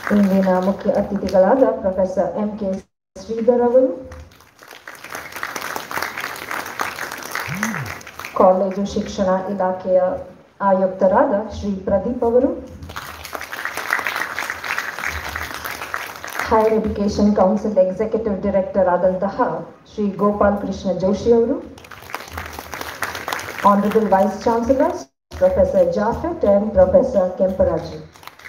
ಇಂದಿನ ಮುಖ್ಯ ಅತಿಥಿಗಳಾದ ಪ್ರೊಫೆಸರ್ ಎಂ ಕೆ ಶ್ರೀಧರ್ ಅವರು ಕಾಲೇಜು ಶಿಕ್ಷಣ ಇಲಾಖೆಯ ಆಯುಕ್ತರಾದ ಶ್ರೀ ಪ್ರದೀಪ್ ಅವರು higher education council executive director ಆದಂತಹ ಶ್ರೀ ಗೋಪಾಲ್ ಕೃಷ್ಣ ಜೋಶಿ ಅವರು honourable vice chancellors professor Japhet and professor Kemparaju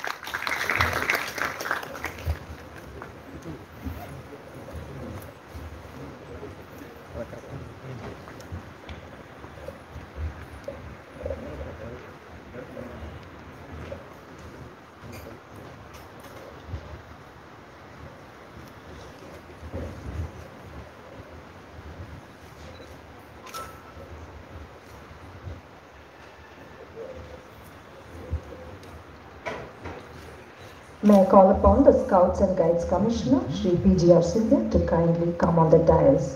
May I call upon the Scouts and Guides Commissioner, Shri P.G.R. Sindhya, to kindly come on the dais.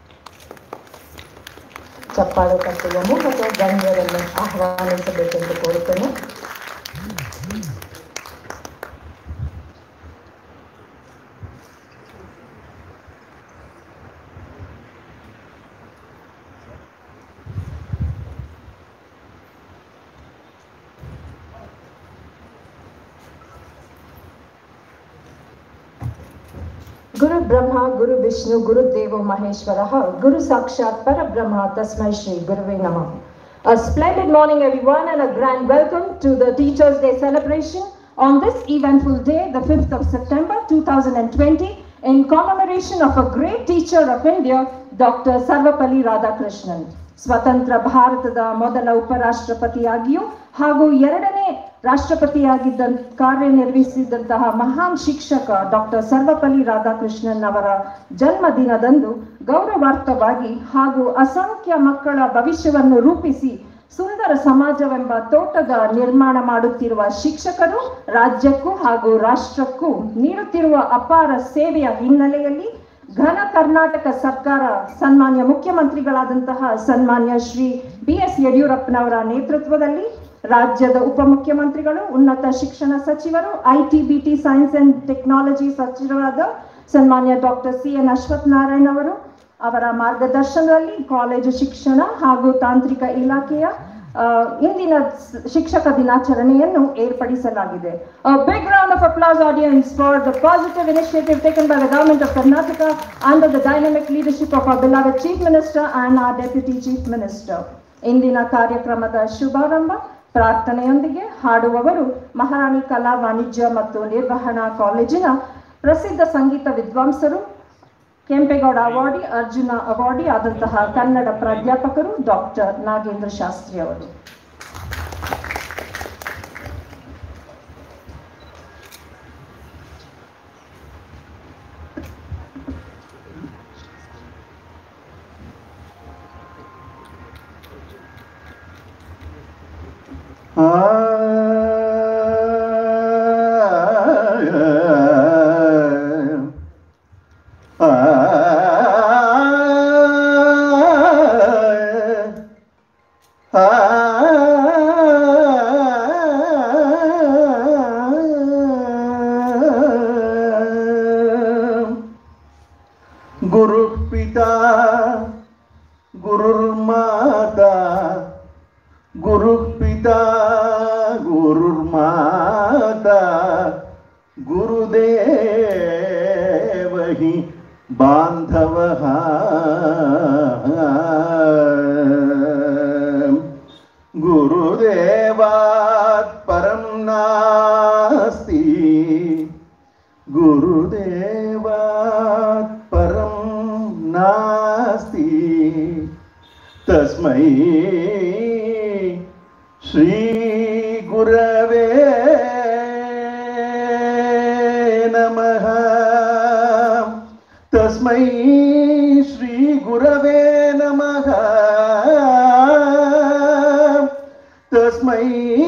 ಚಪ್ಪಾಳೆ ತಟ್ಟುವ ಮೂಲಕ ಗಣ್ಯರನ್ನು ಆಹ್ವಾನಿಸಬೇಕೆಂದು ಕೋರುತ್ತೇನೆ ಗುರು ಬ್ರಹ್ಮ ಗುರು ವಿಷ್ಣು ಗುರು ದೇವೋ ಮಹೇಶ್ವರ ಗುರು ಸಾಕ್ಷಾತ್ ಪರಬ್ರಹ್ಮ ತಸ್ಮೈ ಶ್ರೀ ಗುರುವೇ ನಮಃ A splendid morning everyone and a grand welcome to the Teachers Day celebration on this eventful day, the 5th of September 2020, in commemoration of a great teacher of India, Dr. Sarvapalli Radhakrishnan. ಸ್ವತಂತ್ರ ಭಾರತದ ಮೊದಲ ಉಪರಾಷ್ಟ್ರಪತಿಯಾಗಿಯೂ ಹಾಗೂ ಎರಡನೇ ರಾಷ್ಟ್ರಪತಿಯಾಗಿದ್ದ ಕಾರ್ಯನಿರ್ವಹಿಸಿದಂತಹ ಮಹಾನ್ ಶಿಕ್ಷಕ doctor Sarvepalli Radhakrishnan ಅವರ ಜನ್ಮದಿನದಂದು ಗೌರವಾರ್ಥವಾಗಿ ಹಾಗೂ ಅಸಂಖ್ಯ ಮಕ್ಕಳ ಭವಿಷ್ಯವನ್ನು ರೂಪಿಸಿ ಸುಂದರ ಸಮಾಜವೆಂಬ ತೋಟದ ನಿರ್ಮಾಣ ಮಾಡುತ್ತಿರುವ ಶಿಕ್ಷಕರು ರಾಜ್ಯಕ್ಕೂ ಹಾಗೂ ರಾಷ್ಟ್ರಕ್ಕೂ ನೀಡುತ್ತಿರುವ ಅಪಾರ ಸೇವೆಯ ಹಿನ್ನೆಲೆಯಲ್ಲಿ ಘನ ಕರ್ನಾಟಕ ಸರ್ಕಾರ ಸನ್ಮಾನ್ಯ ಮುಖ್ಯಮಂತ್ರಿಗಳಾದಂತಹ ಸನ್ಮಾನ್ಯ ಶ್ರೀ ಬಿ ಎಸ್ ಯಡಿಯೂರಪ್ಪನವರ ನೇತೃತ್ವದಲ್ಲಿ ರಾಜ್ಯದ ಉಪಮುಖ್ಯಮಂತ್ರಿಗಳು ಉನ್ನತ ಶಿಕ್ಷಣ ಸಚಿವರು IT BT science and technology ಸಚಿವರಾದ ಸನ್ಮಾನ್ಯ doctor C N Ashwath Narayan ಅವರು ಅವರ ಮಾರ್ಗದರ್ಶನದಲ್ಲಿ ಕಾಲೇಜು ಶಿಕ್ಷಣ ಹಾಗೂ ತಾಂತ್ರಿಕ ಇಲಾಖೆಯ ಆ, ಇಂದಿನ ಸ್- ಶಿಕ್ಷಕ ದಿನಾಚರಣೆಯನ್ನು ಏರ್ಪಡಿಸಲಾಗಿದೆ big round of applause audience for the positive initiative taken by the government of Karnataka under the dynamic leadership of our beloved chief minister and our deputy chief minister ಇಂದಿನ ಕಾರ್ಯಕ್ರಮದ ಶುಭಾರಂಭ ಪ್ರಾರ್ಥನೆಯೊಂದಿಗೆ ಹಾಡುವವರು ಮಹಾರಾಣಿ ಕಲಾ ವಾಣಿಜ್ಯ ಮತ್ತು ನಿರ್ವಹಣಾ ಕಾಲೇಜಿನ ಪ್ರಸಿದ್ಧ ಸಂಗೀತ ವಿದ್ವಾಂಸರು ಕೆಂಪೇಗೌಡ ಅವಾರ್ಡಿ ಅರ್ಜುನ ಅವಾರ್ಡಿ ಆದಂತಹ ಕನ್ನಡ ಪ್ರಾಧ್ಯಾಪಕರು ಡಾಕ್ಟರ್ ನಾಗೇಂದ್ರ ಶಾಸ್ತ್ರಿ ಅವರು ಗುರು ಪಿತಾ ಗುರುರ್ಮಾತಾ ಗುರು ಪಿತಾ ಗುರುರ್ಮಾತಾ ಗುರುದೇವ ಹಿ ಬಾಂಧವಃ ಗುರುದೇವಾತ್ ಪರಂ ನಾಸ್ತಿ गुरुदेवात् परं नास्ति तस्मै श्रीगुरवे नमः तस्मै श्रीगुरवे नमः तस्मै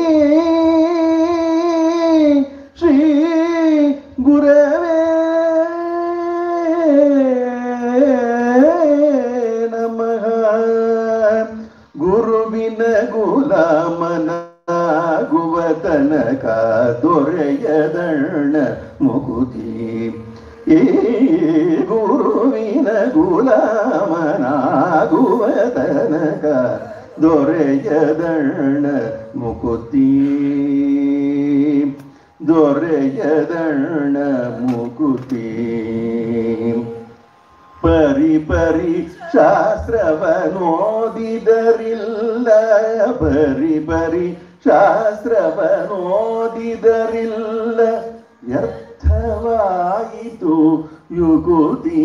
श्री गुरवे ನಮಃ ಗುರುವಿನ ಗುಲಾಮನಾಗುವ ತನಕ ದೊರೆಯದಣ್ಣ ಮುಕುತಿ ಈ ಗುರುವಿನ ಗುಲಾಮನಾಗುವ ತನಕ ದೊರೆಯದಣ್ಣ ಮುಕುತಿ ದೊರೆಯದಣ್ಣ ಮುಕುತಿ ಪರಿ ಪರಿ ಶಾಸ್ತ್ರವನೋದಿದರಿಲ್ಲ ಪರಿ ಪರಿ ಶಾಸ್ತ್ರವನೋದಿದರಿಲ್ಲ ವ್ಯರ್ಥವಾಯಿತು ಯುಗುತಿ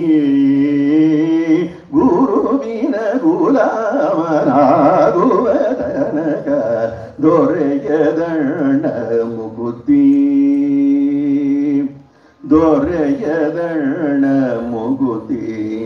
ಗುರುವಿನ ಗುಲಾಮನಾಗುವ ತನಕ ದೊರೆಯದಣ್ಣ ಮುಗುತಿ ದೊರೆಯದಣ್ಣ ಮುಗುತಿ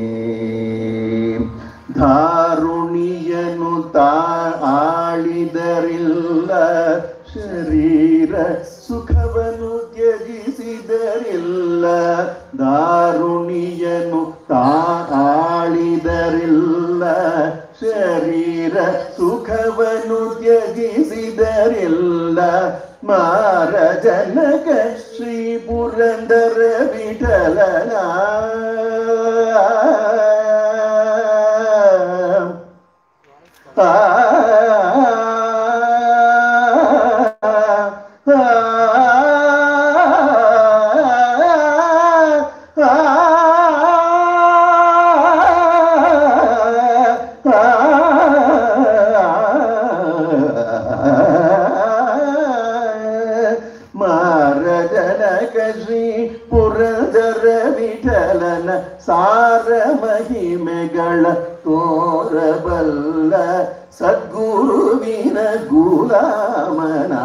ಧಾರುಣಿಯನು ತಾ ಆಳಿದರಿಲ್ಲ ಶರೀರ ಸುಖವನ್ನು ತ್ಯಜಿಸಿದರಿಲ್ಲ ದಾರುಣಿಯನು ತಾ ಆಳಿದರಿಲ್ಲ ಶರೀರ ಸುಖವನ್ನು ತ್ಯಜಿಸಿದರಿಲ್ಲ ಮಾರ ಜನಕ ಶ್ರೀ ಪುರಂದರ ವಿಠಲನ ಆ ಮಾರಜನಕ ಶ್ರೀ ಪುರಂದರ ವಿಠಲನ ಸಾರ ಮಹಿಮೆಗಳ ತೋರಬಲ್ಲ ಸದ್ಗುರುವಿನ ಗುಲಾಮನಾಗುವ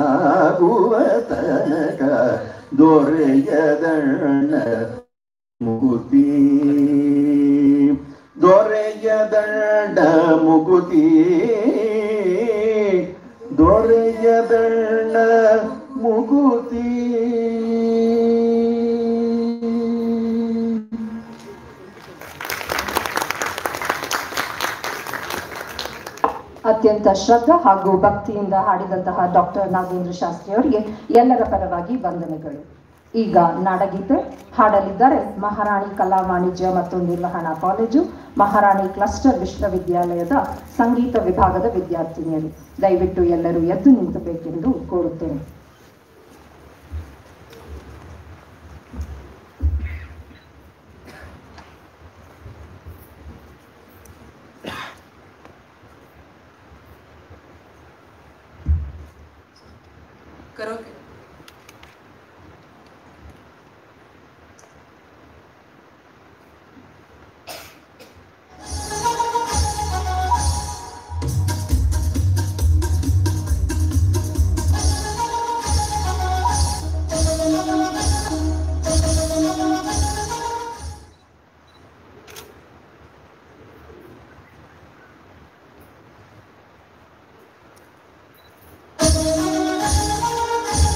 ತನಕ ದೊರೆಯದಣ್ಣ ಮುಗುತಿ ದೊರೆಯದಣ್ಣ ಮುಗುತಿ ದೊರೆಯದಣ್ಣ ಮುಗುತಿ ಅತ್ಯಂತ ಶ್ರದ್ಧಾ ಹಾಗೂ ಭಕ್ತಿಯಿಂದ ಹಾಡಿದಂತಹ ಡಾಕ್ಟರ್ ನಾಗೇಂದ್ರ ಶಾಸ್ತ್ರಿ ಅವರಿಗೆ ಎಲ್ಲರ ಪರವಾಗಿ ವಂದನೆಗಳು ಈಗ ನಾಡಗೀತೆ ಹಾಡಲಿದ್ದಾರೆ ಮಹಾರಾಣಿ ಕಲಾ ವಾಣಿಜ್ಯ ಮತ್ತು ನಿರ್ವಹಣಾ ಕಾಲೇಜು ಮಹಾರಾಣಿ ಕ್ಲಸ್ಟರ್ ವಿಶ್ವವಿದ್ಯಾಲಯದ ಸಂಗೀತ ವಿಭಾಗದ ವಿದ್ಯಾರ್ಥಿನಿಯರು ದಯವಿಟ್ಟು ಎಲ್ಲರೂ ಎದ್ದು ನಿಂತಬೇಕೆಂದು ಕೋರುತ್ತೇನೆ करोगे Thank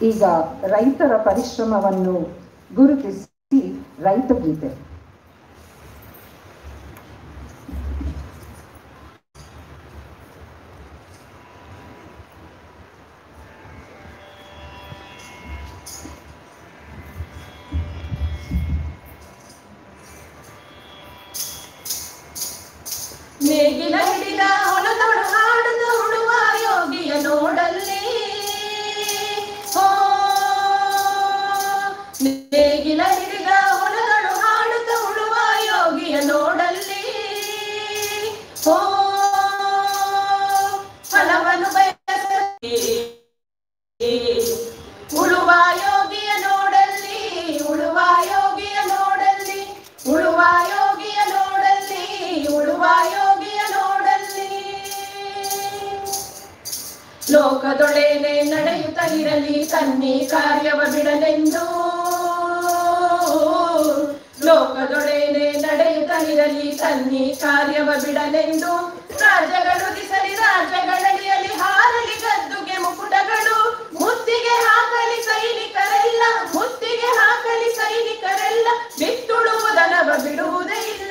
ಈಗ ರೈತರ ಪರಿಶ್ರಮವನ್ನು ಗುರುತಿಸಿ ರೈತ ಗೀತೆ ನೇಗಿಲ ಹಿಡಿದ ಹೊಲದೊಳು ಹಾಡುತ್ತ ಹುಡುವ ಯೋಗಿಯ ನೋಡಲ್ಲಿ ಹೋ ನೇಗಿಲ ಹಿಡಿದ ಹೊಲದೊಳು ಹಾಡುತ್ತ ಹುಡುವ ಯೋಗಿಯ ನೋಡಲ್ಲಿ ಹೋ ಫಲವನ್ನು ಬಯಸಿ ಉಳುವ ಯೋಗಿಯ ನೋಡಲ್ಲಿ ಉಳುವ ಯೋಗಿಯ ನೋಡಲ್ಲಿ ಉಳುವ ಯೋಗಿಯ ನೋಡಲ್ಲಿ ಉಳುವ ಯೋಗಿಯ ನೋಡಲ್ಲಿ ಲೋಕದೊಳೇನೆ ನಡೆಯುತ್ತ ಇರಲಿ ತನ್ನಿ ಕಾರ್ಯವ ಬಿಡಲೆಂದು ಲೋಕದೊಳೇನೆ ನಡೆಯುತ್ತ ಇರಲಿ ತನ್ನಿ ಕಾರ್ಯವ ಬಿಡಲೆಂದು ರಾಜ್ಯಗಳು ದಿಸಲಿ ರಾಜ್ಯಗಳಡಿಯಲ್ಲಿ ಹಾರಲಿ ಗದ್ದುಗೆ ಮುಕುಟಗಳು ಮುತ್ತಿಗೆ ಹಾಕಲಿ ಸೈನಿಕರೆಲ್ಲ ಮುತ್ತಿಗೆ ಹಾಕಲಿ ಸೈನಿಕರೆಲ್ಲ ಬಿತ್ತುಡುವುದನವ ಬಿಡುವುದೇ ಇಲ್ಲ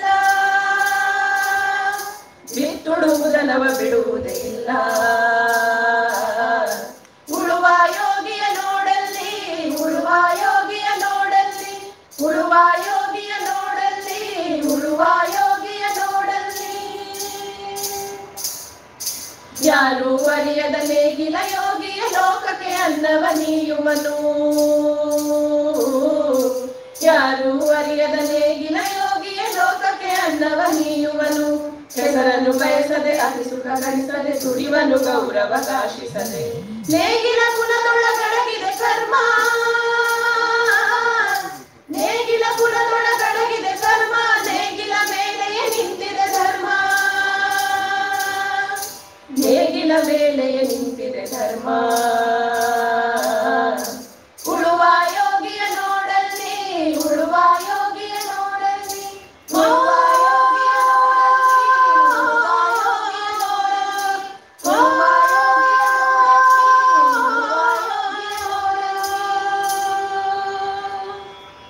ಬಿತ್ತುಡುವುದನವ ಬಿಡುವುದೇ ಇಲ್ಲ ಉಳುವ ಯೋಗಿಯ ನೋಡಲ್ಲಿ ಉಳುವ ಯೋಗಿಯ ನೋಡಲ್ಲಿ ಉಳುವ ಯೋಗಿಯ ನೋಡಲ್ಲಿ ಉಳುವ ಯೋಗಿಯ ನೋಡಲ್ಲಿ ಯಾರು ಅರಿಯದ ನೇಗಿಲ ಯೋಗಿಯ ಲೋಕಕ್ಕೆ ಅನ್ನವ ನೀಯುವನು ಯಾರು ಅರಿಯದ ನೇಗಿಲ ಯೋಗಿಯ ಲೋಕಕ್ಕೆ ಅನ್ನವ ನೀಯುವನು ಹೆಸರನ್ನು ಬಯಸದೆ ಅತಿ ಸುಖ ಗಳಿಸದೆ ದುಡಿವನು ಗೌರವ ಕಾಶಿಸದೆ ನೇಗಿಲ ಕುಲದೊಳಗಡಗಿದೆ ಕರ್ಮ ನೇಗಿಲ ಕುಲದೊಳಗಡಗಿದೆ ಕರ್ಮ ನೇಗಿಲ ಮೇಲೆಯೇ ನಿಂತಿದೆ ಧರ್ಮ ನೇಗಿಲ ಮೇಲೆಯೇ ನಿಂತಿದೆ ಧರ್ಮ ಉಳುವ ಯೋಗಿಯ ನೋಡಲ್ಲಿ ಉಳುವ ಯೋಗಿಯ ನೋಡಲ್ಲಿ ಉಳುವ ಯೋಗಿಯ ನೋಡಲ್ಲಿ, ಉಳುವ ಯೋಗಿಯ ನೋಡಲ್ಲಿ.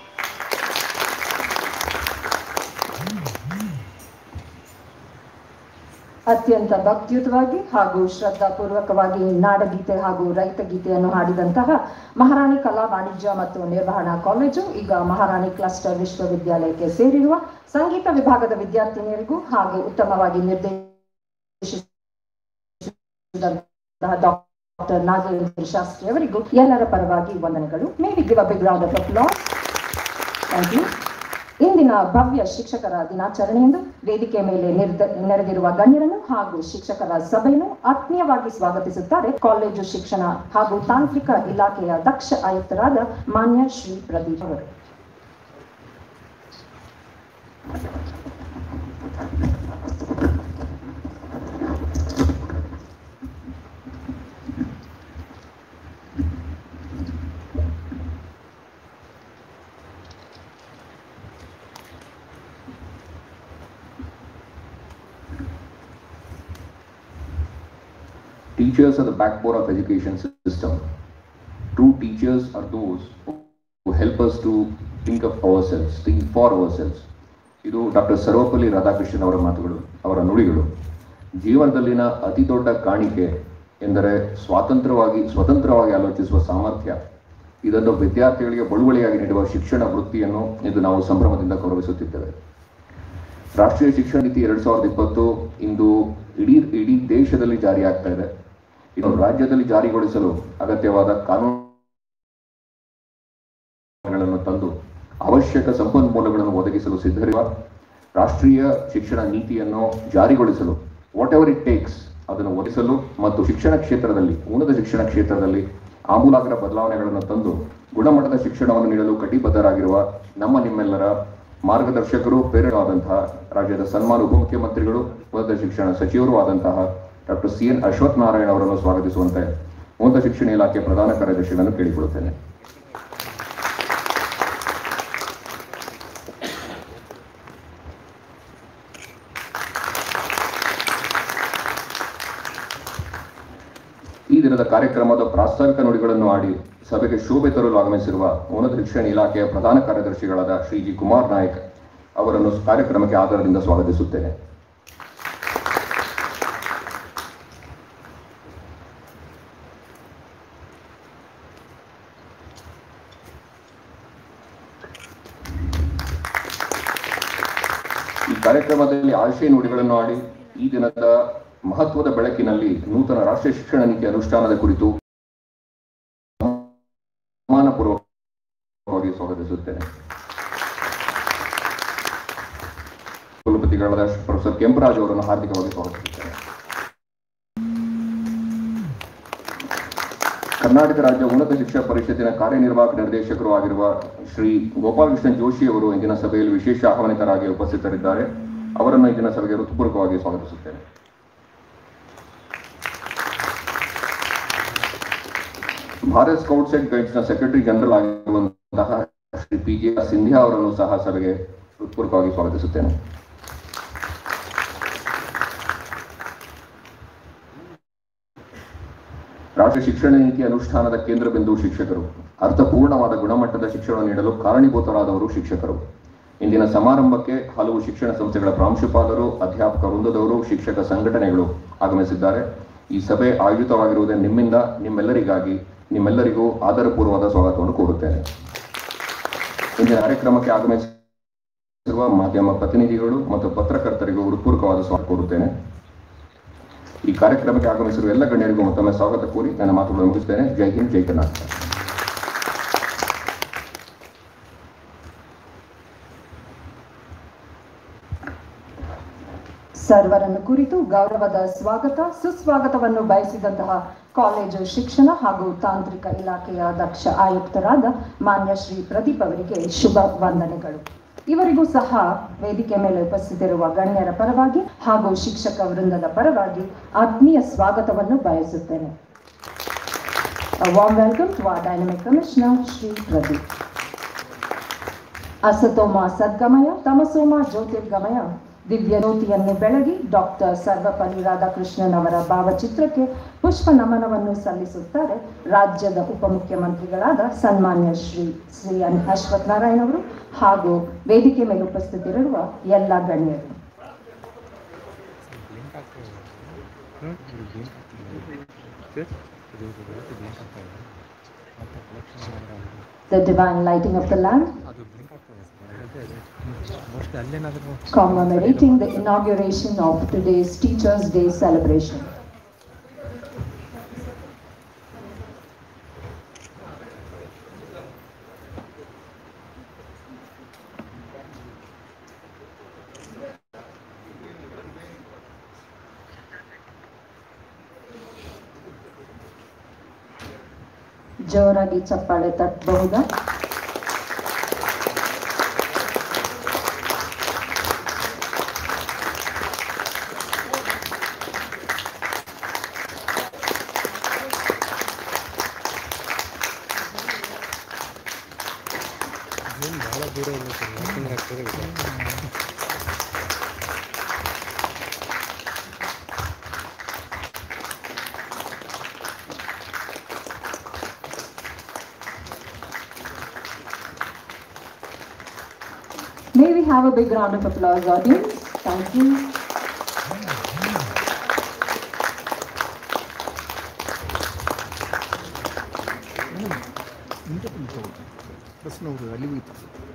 ಅತ್ಯಂತ ಭಕ್ತಿಯುತವಾಗಿ ಹಾಗೂ ಶ್ರದ್ಧಾಪೂರ್ವಕವಾಗಿ ನಾಡಗೀತೆ ಹಾಗೂ ರೈತ ಗೀತೆಯನ್ನು ಹಾಡಿದಂತಹ ಮಹಾರಾಣಿ ಕಲಾ ವಾಣಿಜ್ಯ ಮತ್ತು ನಿರ್ವಹಣಾ ಕಾಲೇಜು ಈಗ ಮಹಾರಾಣಿ ಕ್ಲಸ್ಟರ್ ವಿಶ್ವವಿದ್ಯಾಲಯಕ್ಕೆ ಸೇರಿರುವ ಸಂಗೀತ ವಿಭಾಗದ ವಿದ್ಯಾರ್ಥಿನಿಯರಿಗೂ ಹಾಗೂ ಉತ್ತಮವಾಗಿ ನಿರ್ದೇಶಿಸಿದಂತಹ ಡಾಕ್ಟರ್ ನಾಗೇಂದ್ರ ಶಾಸ್ತ್ರಿ ಅವರಿಗೂ ಎಲ್ಲರ ಪರವಾಗಿ ವಂದನೆಗಳು may we give a big round of applause thank you ಇಂದಿನ ಭವ್ಯ ಶಿಕ್ಷಕರ ದಿನಾಚರಣೆಯಂದು ವೇದಿಕೆ ಮೇಲೆ ನಿರ್ದ- ನೆರೆದಿರುವ ಗಣ್ಯರನ್ನು ಹಾಗೂ ಶಿಕ್ಷಕರ ಸಭೆಯನ್ನು ಆತ್ಮೀಯವಾಗಿ ಸ್ವಾಗತಿಸುತ್ತಾರೆ ಕಾಲೇಜು ಶಿಕ್ಷಣ ಹಾಗೂ ತಾಂತ್ರಿಕ ಇಲಾಖೆಯ ದಕ್ಷ ಆಯುಕ್ತರಾದ ಮಾನ್ಯ ಶ್ರೀ ಪ್ರದೀಪ್ ಅವರು Teachers are the backbone of education system. True teachers are those who help us to think of ourselves, think for ourselves. ಇದು ಡಾಕ್ಟರ್ ಸರ್ವಪಲ್ಲಿ ರಾಧಾಕೃಷ್ಣನ್ ಅವರ ಮಾತುಗಳು ಅವರ ನುಡಿಗಳು ಜೀವನದಲ್ಲಿನ ಅತಿ ದೊಡ್ಡ ಕಾಣಿಕೆ ಎಂದರೆ ಸ್ವಾತಂತ್ರ್ಯವಾಗಿ ಸ್ವತಂತ್ರವಾಗಿ ಆಲೋಚಿಸುವ ಸಾಮರ್ಥ್ಯ ಇದನ್ನು ವಿದ್ಯಾರ್ಥಿಗಳಿಗೆ ಬಳುವಳಿಯಾಗಿ ನೀಡುವ ಶಿಕ್ಷಣ ವೃತ್ತಿಯನ್ನು ಇಂದು ನಾವು ಸಂಭ್ರಮದಿಂದ ಗೌರವಿಸುತ್ತಿದ್ದೇವೆ ರಾಷ್ಟ್ರೀಯ ಶಿಕ್ಷಣ ನೀತಿ ಎರಡ್ ಸಾವಿರದ ಇಪ್ಪತ್ತು ಇಂದು ಇಡೀ ಇಡೀ ದೇಶದಲ್ಲಿ ಜಾರಿಯಾಗ್ತಾ ಇದೆ ಇದು ರಾಜ್ಯದಲ್ಲಿ ಜಾರಿಗೊಳಿಸಲು ಅಗತ್ಯವಾದ ಕಾನೂನುಗಳನ್ನು ತಂದು ಅವಶ್ಯಕ ಸಂಪನ್ಮೂಲಗಳನ್ನು ಒದಗಿಸಲು ಸಿದ್ಧರಿರುವ ರಾಷ್ಟ್ರೀಯ ಶಿಕ್ಷಣ ನೀತಿಯನ್ನು ಜಾರಿಗೊಳಿಸಲು ವಾಟ್ ಎವರ್ ಇಟ್ ಟೇಕ್ಸ್ ಅದನ್ನು ಒದಗಿಸಲು ಮತ್ತು ಶಿಕ್ಷಣ ಕ್ಷೇತ್ರದಲ್ಲಿ ಉನ್ನತ ಶಿಕ್ಷಣ ಕ್ಷೇತ್ರದಲ್ಲಿ ಆಮೂಲಾಗ್ರ ಬದಲಾವಣೆಗಳನ್ನು ತಂದು ಗುಣಮಟ್ಟದ ಶಿಕ್ಷಣವನ್ನು ನೀಡಲು ಕಟಿಬದ್ಧರಾಗಿರುವ ನಮ್ಮ ನಿಮ್ಮೆಲ್ಲರ ಮಾರ್ಗದರ್ಶಕರು ಪ್ರೇರಣಾದಂತಹ ರಾಜ್ಯದ ಸನ್ಮಾನ ಉಪಮುಖ್ಯಮಂತ್ರಿಗಳು ಉನ್ನತ ಶಿಕ್ಷಣ ಸಚಿವರು ಆದಂತಹ doctor C N Ashwath Narayana ಅವರನ್ನು ಸ್ವಾಗತಿಸುವಂತೆ ಉನ್ನತ ಶಿಕ್ಷಣ ಇಲಾಖೆ ಪ್ರಧಾನ ಕಾರ್ಯದರ್ಶಿಗಳನ್ನು ಕೇಳಿಕೊಳ್ಳುತ್ತೇನೆ ಈ ದಿನದ ಕಾರ್ಯಕ್ರಮದ ಪ್ರಾಸ್ತಾವಿಕ ನುಡಿಗಳನ್ನು ಆಡಿ ಸಭೆಗೆ ಶೋಭೆ ತರಲು ಆಗಮಿಸಿರುವ ಉನ್ನತ ಶಿಕ್ಷಣ ಇಲಾಖೆಯ ಪ್ರಧಾನ ಕಾರ್ಯದರ್ಶಿಗಳಾದ ಶ್ರೀ ಜಿ ಕುಮಾರ್ ನಾಯಕ್ ಅವರನ್ನು ಕಾರ್ಯಕ್ರಮಕ್ಕೆ ಆಧಾರದಿಂದ ಸ್ವಾಗತಿಸುತ್ತೇನೆ ಈ ಕಾರ್ಯಕ್ರಮದಲ್ಲಿ ಆಶಯ ನುಡಿಗಳನ್ನು ಆಡಿ ಈ ದಿನದ ಮಹತ್ವದ ಬೆಳಕಿನಲ್ಲಿ ನೂತನ ರಾಷ್ಟ್ರೀಯ ಶಿಕ್ಷಣ ನೀತಿ ಅನುಷ್ಠಾನದ ಕುರಿತು ಸನ್ಮಾನಪೂರ್ವಕವಾಗಿ ಸ್ವಾಗತಿಸುತ್ತೇನೆ ಕುಲಪತಿಗಳಾದ ಪ್ರೊಫೆಸರ್ ಕೆಂಪರಾಜ್ ಅವರನ್ನು ಹಾರ್ದಿಕವಾಗಿ ಸ್ವಾಗತಿಸುತ್ತೇನೆ ಕರ್ನಾಟಕ ರಾಜ್ಯ ಉನ್ನತ ಶಿಕ್ಷಣ ಪರಿಷತ್ತಿನ ಕಾರ್ಯನಿರ್ವಾಹಕ ನಿರ್ದೇಶಕರು ಆಗಿರುವ ಶ್ರೀ ಗೋಪಾಲಕೃಷ್ಣ ಜೋಶಿ ಅವರು ಇಂದಿನ ಸಭೆಯಲ್ಲಿ ವಿಶೇಷ ಆಹ್ವಾನಿತರಾಗಿ ಉಪಸ್ಥಿತರಿದ್ದಾರೆ ಅವರನ್ನು ಇಂದಿನ ಸಭೆಗೆ ಹೃತ್ಪೂರ್ವಕವಾಗಿ ಸ್ವಾಗತಿಸುತ್ತೇನೆ ಭಾರತ್ ಸ್ಕೌಟ್ಸ್ ಅಂಡ್ ಗೈಡ್ಸ್ನ ಸೆಕ್ರೆಟರಿ ಜನರಲ್ ಆಗಿರುವಂತಹ ಶ್ರೀ ಪಿ ಜೆ ಸಿಂಧ್ಯಾ ಅವರನ್ನು ಸಹ ಸಭೆಗೆ ಹೃತ್ಪೂರ್ವಕವಾಗಿ ಸ್ವಾಗತಿಸುತ್ತೇನೆ ರಾಷ್ಟ್ರೀಯ ಶಿಕ್ಷಣ ನೀತಿ ಅನುಷ್ಠಾನದ ಕೇಂದ್ರ ಬಿಂದು ಶಿಕ್ಷಕರು ಅರ್ಥಪೂರ್ಣವಾದ ಗುಣಮಟ್ಟದ ಶಿಕ್ಷಣ ನೀಡಲು ಕಾರಣೀಭೂತರಾದವರು ಶಿಕ್ಷಕರು ಇಂದಿನ ಸಮಾರಂಭಕ್ಕೆ ಹಲವು ಶಿಕ್ಷಣ ಸಂಸ್ಥೆಗಳ ಪ್ರಾಂಶುಪಾಲರು ಅಧ್ಯಾಪಕ ವೃಂದದವರು ಶಿಕ್ಷಕ ಸಂಘಟನೆಗಳು ಆಗಮಿಸಿದ್ದಾರೆ ಈ ಸಭೆ ಆಯೋಜಿತವಾಗಿರುವುದೇ ನಿಮ್ಮಿಂದ ನಿಮ್ಮೆಲ್ಲರಿಗಾಗಿ ನಿಮ್ಮೆಲ್ಲರಿಗೂ ಆದರಪೂರ್ವವಾದ ಸ್ವಾಗತವನ್ನು ಕೋರುತ್ತೇನೆ ಇಂದಿನ ಕಾರ್ಯಕ್ರಮಕ್ಕೆ ಆಗಮಿಸಿರುವ ಮಾಧ್ಯಮ ಪ್ರತಿನಿಧಿಗಳು ಮತ್ತು ಪತ್ರಕರ್ತರಿಗೂ ಹೃತ್ಪೂರ್ವಕವಾದ ಸ್ವಾಗತ ಕೋರುತ್ತೇನೆ ಈ ಕಾರ್ಯಕ್ರಮಕ್ಕೆ ಆಗಮಿಸಿರುವ ಎಲ್ಲ ಗಣ್ಯರಿಗೂ ಮತ್ತೊಮ್ಮೆ ಸ್ವಾಗತ ಕೋರಿ ನನ್ನ ಮಾತುಗಳನ್ನು ಮುಗಿಸ್ತೇನೆ ಜೈ ಹಿಂದ್ ಜೈ ಕರ್ನಾಟಕ ಸರ್ವರನ್ನು ಕುರಿತು ಗೌರವದ ಸ್ವಾಗತ ಸುಸ್ವಾಗತವನ್ನು ಬಯಸಿದಂತಹ ಕಾಲೇಜು ಶಿಕ್ಷಣ ಹಾಗೂ ತಾಂತ್ರಿಕ ಇಲಾಖೆಯ ದಕ್ಷ ಆಯುಕ್ತರಾದ ಮಾನ್ಯ ಶ್ರೀ ಪ್ರದೀಪ್ ಅವರಿಗೆ ಶುಭ ವಂದನೆಗಳು ಇವರಿಗೂ ಸಹ ವೇದಿಕೆ ಮೇಲೆ ಉಪಸ್ಥಿತಿರುವ ಗಣ್ಯರ ಪರವಾಗಿ ಹಾಗೂ ಶಿಕ್ಷಕ ವೃಂದದ ಪರವಾಗಿ ಆತ್ಮೀಯ ಸ್ವಾಗತವನ್ನು ಬಯಸುತ್ತೇನೆ A warm welcome to our dynamic commissioner, Shri Pradeep. ಅಸತೋಮ ಸದ್ಗಮಯ ತಮಸೋಮ ಜ್ಯೋತಿರ್ಗಮಯ ದಿವ್ಯ ಜ್ಯೋತಿಯನ್ನು ಬೆಳಗಿ ಡಾಕ್ಟರ್ ಸರ್ವಪಲ್ಲಿ ರಾಧಾಕೃಷ್ಣನ್ ಅವರ ಭಾವಚಿತ್ರಕ್ಕೆ ಪುಷ್ಪ ನಮನವನ್ನು ಸಲ್ಲಿಸುತ್ತಾರೆ ರಾಜ್ಯದ ಉಪಮುಖ್ಯಮಂತ್ರಿಗಳಾದ ಸನ್ಮಾನ್ಯ ಶ್ರೀ ಶ್ರೀ ಅನ್- ಅಶ್ವಥ್ ನಾರಾಯಣ್ ಅವರು ಹಾಗೂ ವೇದಿಕೆ ಮೇಲೆ ಉಪಸ್ಥಿತರಿರುವ ಎಲ್ಲ ಗಣ್ಯರು The divine lighting of the lamp commemorating the inauguration of today's Teachers' Day celebration. ಜೋರಾಗಿ ಚಪ್ಪಾಳೆ ತಟ್ಟಬಹುದಾ May we have a big round of applause, audience? Thank you. ಪ್ರಶ್ನವರು ಅಲ್ಲಿ ಹೋಯ್ತು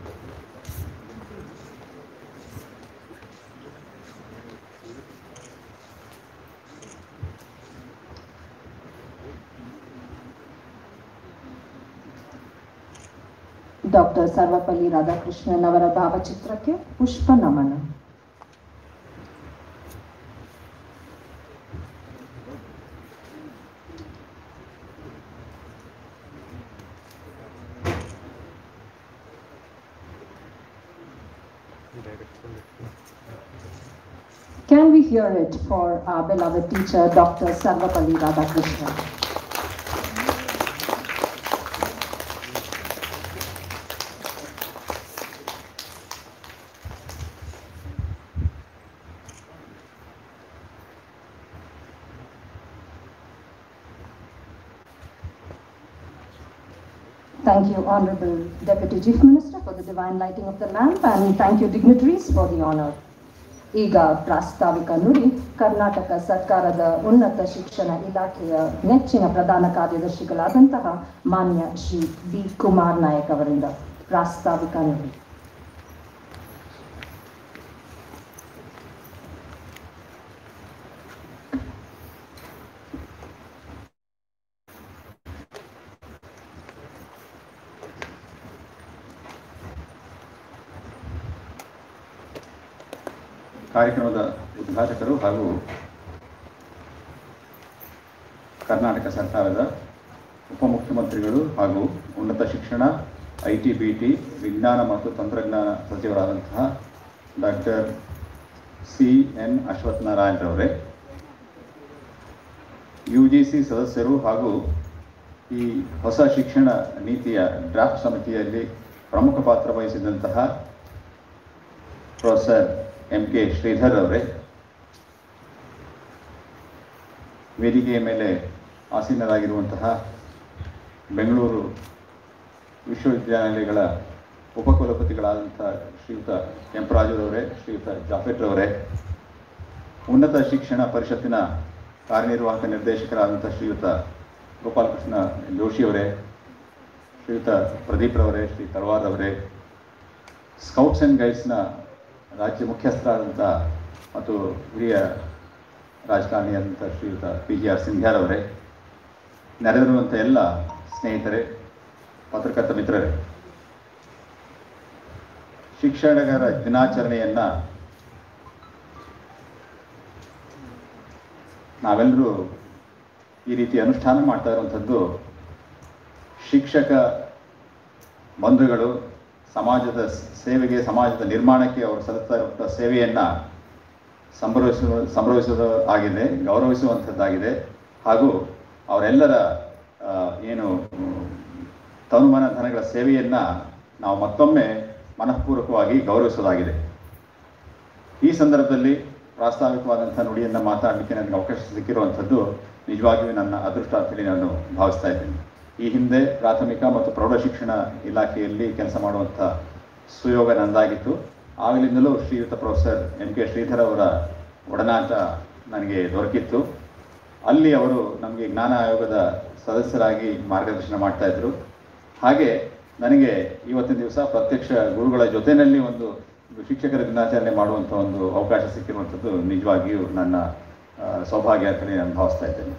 ಡಾಕ್ಟರ್ ಸರ್ವಪಲ್ಲಿ ರಾಧಾಕೃಷ್ಣನ್ ಅವರ ಭಾವಚಿತ್ರಕ್ಕೆ ಪುಷ್ಪ ನಮನ Can we hear it for our beloved teacher, Dr. Sarvapalli Radhakrishnan? Thank you, Honorable Deputy Chief Minister, for the divine lighting of the lamp, and thank you, dignitaries, for the honor. ಈಗ ಪ್ರಾಸ್ತಾವಿಕ ನುಡಿ ಕರ್ನಾಟಕ ಸರ್ಕಾರದ ಉನ್ನತ ಶಿಕ್ಷಣ ಇಲಾಖೆಯ ನೆಚ್ಚಿನ ಪ್ರಧಾನ ಕಾರ್ಯದರ್ಶಿಗಳಾದಂತಹ ಮಾನ್ಯ ಶ್ರೀ ಬಿ ಕುಮಾರ್ ನಾಯಕ್ ಅವರಿಂದ ಪ್ರಾಸ್ತಾವಿಕ ನುಡಿ ಕಾರ್ಯಕ್ರಮದ ಉದ್ಘಾಟಕರು ಹಾಗೂ ಕರ್ನಾಟಕ ಸರ್ಕಾರದ ಉಪಮುಖ್ಯಮಂತ್ರಿಗಳು ಹಾಗೂ ಉನ್ನತ ಶಿಕ್ಷಣ ಐ ಟಿ ಬಿ ಟಿ ವಿಜ್ಞಾನ ಮತ್ತು ತಂತ್ರಜ್ಞಾನ ಸಚಿವರಾದಂತಹ ಡಾಕ್ಟರ್ ಸಿ ಎನ್ ಅಶ್ವಥ್ ನಾರಾಯಣರವರೇ ಯು ಜಿ ಸಿ ಸದಸ್ಯರು ಹಾಗೂ ಈ ಹೊಸ ಶಿಕ್ಷಣ ನೀತಿಯ ಡ್ರಾಫ್ಟ್ ಸಮಿತಿಯಲ್ಲಿ ಪ್ರಮುಖ ಪಾತ್ರ ವಹಿಸಿದಂತಹ ಪ್ರೊಫೆಸರ್ ಎಂ ಕೆ ಶ್ರೀಧರ್ ಅವರೇ ವೇದಿಕೆಯ ಮೇಲೆ ಆಸೀನರಾಗಿರುವಂತಹ ಬೆಂಗಳೂರು ವಿಶ್ವವಿದ್ಯಾನಿಲಯಗಳ ಉಪಕುಲಪತಿಗಳಾದಂಥ ಶ್ರೀಯುತ ಕೆಂಪರಾಜುರವರೇ ಶ್ರೀಯುತ ಜಾಫೆಟ್ರವರೇ ಉನ್ನತ ಶಿಕ್ಷಣ ಪರಿಷತ್ತಿನ ಕಾರ್ಯನಿರ್ವಾಹಕ ನಿರ್ದೇಶಕರಾದಂಥ ಶ್ರೀಯುತ ಗೋಪಾಲಕೃಷ್ಣ ಜೋಶಿಯವರೇ ಶ್ರೀಯುತ ಪ್ರದೀಪ್ರವರೇ ಶ್ರೀ ತಳವಾರ್ ಅವರೇ ಸ್ಕೌಟ್ಸ್ ಆ್ಯಂಡ್ ಗೈಡ್ಸ್ನ ರಾಜ್ಯ ಮುಖ್ಯಸ್ಥರಾದಂಥ ಮತ್ತು ಹಿರಿಯ ರಾಜಕಾರಣಿಯಾದಂಥ ಶ್ರೀಯುತ ಪಿ ಜಿ ಆರ್ ಸಿಂಧ್ಯಾರವರೇ ನೆರೆದಿರುವಂಥ ಎಲ್ಲ ಸ್ನೇಹಿತರೆ ಪತ್ರಕರ್ತ ಮಿತ್ರರೇ ಶಿಕ್ಷಣಗಳ ದಿನಾಚರಣೆಯನ್ನು ನಾವೆಲ್ಲರೂ ಈ ರೀತಿ ಅನುಷ್ಠಾನ ಮಾಡ್ತಾ ಇರುವಂಥದ್ದು ಶಿಕ್ಷಕ ಬಂಧುಗಳು ಸಮಾಜದ ಸೇವೆಗೆ ಸಮಾಜದ ನಿರ್ಮಾಣಕ್ಕೆ ಅವರು ಸಲ್ಲಿಸ್ತಾ ಇರುವಂಥ ಸೇವೆಯನ್ನು ಸಂಭ್ರಮಿಸುವ ಸಂಭ್ರಮಿಸುವುದು ಆಗಿದೆ ಗೌರವಿಸುವಂಥದ್ದಾಗಿದೆ ಹಾಗೂ ಅವರೆಲ್ಲರ ಆ, ಏನು ತನುಮನ ಧನಗಳ ಸೇವೆಯನ್ನು ನಾವು ಮತ್ತೊಮ್ಮೆ ಮನಃಪೂರ್ವಕವಾಗಿ ಗೌರವಿಸೋದಾಗಿದೆ ಈ ಸಂದರ್ಭದಲ್ಲಿ ಪ್ರಾಸ್ತಾವಿಕವಾದಂಥ ನುಡಿಯನ್ನು ಮಾತಾಡಲಿಕ್ಕೆ ನನಗೆ ಅವಕಾಶ ಸಿಕ್ಕಿರುವಂಥದ್ದು ನಿಜವಾಗಿಯೂ ನನ್ನ ಅದೃಷ್ಟ ಅಂತೇಳಿ ನಾನು ಭಾವಿಸ್ತಾ ಇದ್ದೀನಿ ಈ ಹಿಂದೆ ಪ್ರಾಥಮಿಕ ಮತ್ತು ಪ್ರೌಢ ಶಿಕ್ಷಣ ಇಲಾಖೆಯಲ್ಲಿ ಕೆಲಸ ಮಾಡುವಂಥ ಸುಯೋಗ ನಂದಾಗಿತ್ತು ಆಗಲಿಂದಲೂ ಶ್ರೀಯುತ ಪ್ರೊಫೆಸರ್ ಎಂ ಕೆ ಶ್ರೀಧರ್ ಅವರ ಒಡನಾಟ ನನಗೆ ದೊರಕಿತ್ತು ಅಲ್ಲಿ ಅವರು ನಮಗೆ ಜ್ಞಾನ ಆಯೋಗದ ಸದಸ್ಯರಾಗಿ ಮಾರ್ಗದರ್ಶನ ಮಾಡ್ತಾ ಇದ್ರು ಹಾಗೆ ನನಗೆ ಇವತ್ತಿನ ದಿವಸ ಪ್ರತ್ಯಕ್ಷ ಗುರುಗಳ ಜೊತೆಯಲ್ಲಿ ಒಂದು ಶಿಕ್ಷಕರ ದಿನಾಚರಣೆ ಮಾಡುವಂಥ ಒಂದು ಅವಕಾಶ ಸಿಕ್ಕಿರುವಂಥದ್ದು ನಿಜವಾಗಿಯೂ ನನ್ನ ಆ, ಸೌಭಾಗ್ಯ ಅಂತಲೇ ನಾನು ಭಾವಿಸ್ತಾ ಇದ್ದೇನೆ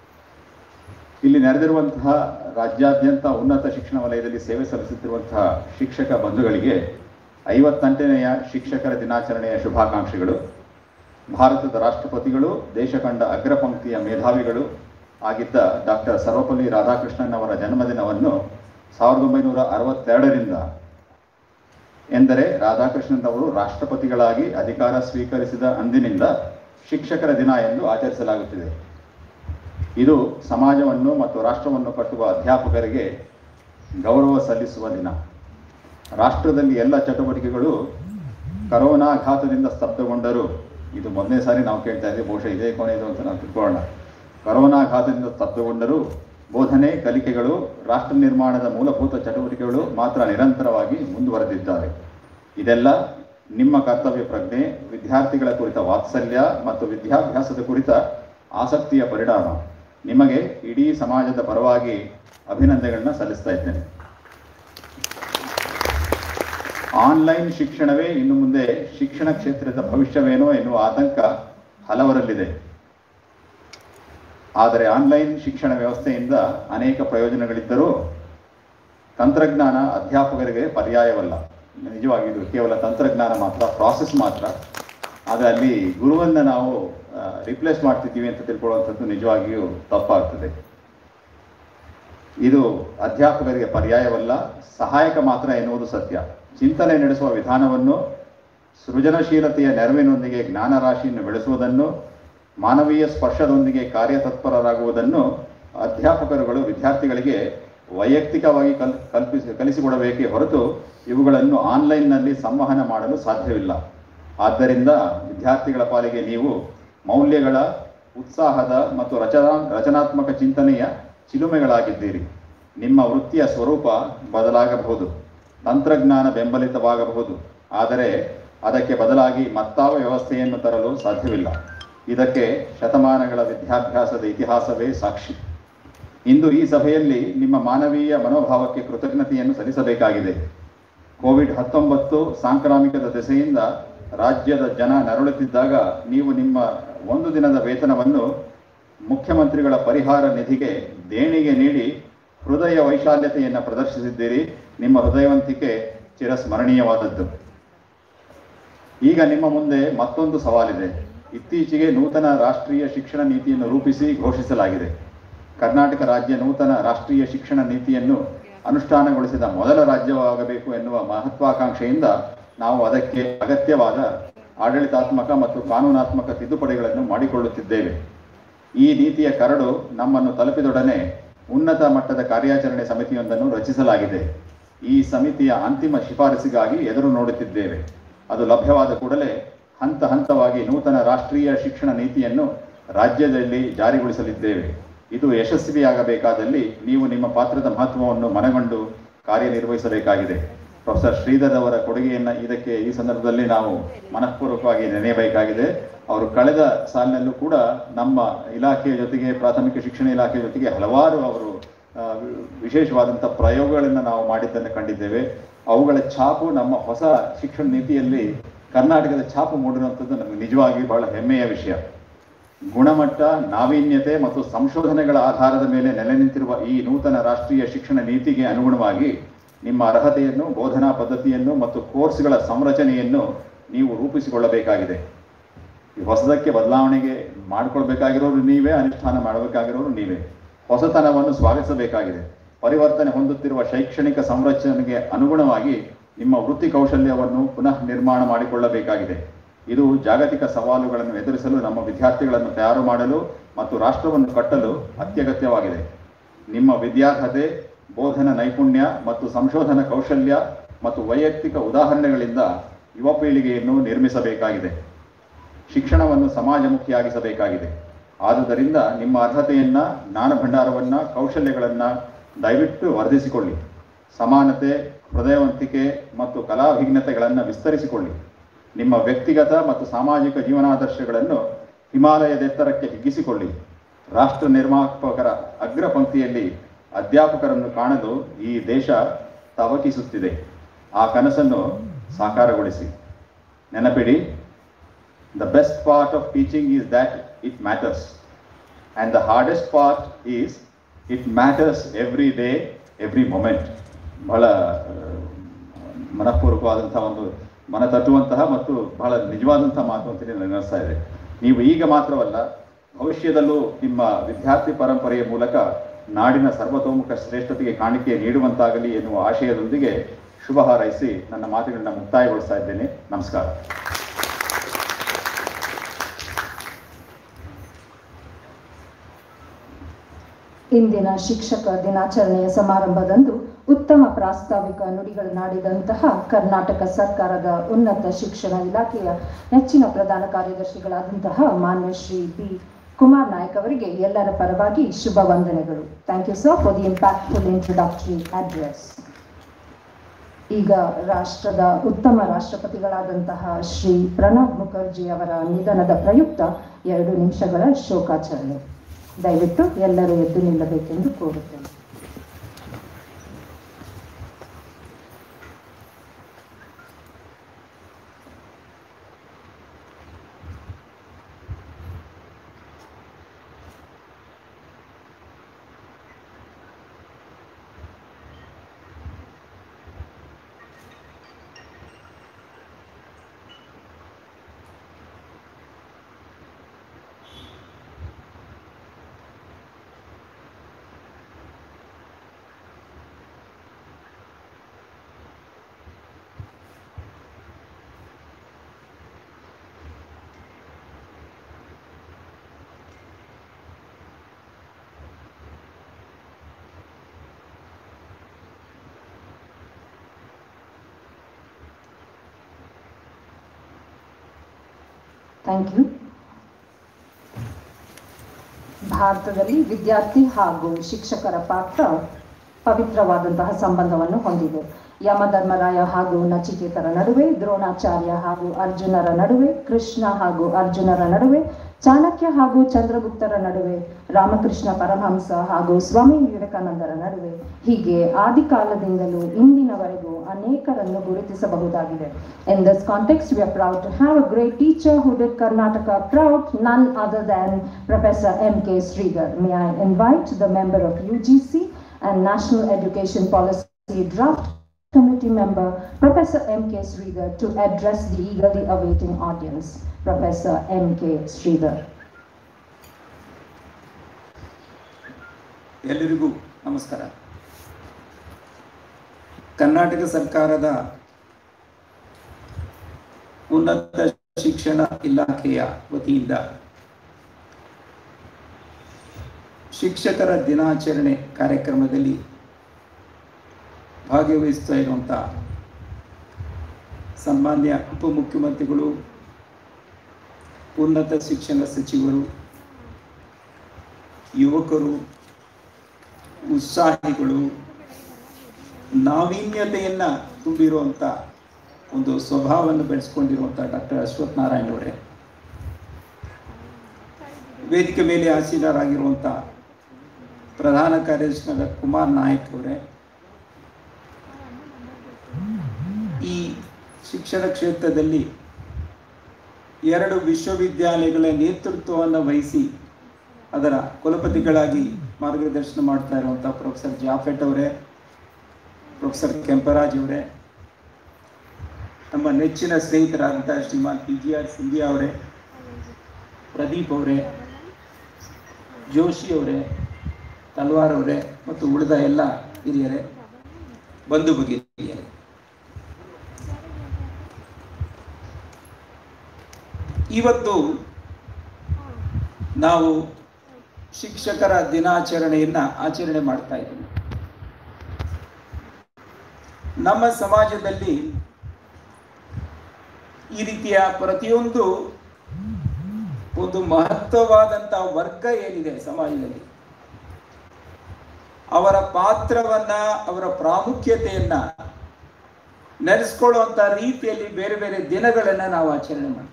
ಇಲ್ಲಿ ನೆರೆದಿರುವಂತಹ ರಾಜ್ಯಾದ್ಯಂತ ಉನ್ನತ ಶಿಕ್ಷಣ ವಲಯದಲ್ಲಿ ಸೇವೆ ಸಲ್ಲಿಸುತ್ತಿರುವಂತಹ ಶಿಕ್ಷಕ ಬಂಧುಗಳಿಗೆ ಐವತ್ತೆಂಟನೆಯ ಶಿಕ್ಷಕರ ದಿನಾಚರಣೆಯ ಶುಭಾಕಾಂಕ್ಷೆಗಳು ಭಾರತದ ರಾಷ್ಟ್ರಪತಿಗಳು ದೇಶ ಕಂಡ ಅಗ್ರಪಂಕ್ತಿಯ ಮೇಧಾವಿಗಳು ಆಗಿದ್ದ ಡಾಕ್ಟರ್ ಸರ್ವಪಲ್ಲಿ ರಾಧಾಕೃಷ್ಣನ್ ಅವರ ಜನ್ಮದಿನವನ್ನು ಸಾವಿರದ ಒಂಬೈನೂರ ಅರವತ್ತೆರಡರಿಂದ ಎಂದರೆ ರಾಧಾಕೃಷ್ಣನ್ ಅವರು ರಾಷ್ಟ್ರಪತಿಗಳಾಗಿ ಅಧಿಕಾರ ಸ್ವೀಕರಿಸಿದ ಅಂದಿನಿಂದ ಶಿಕ್ಷಕರ ದಿನ ಎಂದು ಆಚರಿಸಲಾಗುತ್ತಿದೆ ಇದು ಸಮಾಜವನ್ನು ಮತ್ತು ರಾಷ್ಟ್ರವನ್ನು ಕಟ್ಟುವ ಅಧ್ಯಾಪಕರಿಗೆ ಗೌರವ ಸಲ್ಲಿಸುವ ದಿನ ರಾಷ್ಟ್ರದಲ್ಲಿ ಎಲ್ಲ ಚಟುವಟಿಕೆಗಳು ಕರೋನಾಘಾತದಿಂದ ಸ್ತಬ್ಧಗೊಂಡರೂ ಇದು ಮೊದಲನೇ ಸಾರಿ ನಾವು ಕೇಳ್ತಾ ಇದ್ದೀವಿ ಬಹುಶಃ ಇದೇ ಕೊನೆಯದು ಅಂತ ನಾವು ತಿಳ್ಕೊಳ್ಳೋಣ ಕರೋನಾಘಾತದಿಂದ ಸ್ತಬ್ಧಗೊಂಡರೂ ಬೋಧನೆ ಕಲಿಕೆಗಳು ರಾಷ್ಟ್ರ ನಿರ್ಮಾಣದ ಮೂಲಭೂತ ಚಟುವಟಿಕೆಗಳು ಮಾತ್ರ ನಿರಂತರವಾಗಿ ಮುಂದುವರೆದಿದ್ದಾರೆ ಇದೆಲ್ಲ ನಿಮ್ಮ ಕರ್ತವ್ಯ ಪ್ರಜ್ಞೆ ವಿದ್ಯಾರ್ಥಿಗಳ ಕುರಿತ ವಾತ್ಸಲ್ಯ ಮತ್ತು ವಿದ್ಯಾಭ್ಯಾಸದ ಕುರಿತ ಆಸಕ್ತಿಯ ಪರಿಣಾಮ ನಿಮಗೆ ಇಡೀ ಸಮಾಜದ ಪರವಾಗಿ ಅಭಿನಂದನೆಗಳನ್ನ ಸಲ್ಲಿಸ್ತಾ ಇದ್ದೇನೆ ಆನ್ಲೈನ್ ಶಿಕ್ಷಣವೇ ಇನ್ನು ಮುಂದೆ ಶಿಕ್ಷಣ ಕ್ಷೇತ್ರದ ಭವಿಷ್ಯವೇನೋ ಎನ್ನುವ ಆತಂಕ ಹಲವರಲ್ಲಿದೆ ಆದರೆ ಆನ್ಲೈನ್ ಶಿಕ್ಷಣ ವ್ಯವಸ್ಥೆಯಿಂದ ಅನೇಕ ಪ್ರಯೋಜನಗಳಿದ್ದರೂ ತಂತ್ರಜ್ಞಾನ ಅಧ್ಯಾಪಕರಿಗೆ ಪರ್ಯಾಯವಲ್ಲ ನಿಜವಾಗಿ ಇದು ಕೇವಲ ತಂತ್ರಜ್ಞಾನ ಮಾತ್ರ ಪ್ರಾಸೆಸ್ ಮಾತ್ರ ಆದರೆ ಅಲ್ಲಿ ಗುರುವನ್ನು ನಾವು ರಿಪ್ಲೇಸ್ ಮಾಡ್ತಿದ್ದೀವಿ ಅಂತ ತಿಳ್ಕೊಳ್ಳುವಂಥದ್ದು ನಿಜವಾಗಿಯೂ ತಪ್ಪಾಗ್ತದೆ ಇದು ಅಧ್ಯಾಪಕರಿಗೆ ಪರ್ಯಾಯವಲ್ಲ ಸಹಾಯಕ ಮಾತ್ರ ಎನ್ನುವುದು ಸತ್ಯ ಚಿಂತನೆ ನಡೆಸುವ ವಿಧಾನವನ್ನು ಸೃಜನಶೀಲತೆಯ ನೆರವಿನೊಂದಿಗೆ ಜ್ಞಾನ ರಾಶಿಯನ್ನು ಬೆಳೆಸುವುದನ್ನು ಮಾನವೀಯ ಸ್ಪರ್ಶದೊಂದಿಗೆ ಕಾರ್ಯತತ್ಪರರಾಗುವುದನ್ನು ಅಧ್ಯಾಪಕರುಗಳು ವಿದ್ಯಾರ್ಥಿಗಳಿಗೆ ವೈಯಕ್ತಿಕವಾಗಿ ಕಲ್ ಕಲ್ಪಿಸಿ ಕಲಿಸಿಕೊಡಬೇಕೇ ಹೊರತು ಇವುಗಳನ್ನು ಆನ್ಲೈನ್ನಲ್ಲಿ ಸಂವಹನ ಮಾಡಲು ಸಾಧ್ಯವಿಲ್ಲ ಆದ್ದರಿಂದ ವಿದ್ಯಾರ್ಥಿಗಳ ಪಾಲಿಗೆ ನೀವು ಮೌಲ್ಯಗಳ ಉತ್ಸಾಹದ ಮತ್ತು ರಚನಾ ರಚನಾತ್ಮಕ ಚಿಂತನೆಯ ಚಿಲುಮೆಗಳಾಗಿದ್ದೀರಿ ನಿಮ್ಮ ವೃತ್ತಿಯ ಸ್ವರೂಪ ಬದಲಾಗಬಹುದು ತಂತ್ರಜ್ಞಾನ ಬೆಂಬಲಿತವಾಗಬಹುದು ಆದರೆ ಅದಕ್ಕೆ ಬದಲಾಗಿ ಮತ್ತಾವ ವ್ಯವಸ್ಥೆಯನ್ನು ತರಲು ಸಾಧ್ಯವಿಲ್ಲ ಇದಕ್ಕೆ ಶತಮಾನಗಳ ವಿದ್ಯಾಭ್ಯಾಸದ ಇತಿಹಾಸವೇ ಸಾಕ್ಷಿ ಇಂದು ಈ ಸಭೆಯಲ್ಲಿ ನಿಮ್ಮ ಮಾನವೀಯ ಮನೋಭಾವಕ್ಕೆ ಕೃತಜ್ಞತೆಯನ್ನು ಸಲ್ಲಿಸಬೇಕಾಗಿದೆ ಕೋವಿಡ್ ಹತ್ತೊಂಬತ್ತು ಸಾಂಕ್ರಾಮಿಕದ ದೆಸೆಯಿಂದ ರಾಜ್ಯದ ಜನ ನರಳುತ್ತಿದ್ದಾಗ ನೀವು ನಿಮ್ಮ ಒಂದು ದಿನದ ವೇತನವನ್ನು ಮುಖ್ಯಮಂತ್ರಿಗಳ ಪರಿಹಾರ ನಿಧಿಗೆ ದೇಣಿಗೆ ನೀಡಿ ಹೃದಯ ವೈಶಾಲ್ಯತೆಯನ್ನು ಪ್ರದರ್ಶಿಸಿದ್ದೀರಿ ನಿಮ್ಮ ಹೃದಯವಂತಿಕೆ ಚಿರಸ್ಮರಣೀಯವಾದದ್ದು ಈಗ ನಿಮ್ಮ ಮುಂದೆ ಮತ್ತೊಂದು ಸವಾಲಿದೆ ಇತ್ತೀಚೆಗೆ ನೂತನ ರಾಷ್ಟ್ರೀಯ ಶಿಕ್ಷಣ ನೀತಿಯನ್ನು ರೂಪಿಸಿ ಘೋಷಿಸಲಾಗಿದೆ ಕರ್ನಾಟಕ ರಾಜ್ಯ ನೂತನ ರಾಷ್ಟ್ರೀಯ ಶಿಕ್ಷಣ ನೀತಿಯನ್ನು ಅನುಷ್ಠಾನಗೊಳಿಸಿದ ಮೊದಲ ರಾಜ್ಯವಾಗಬೇಕು ಎನ್ನುವ ಮಹತ್ವಾಕಾಂಕ್ಷೆಯಿಂದ ನಾವು ಅದಕ್ಕೆ ಅಗತ್ಯವಾದ ಆಡಳಿತಾತ್ಮಕ ಮತ್ತು ಕಾನೂನಾತ್ಮಕ ತಿದ್ದುಪಡಿಗಳನ್ನು ಮಾಡಿಕೊಳ್ಳುತ್ತಿದ್ದೇವೆ ಈ ನೀತಿಯ ಕರಡು ನಮ್ಮನ್ನು ತಲುಪಿದೊಡನೆ ಉನ್ನತ ಮಟ್ಟದ ಕಾರ್ಯಾಚರಣೆ ಸಮಿತಿಯೊಂದನ್ನು ರಚಿಸಲಾಗಿದೆ ಈ ಸಮಿತಿಯ ಅಂತಿಮ ಶಿಫಾರಸಿಗಾಗಿ ಎದುರು ನೋಡುತ್ತಿದ್ದೇವೆ ಅದು ಲಭ್ಯವಾದ ಕೂಡಲೇ ಹಂತ ಹಂತವಾಗಿ ನೂತನ ರಾಷ್ಟ್ರೀಯ ಶಿಕ್ಷಣ ನೀತಿಯನ್ನು ರಾಜ್ಯದಲ್ಲಿ ಜಾರಿಗೊಳಿಸಲಿದ್ದೇವೆ ಇದು ಯಶಸ್ವಿಯಾಗಬೇಕಾದಲ್ಲಿ ನೀವು ನಿಮ್ಮ ಪಾತ್ರದ ಮಹತ್ವವನ್ನು ಮನಗಂಡು ಕಾರ್ಯನಿರ್ವಹಿಸಬೇಕಾಗಿದೆ ಪ್ರೊಫೆಸರ್ ಶ್ರೀಧರ್ ಅವರ ಕೊಡುಗೆಯನ್ನು ಇದಕ್ಕೆ ಈ ಸಂದರ್ಭದಲ್ಲಿ ನಾವು ಮನಃಪೂರ್ವಕವಾಗಿ ನೆನೆಯಬೇಕಾಗಿದೆ ಅವರು ಕಳೆದ ಸಾಲಿನಲ್ಲೂ ಕೂಡ ನಮ್ಮ ಇಲಾಖೆಯ ಜೊತೆಗೆ ಪ್ರಾಥಮಿಕ ಶಿಕ್ಷಣ ಇಲಾಖೆಯ ಜೊತೆಗೆ ಹಲವಾರು ಅವರು ಆ, ವಿಶೇಷವಾದಂಥ ಪ್ರಯೋಗಗಳನ್ನು ನಾವು ಮಾಡಿದ್ದನ್ನು ಕಂಡಿದ್ದೇವೆ ಅವುಗಳ ಛಾಪು ನಮ್ಮ ಹೊಸ ಶಿಕ್ಷಣ ನೀತಿಯಲ್ಲಿ ಕರ್ನಾಟಕದ ಛಾಪು ಮೂಡಿರುವಂಥದ್ದು ನಮಗೆ ನಿಜವಾಗಿ ಬಹಳ ಹೆಮ್ಮೆಯ ವಿಷಯ ಗುಣಮಟ್ಟ ನಾವೀನ್ಯತೆ ಮತ್ತು ಸಂಶೋಧನೆಗಳ ಆಧಾರದ ಮೇಲೆ ನೆಲೆ ನಿಂತಿರುವ ಈ ನೂತನ ರಾಷ್ಟ್ರೀಯ ಶಿಕ್ಷಣ ನೀತಿಗೆ ಅನುಗುಣವಾಗಿ ನಿಮ್ಮ ಅರ್ಹತೆಯನ್ನು ಬೋಧನಾ ಪದ್ಧತಿಯನ್ನು ಮತ್ತು ಕೋರ್ಸ್ಗಳ ಸಂರಚನೆಯನ್ನು ನೀವು ರೂಪಿಸಿಕೊಳ್ಳಬೇಕಾಗಿದೆ ಈ ಹೊಸದಕ್ಕೆ ಬದಲಾವಣೆಗೆ ಮಾಡಿಕೊಳ್ಬೇಕಾಗಿರೋರು ನೀವೇ ಅನುಷ್ಠಾನ ಮಾಡಬೇಕಾಗಿರೋರು ನೀವೇ ಹೊಸತನವನ್ನು ಸ್ವಾಗತಿಸಬೇಕಾಗಿದೆ ಪರಿವರ್ತನೆ ಹೊಂದುತ್ತಿರುವ ಶೈಕ್ಷಣಿಕ ಸಂರಚನೆಗೆ ಅನುಗುಣವಾಗಿ ನಿಮ್ಮ ವೃತ್ತಿ ಕೌಶಲ್ಯವನ್ನು ಪುನಃ ನಿರ್ಮಾಣ ಮಾಡಿಕೊಳ್ಳಬೇಕಾಗಿದೆ ಇದು ಜಾಗತಿಕ ಸವಾಲುಗಳನ್ನು ಎದುರಿಸಲು ನಮ್ಮ ವಿದ್ಯಾರ್ಥಿಗಳನ್ನು ತಯಾರು ಮಾಡಲು ಮತ್ತು ರಾಷ್ಟ್ರವನ್ನು ಕಟ್ಟಲು ಅತ್ಯಗತ್ಯವಾಗಿದೆ ನಿಮ್ಮ ವಿದ್ಯಾರ್ಹತೆ ಬೋಧನ ನೈಪುಣ್ಯ ಮತ್ತು ಸಂಶೋಧನಾ ಕೌಶಲ್ಯ ಮತ್ತು ವೈಯಕ್ತಿಕ ಉದಾಹರಣೆಗಳಿಂದ ಯುವ ಪೀಳಿಗೆಯನ್ನು ನಿರ್ಮಿಸಬೇಕಾಗಿದೆ ಶಿಕ್ಷಣವನ್ನು ಸಮಾಜಮುಖಿಯಾಗಿಸಬೇಕಾಗಿದೆ ಆದುದರಿಂದ ನಿಮ್ಮ ಅರ್ಹತೆಯನ್ನ ಜ್ಞಾನ ಭಂಡಾರವನ್ನ ಕೌಶಲ್ಯಗಳನ್ನ ದಯವಿಟ್ಟು ವರ್ಧಿಸಿಕೊಳ್ಳಿ ಸಮಾನತೆ ಹೃದಯವಂತಿಕೆ ಮತ್ತು ಕಲಾಭಿಜ್ಞತೆಗಳನ್ನು ವಿಸ್ತರಿಸಿಕೊಳ್ಳಿ ನಿಮ್ಮ ವ್ಯಕ್ತಿಗತ ಮತ್ತು ಸಾಮಾಜಿಕ ಜೀವನಾದರ್ಶಗಳನ್ನು ಹಿಮಾಲಯದೆತ್ತರಕ್ಕೆ ಹಿಗ್ಗಿಸಿಕೊಳ್ಳಿ ರಾಷ್ಟ್ರ ನಿರ್ಮಾಪಕರ ಅಗ್ರ ಪಂಕ್ತಿಯಲ್ಲಿ ಅಧ್ಯಾಪಕರನ್ನು ಕಾಣಲು ಈ ದೇಶ ತವಕಿಸುತ್ತಿದೆ ಆ ಕನಸನ್ನು ಸಾಕಾರಗೊಳಿಸಿ ನೆನಪಿಡಿ The best part of teaching is that it matters. And the hardest part is it matters every day, every moment. ಬಹಳ ಆ, ಮನಃಪೂರ್ವಕವಾದಂಥ ಒಂದು ಮನ ತಟ್ಟುವಂತಹ ಮತ್ತು ಬಹಳ ನಿಜವಾದಂತಹ ಮಾತು ಅಂತೇಳಿ ನನಗೆ ಅನಿಸ್ತಾ ಇದೆ ನೀವು ಈಗ ಮಾತ್ರವಲ್ಲ ಭವಿಷ್ಯದಲ್ಲೂ ನಿಮ್ಮ ವಿದ್ಯಾರ್ಥಿ ಪರಂಪರೆಯ ಮೂಲಕ ನಾಡಿನ ಸರ್ವತೋಮುಖ ಶ್ರೇಷ್ಠತೆಗೆ ಕಾಣಿಕೆ ನೀಡುವಂತಾಗಲಿ ಎನ್ನುವ ಆಶಯದೊಂದಿಗೆ ಶುಭ ಹಾರೈಸಿ ನನ್ನ ಮಾತುಗಳನ್ನ ಮುಕ್ತಾಯಗೊಳಿಸ್ತಾ ಇದ್ದೇನೆ ನಮಸ್ಕಾರ ಇಂದಿನ ಶಿಕ್ಷಕ ದಿನಾಚರಣೆಯ ಸಮಾರಂಭದಂದು ಉತ್ತಮ ಪ್ರಾಸ್ತಾವಿಕ ನುಡಿಗಳನ್ನಾಡಿದಂತಹ ಕರ್ನಾಟಕ ಸರ್ಕಾರದ ಉನ್ನತ ಶಿಕ್ಷಣ ಇಲಾಖೆಯ ನೆಚ್ಚಿನ ಪ್ರಧಾನ ಕಾರ್ಯದರ್ಶಿಗಳಾದಂತಹ ಮಾನ್ಯ ಶ್ರೀ ಬಿ ಕುಮಾರ್ ನಾಯಕ್ ಅವರಿಗೆ ಎಲ್ಲರ ಪರವಾಗಿ ಶುಭ ವಂದನೆಗಳು thank you sir for the impactful introductory address ಈಗ ರಾಷ್ಟ್ರದ ಉತ್ತಮ ರಾಷ್ಟ್ರಪತಿಗಳಾದಂತಹ ಶ್ರೀ ಪ್ರಣಬ್ ಮುಖರ್ಜಿ ಅವರ ನಿಧನದ ಪ್ರಯುಕ್ತ ಎರಡು ನಿಮಿಷಗಳ ಶೋಕಾಚರಣೆ ದಯವಿಟ್ಟು ಎಲ್ಲರೂ ಎದ್ದು ನಿಲ್ಲಬೇಕೆಂದು ಕೋರುತ್ತೇನೆ ಥ್ಯಾಂಕ್ ಯು ಭಾರತದಲ್ಲಿ ವಿದ್ಯಾರ್ಥಿ ಹಾಗೂ ಶಿಕ್ಷಕರ ಪಾತ್ರ ಪವಿತ್ರವಾದಂತಹ ಸಂಬಂಧವನ್ನು ಹೊಂದಿದೆ ಯಮಧರ್ಮರಾಯ ಹಾಗೂ ನಚಿಕೇತರ ನಡುವೆ ದ್ರೋಣಾಚಾರ್ಯ ಹಾಗೂ ಅರ್ಜುನರ ನಡುವೆ ಕೃಷ್ಣ ಹಾಗೂ ಅರ್ಜುನರ ನಡುವೆ ಚಾಣಕ್ಯ ಹಾಗೂ ಚಂದ್ರಗುಪ್ತರ ನಡುವೆ ರಾಮಕೃಷ್ಣ ಪರಮಹಂಸ ಹಾಗೂ ಸ್ವಾಮಿ ವಿವೇಕಾನಂದರ ನಡುವೆ ಹೀಗೆ ಆದಿಕಾಲದಿಂದಲೂ ಇಂದಿನವರೆಗೂ ಅನೇಕರನ್ನು ಗುರುತಿಸಬಹುದಾಗಿದೆ in this context we are proud to have a great teacher who did Karnataka proud none other than professor M K Sridhar may I invite the member of U G C and National Education Policy Draft Committee member Professor M.K. Sridhar to address the eagerly awaiting audience. Professor M.K. Sridhar. ಎಲ್ಲರಿಗೂ ನಮಸ್ಕಾರ ಕರ್ನಾಟಕ ಸರ್ಕಾರದ ಉನ್ನತ ಶಿಕ್ಷಣ ಇಲಾಖೆಯ ವತಿಯಿಂದ ಶಿಕ್ಷಕರ ದಿನಾಚರಣೆ ಕಾರ್ಯಕ್ರಮದಲ್ಲಿ ಭಾಗವಹಿಸ್ತಾ ಇರುವಂಥ ಸನ್ಮಾನ್ಯ ಉಪಮುಖ್ಯಮಂತ್ರಿಗಳು ಉನ್ನತ ಶಿಕ್ಷಣ ಸಚಿವರು ಯುವಕರು ಉತ್ಸಾಹಿಗಳು ನಾವೀನ್ಯತೆಯನ್ನ ತುಂಬಿರುವಂಥ ಒಂದು ಸ್ವಭಾವವನ್ನು ಬೆಳೆಸ್ಕೊಂಡಿರುವಂಥ ಡಾಕ್ಟರ್ ಅಶ್ವಥ್ ನಾರಾಯಣ್ ಅವರೇ ವೇದಿಕೆ ಮೇಲೆ ಆಸೀನರಾಗಿರುವಂಥ ಪ್ರಧಾನ ಕಾರ್ಯದರ್ಶಿಯಾದ ಕುಮಾರ್ ನಾಯಕ್ ಅವರೇ ಈ ಶಿಕ್ಷಣ ಕ್ಷೇತ್ರದಲ್ಲಿ ಎರಡು ವಿಶ್ವವಿದ್ಯಾಲಯಗಳ ನೇತೃತ್ವವನ್ನು ವಹಿಸಿ ಅದರ ಕುಲಪತಿಗಳಾಗಿ ಮಾರ್ಗದರ್ಶನ ಮಾಡ್ತಾ ಇರುವಂಥ ಪ್ರೊಫೆಸರ್ ಜಾಫೆಟ್ ಅವರೇ ಪ್ರೊಫೆಸರ್ ಕೆಂಪರಾಜ್ ಅವರೇ ನಮ್ಮ ನೆಚ್ಚಿನ ಸ್ನೇಹಿತರಾದಂಥ ಶ್ರೀಮಾನ್ ಪಿ ಜಿ ಆರ್ ಸಿಂಧಿಯಾ ಅವರೇ ಪ್ರದೀಪ್ ಅವರೇ ಜೋಶಿ ಅವರೇ ತಲ್ವಾರ್ ಅವರೇ ಮತ್ತು ಉಳಿದ ಎಲ್ಲ ಹಿರಿಯರೇ ಬಂಧು ಭಗಿನಿಯರೇ ಇವತ್ತು ನಾವು ಶಿಕ್ಷಕರ ದಿನಾಚರಣೆಯನ್ನ ಆಚರಣೆ ಮಾಡ್ತಾ ಇದ್ದೀವಿ ನಮ್ಮ ಸಮಾಜದಲ್ಲಿ ಈ ರೀತಿಯ ಪ್ರತಿಯೊಂದು ಒಂದು ಮಹತ್ವವಾದಂತ ವರ್ಗ ಏನಿದೆ ಸಮಾಜದಲ್ಲಿ ಅವರ ಪಾತ್ರವನ್ನ ಅವರ ಪ್ರಾಮುಖ್ಯತೆಯನ್ನ ನಡೆಸ್ಕೊಳ್ಳುವಂತ ರೀತಿಯಲ್ಲಿ ಬೇರೆ ಬೇರೆ ದಿನಗಳನ್ನ ನಾವು ಆಚರಣೆ ಮಾಡ್ತೀವಿ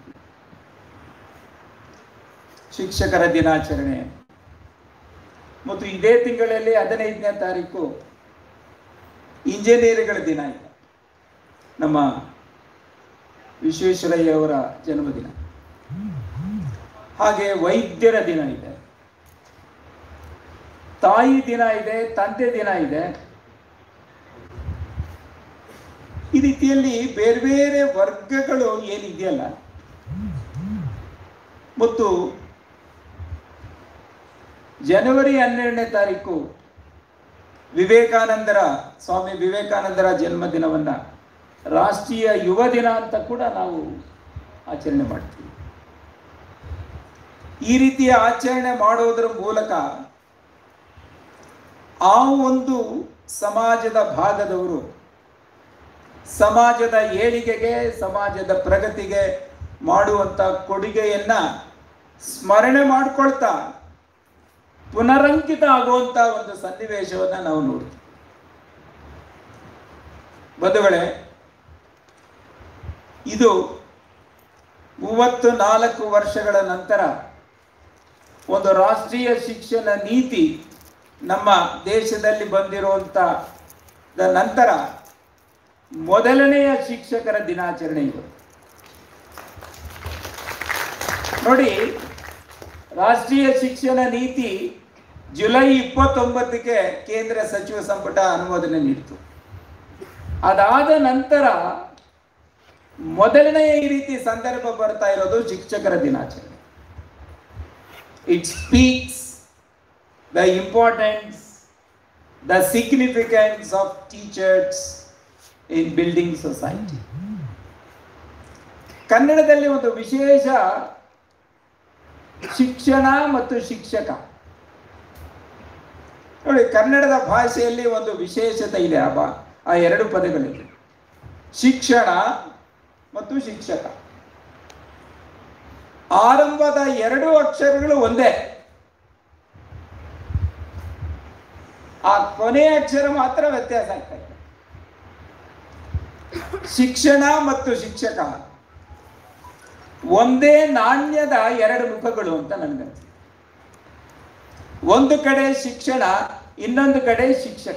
ಶಿಕ್ಷಕರ ದಿನಾಚರಣೆ ಮತ್ತು ಇದೇ ತಿಂಗಳಲ್ಲಿ ಹದಿನೈದನೇ ತಾರೀಕು ಇಂಜಿನಿಯರ್ಗಳ ದಿನ ಇದೆ ನಮ್ಮ ವಿಶ್ವೇಶ್ವರಯ್ಯ ಅವರ ಜನ್ಮದಿನ ಹಾಗೆ ವೈದ್ಯರ ದಿನ ಇದೆ ತಾಯಿ ದಿನ ಇದೆ ತಂದೆ ದಿನ ಇದೆ ಈ ರೀತಿಯಲ್ಲಿ ಬೇರೆ ಬೇರೆ ವರ್ಗಗಳು ಏನಿದೆಯಲ್ಲ ಮತ್ತು ಜನವರಿ ಹನ್ನೆರಡನೇ ತಾರೀಕು ವಿವೇಕಾನಂದರ ಸ್ವಾಮಿ ವಿವೇಕಾನಂದರ ಜನ್ಮದಿನವನ್ನ ರಾಷ್ಟ್ರೀಯ ಯುವ ದಿನ ಅಂತ ಕೂಡ ನಾವು ಆಚರಣೆ ಮಾಡ್ತೀವಿ ಈ ರೀತಿಯ ಆಚರಣೆ ಮಾಡೋದರ ಮೂಲಕ ಆ ಒಂದು ಸಮಾಜದ ಭಾಗದವರು ಸಮಾಜದ ಏಳಿಗೆಗೆ ಸಮಾಜದ ಪ್ರಗತಿಗೆ ಮಾಡುವಂತ ಕೊಡುಗೆಯನ್ನ ಸ್ಮರಣೆ ಮಾಡ್ಕೊಳ್ತಾ ಪುನರಂಕಿತ ಆಗುವಂತ ಒಂದು ಸನ್ನಿವೇಶವನ್ನ ನಾವು ನೋಡ್ತೀವಿ ಬಂಧುಗಳೇ ಇದು ಮೂವತ್ತು ನಾಲ್ಕು ವರ್ಷಗಳ ನಂತರ ಒಂದು ರಾಷ್ಟ್ರೀಯ ಶಿಕ್ಷಣ ನೀತಿ ನಮ್ಮ ದೇಶದಲ್ಲಿ ಬಂದಿರುವಂತ ನಂತರ ಮೊದಲನೆಯ ಶಿಕ್ಷಕರ ದಿನಾಚರಣೆ ಇವತ್ತು ನೋಡಿ ರಾಷ್ಟ್ರೀಯ ಶಿಕ್ಷಣ ನೀತಿ ಜುಲೈ ಇಪ್ಪತ್ತೊಂಬತ್ತಕ್ಕೆ ಕೇಂದ್ರ ಸಚಿವ ಸಂಪುಟ ಅನುಮೋದನೆ ನೀಡಿತು ಅದಾದ ನಂತರ ಮೊದಲನೆಯ ಈ ರೀತಿ ಸಂದರ್ಭ ಬರ್ತಾ ಇರೋದು ಶಿಕ್ಷಕರ ದಿನಾಚರಣೆ it speaks the importance the significance of teachers in building society ಕನ್ನಡದಲ್ಲಿ ಒಂದು ವಿಶೇಷ ಶಿಕ್ಷಣ ಮತ್ತು ಶಿಕ್ಷಕ ನೋಡಿ ಕನ್ನಡದ ಭಾಷೆಯಲ್ಲಿ ಒಂದು ವಿಶೇಷತೆ ಇದೆ ಆ ಬಾ ಆ ಎರಡು ಪದಗಳಲ್ಲಿ ಶಿಕ್ಷಣ ಮತ್ತು ಶಿಕ್ಷಕ ಆರಂಭದ ಎರಡು ಅಕ್ಷರಗಳು ಒಂದೇ ಆ ಕೊನೆಯ ಅಕ್ಷರ ಮಾತ್ರ ವ್ಯತ್ಯಾಸ ಆಗ್ತಾ ಇದೆ ಶಿಕ್ಷಣ ಮತ್ತು ಶಿಕ್ಷಕ ಒಂದೇ ನಾಣ್ಯದ ಎರಡು ಮುಖಗಳು ಅಂತ ನನಗನ್ಸುತ್ತೆ ಒಂದು ಕಡೆ ಶಿಕ್ಷಣ ಇನ್ನೊಂದು ಕಡೆ ಶಿಕ್ಷಕ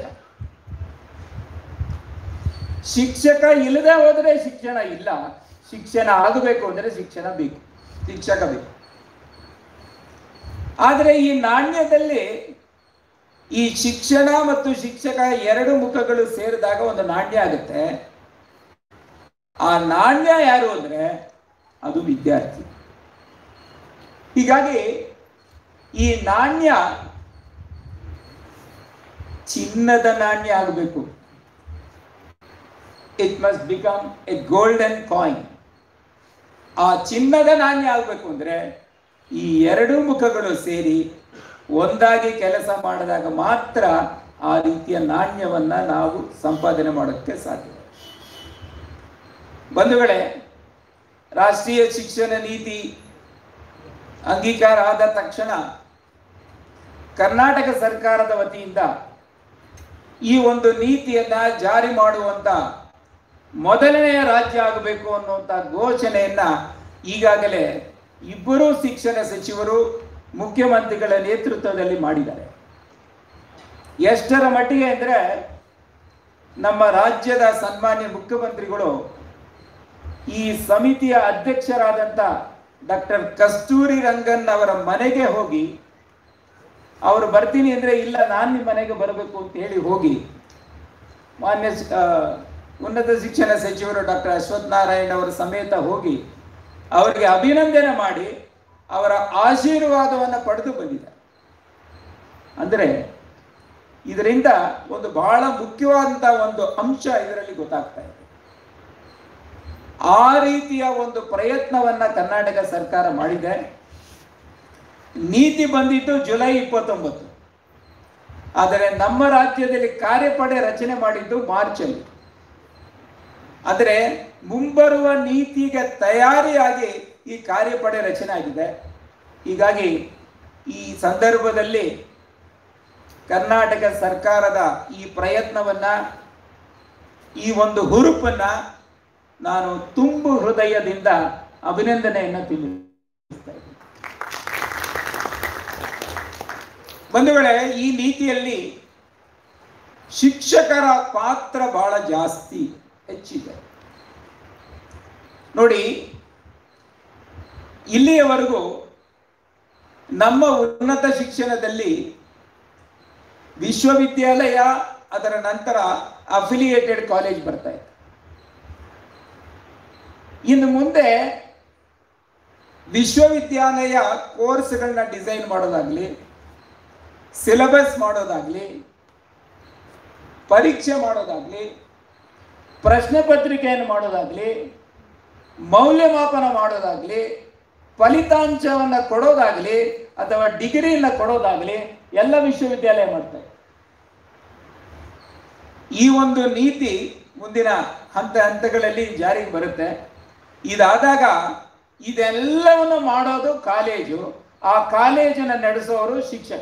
ಶಿಕ್ಷಕ ಇಲ್ಲದೆ ಹೋದರೆ ಶಿಕ್ಷಣ ಇಲ್ಲ ಶಿಕ್ಷಣ ಆಗಬೇಕು ಅಂದರೆ ಶಿಕ್ಷಣ ಬೇಕು ಶಿಕ್ಷಕ ಬೇಕು ಆದರೆ ಈ ನಾಣ್ಯದಲ್ಲಿ ಈ ಶಿಕ್ಷಣ ಮತ್ತು ಶಿಕ್ಷಕ ಎರಡು ಮುಖಗಳು ಸೇರಿದಾಗ ಒಂದು ನಾಣ್ಯ ಆಗುತ್ತೆ ಆ ನಾಣ್ಯ ಯಾರು ಅಂದ್ರೆ ಅದು ವಿದ್ಯಾರ್ಥಿ ಹೀಗಾಗಿ ಈ ನಾಣ್ಯ ಚಿನ್ನದ ನಾಣ್ಯ ಆಗಬೇಕು it must become a golden coin ಆ ಚಿನ್ನದ ನಾಣ್ಯ ಆಗಬೇಕು ಅಂದ್ರೆ ಈ ಎರಡು ಮುಖಗಳು ಸೇರಿ ಒಂದಾಗಿ ಕೆಲಸ ಮಾಡಿದಾಗ ಮಾತ್ರ ಆ ರೀತಿಯ ನಾಣ್ಯವನ್ನ ನಾವು ಸಂಪಾದನೆ ಮಾಡೋಕ್ಕೆ ಸಾಧ್ಯ ಬಂಧುಗಳೇ ರಾಷ್ಟ್ರೀಯ ಶಿಕ್ಷಣ ನೀತಿ ಅಂಗೀಕಾರ ಆದ ತಕ್ಷಣ ಕರ್ನಾಟಕ ಸರ್ಕಾರದ ವತಿಯಿಂದ ಈ ಒಂದು ನೀತಿಯನ್ನ ಜಾರಿ ಮಾಡುವಂತ ಮೊದಲನೆಯ ರಾಜ್ಯ ಆಗಬೇಕು ಅನ್ನುವಂಥ ಘೋಷಣೆಯನ್ನ ಈಗಾಗಲೇ ಇಬ್ಬರೂ ಶಿಕ್ಷಣ ಸಚಿವರು ಮುಖ್ಯಮಂತ್ರಿಗಳ ನೇತೃತ್ವದಲ್ಲಿ ಮಾಡಿದ್ದಾರೆ ಎಷ್ಟರ ಮಟ್ಟಿಗೆ ಅಂದರೆ ನಮ್ಮ ರಾಜ್ಯದ ಸನ್ಮಾನ್ಯ ಮುಖ್ಯಮಂತ್ರಿಗಳು ಈ ಸಮಿತಿಯ ಅಧ್ಯಕ್ಷರಾದಂಥ ಡಾಕ್ಟರ್ ಕಸ್ತೂರಿ ರಂಗನ್ ಅವರ ಮನೆಗೆ ಹೋಗಿ ಅವರು ಬರ್ತೀನಿ ಅಂದರೆ ಇಲ್ಲ ನಾನು ನಿಮ್ಮ ಮನೆಗೆ ಬರಬೇಕು ಅಂತ ಹೇಳಿ ಹೋಗಿ ಮಾನ್ಯ ಸ- ಆ, ಉನ್ನತ ಶಿಕ್ಷಣ ಸಚಿವರು ಡಾಕ್ಟರ್ ಅಶ್ವಥ್ ನಾರಾಯಣ್ ಅವರ ಸಮೇತ ಹೋಗಿ ಅವರಿಗೆ ಅಭಿನಂದನೆ ಮಾಡಿ ಅವರ ಆಶೀರ್ವಾದವನ್ನು ಪಡೆದು ಬಂದಿದ್ದಾರೆ ಅಂದರೆ ಇದರಿಂದ ಒಂದು ಬಹಳ ಮುಖ್ಯವಾದಂಥ ಒಂದು ಅಂಶ ಇದರಲ್ಲಿ ಗೊತ್ತಾಗ್ತಾ ಇದೆ ಆ ರೀತಿಯ ಒಂದು ಪ್ರಯತ್ನವನ್ನ ಕರ್ನಾಟಕ ಸರ್ಕಾರ ಮಾಡಿದೆ ನೀತಿ ಬಂದಿದ್ದು ಜುಲೈ ಇಪ್ಪತ್ತೊಂಬತ್ತು ಆದರೆ ನಮ್ಮ ರಾಜ್ಯದಲ್ಲಿ ಕಾರ್ಯಪಡೆ ರಚನೆ ಮಾಡಿದ್ದು ಮಾರ್ಚಲ್ಲಿ ಆದರೆ ಮುಂಬರುವ ನೀತಿಗೆ ತಯಾರಿಯಾಗಿ ಈ ಕಾರ್ಯಪಡೆ ರಚನೆ ಆಗಿದೆ ಹೀಗಾಗಿ ಈ ಸಂದರ್ಭದಲ್ಲಿ ಕರ್ನಾಟಕ ಸರ್ಕಾರದ ಈ ಪ್ರಯತ್ನವನ್ನ ಈ ಒಂದು ಹುರುಪನ್ನ ನಾನು ತುಂಬು ಹೃದಯದಿಂದ ಅಭಿನಂದನೆಯನ್ನು ತಿಳಿಸ್ತಾ ಇದ್ದೀನಿ ಬಂಧುಗಳೇ ಈ ನೀತಿಯಲ್ಲಿ ಶಿಕ್ಷಕರ ಪಾತ್ರ ಬಹಳ ಜಾಸ್ತಿ ಹೆಚ್ಚಿದೆ ನೋಡಿ ಇಲ್ಲಿಯವರೆಗೂ ನಮ್ಮ ಉನ್ನತ ಶಿಕ್ಷಣದಲ್ಲಿ ವಿಶ್ವವಿದ್ಯಾಲಯ ಅದರ ನಂತರ ಅಫಿಲಿಯೇಟೆಡ್ ಕಾಲೇಜ್ ಬರ್ತಾ ಇದೆ ಇನ್ನು ಮುಂದೆ ವಿಶ್ವವಿದ್ಯಾಲಯ ಕೋರ್ಸ್ಗಳನ್ನ ಡಿಸೈನ್ ಮಾಡೋದಾಗ್ಲಿ ಸಿಲೆಬಸ್ ಮಾಡೋದಾಗ್ಲಿ ಪರೀಕ್ಷೆ ಮಾಡೋದಾಗ್ಲಿ ಪ್ರಶ್ನೆ ಪತ್ರಿಕೆಯನ್ನು ಮಾಡೋದಾಗ್ಲಿ ಮೌಲ್ಯಮಾಪನ ಮಾಡೋದಾಗ್ಲಿ ಫಲಿತಾಂಶವನ್ನು ಕೊಡೋದಾಗ್ಲಿ ಅಥವಾ ಡಿಗ್ರಿಯನ್ನು ಕೊಡೋದಾಗ್ಲಿ ಎಲ್ಲ ವಿಶ್ವವಿದ್ಯಾಲಯ ಮಾಡ್ತಾರೆ ಈ ಒಂದು ನೀತಿ ಮುಂದಿನ ಹಂತ ಹಂತಗಳಲ್ಲಿ ಜಾರಿಗೆ ಬರುತ್ತೆ ಇದಾದಾಗ ಇದೆಲ್ಲವನ್ನು ಮಾಡೋದು ಕಾಲೇಜು ಆ ಕಾಲೇಜನ್ನು ನಡೆಸೋರು ಶಿಕ್ಷಕ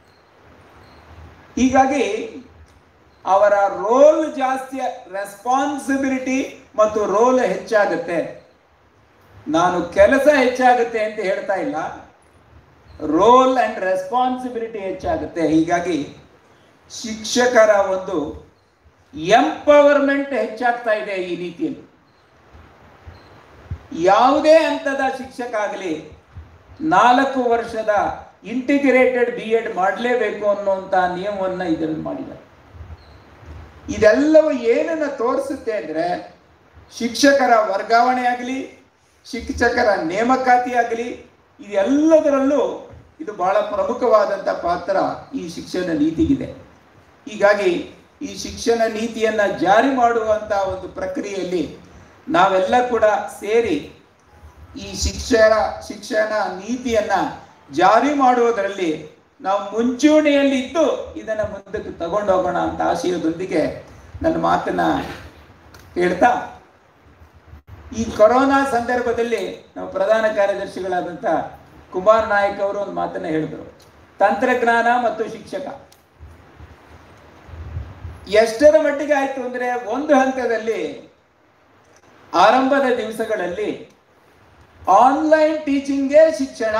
ಹೀಗಾಗಿ ಅವರ ರೋಲ್ ಜಾಸ್ತಿ ರೆಸ್ಪಾನ್ಸಿಬಿಲಿಟಿ ಮತ್ತು ರೋಲ್ ಹೆಚ್ಚಾಗುತ್ತೆ ನಾನು ಕೆಲಸ ಹೆಚ್ಚಾಗುತ್ತೆ ಅಂತ ಹೇಳ್ತಾ ಇಲ್ಲ ರೋಲ್ ಅಂಡ್ ರೆಸ್ಪಾನ್ಸಿಬಿಲಿಟಿ ಹೆಚ್ಚಾಗುತ್ತೆ ಹೀಗಾಗಿ ಶಿಕ್ಷಕರ ಒಂದು ಎಂಪವರ್ಮೆಂಟ್ ಹೆಚ್ಚಾಗ್ತಾ ಇದೆ ಈ ರೀತಿಯಲ್ಲಿ ಯಾವುದೇ ಹಂತದ ಶಿಕ್ಷಕ ಆಗಲಿ ನಾಲ್ಕು ವರ್ಷದ ಇಂಟಿಗ್ರೇಟೆಡ್ ಬಿ ಎಡ್ ಮಾಡಲೇಬೇಕು ಅನ್ನುವಂಥ ನಿಯಮವನ್ನು ಇದರಲ್ಲಿ ಮಾಡಿದ್ದಾರೆ ಇದೆಲ್ಲವೂ ಏನನ್ನ ತೋರಿಸುತ್ತೆ ಅಂದರೆ ಶಿಕ್ಷಕರ ವರ್ಗಾವಣೆ ಆಗಲಿ ಶಿಕ್ಷಕರ ನೇಮಕಾತಿ ಆಗಲಿ ಇದೆಲ್ಲದರಲ್ಲೂ ಇದು ಬಹಳ ಪ್ರಮುಖವಾದಂಥ ಪಾತ್ರ ಈ ಶಿಕ್ಷಣ ನೀತಿಗಿದೆ ಹೀಗಾಗಿ ಈ ಶಿಕ್ಷಣ ನೀತಿಯನ್ನು ಜಾರಿ ಮಾಡುವಂಥ ಒಂದು ಪ್ರಕ್ರಿಯೆಯಲ್ಲಿ ನಾವೆಲ್ಲ ಕೂಡ ಸೇರಿ ಈ ಶಿಕ್ಷಣ ಶಿಕ್ಷಣ ನೀತಿಯನ್ನ ಜಾರಿ ಮಾಡುವುದರಲ್ಲಿ ನಾವು ಮುಂಚೂಣಿಯಲ್ಲಿ ಇದ್ದು ಇದನ್ನು ಮುಂದಕ್ಕೆ ತಗೊಂಡೋಗೋಣ ಅಂತ ಆಶಯದೊಂದಿಗೆ ನನ್ನ ಮಾತನ್ನ ಹೇಳ್ತಾ ಈ ಕೊರೋನಾ ಸಂದರ್ಭದಲ್ಲಿ ನಾವು ಪ್ರಧಾನ ಕಾರ್ಯದರ್ಶಿಗಳಾದಂಥ ಕುಮಾರ್ ನಾಯಕ್ ಅವರು ಒಂದು ಮಾತನ್ನ ಹೇಳಿದರು ತಂತ್ರಜ್ಞಾನ ಮತ್ತು ಶಿಕ್ಷಕ ಎಷ್ಟರ ಮಟ್ಟಿಗೆ ಆಯ್ತು ಅಂದ್ರೆ ಒಂದು ಹಂತದಲ್ಲಿ ಆರಂಭದ ದಿವಸಗಳಲ್ಲಿ ಆನ್ಲೈನ್ ಟೀಚಿಂಗೇ ಶಿಕ್ಷಣ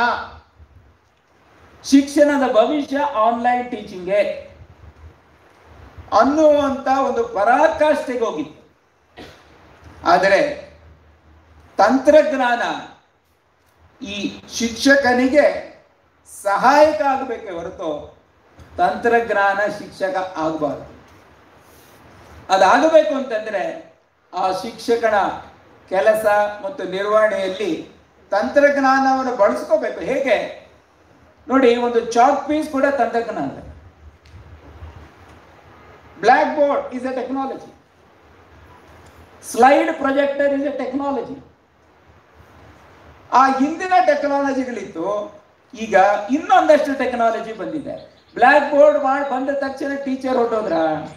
ಶಿಕ್ಷಣದ ಭವಿಷ್ಯ ಆನ್ಲೈನ್ ಟೀಚಿಂಗೇ ಅನ್ನುವಂತ ಒಂದು ಪರಾಕಾಷ್ಠೆಗೆ ಹೋಗಿತ್ತು ಆದರೆ ತಂತ್ರಜ್ಞಾನ ಈ ಶಿಕ್ಷಕನಿಗೆ ಸಹಾಯಕ ಆಗಬೇಕೆ ಹೊರತು ತಂತ್ರಜ್ಞಾನ ಶಿಕ್ಷಕ ಆಗಬಾರ್ದು ಅದಾಗಬೇಕು ಅಂತಂದ್ರೆ ಆ ಶಿಕ್ಷಕನ ಕೆಲಸ ಮತ್ತು ನಿರ್ವಹಣೆಯಲ್ಲಿ ತಂತ್ರಜ್ಞಾನವನ್ನು ಬಳಸ್ಕೋಬೇಕು ಹೇಗೆ ನೋಡಿ ಒಂದು ಚಾಕ್ ಪೀಸ್ ಕೂಡ ತಂತ್ರಜ್ಞಾನ blackboard is a technology slide projector is a technology ಆ ಹಿಂದಿನ ಟೆಕ್ನಾಲಜಿಗಳಿತ್ತು ಈಗ ಇನ್ನೊಂದಷ್ಟು ಟೆಕ್ನಾಲಜಿ ಬಂದಿದೆ ಬ್ಲ್ಯಾಕ್ ಬೋರ್ಡ್ ಮಾಡಿ ಬಂದ ತಕ್ಷಣ ಟೀಚರ್ ಹೊರಟೋದ್ರ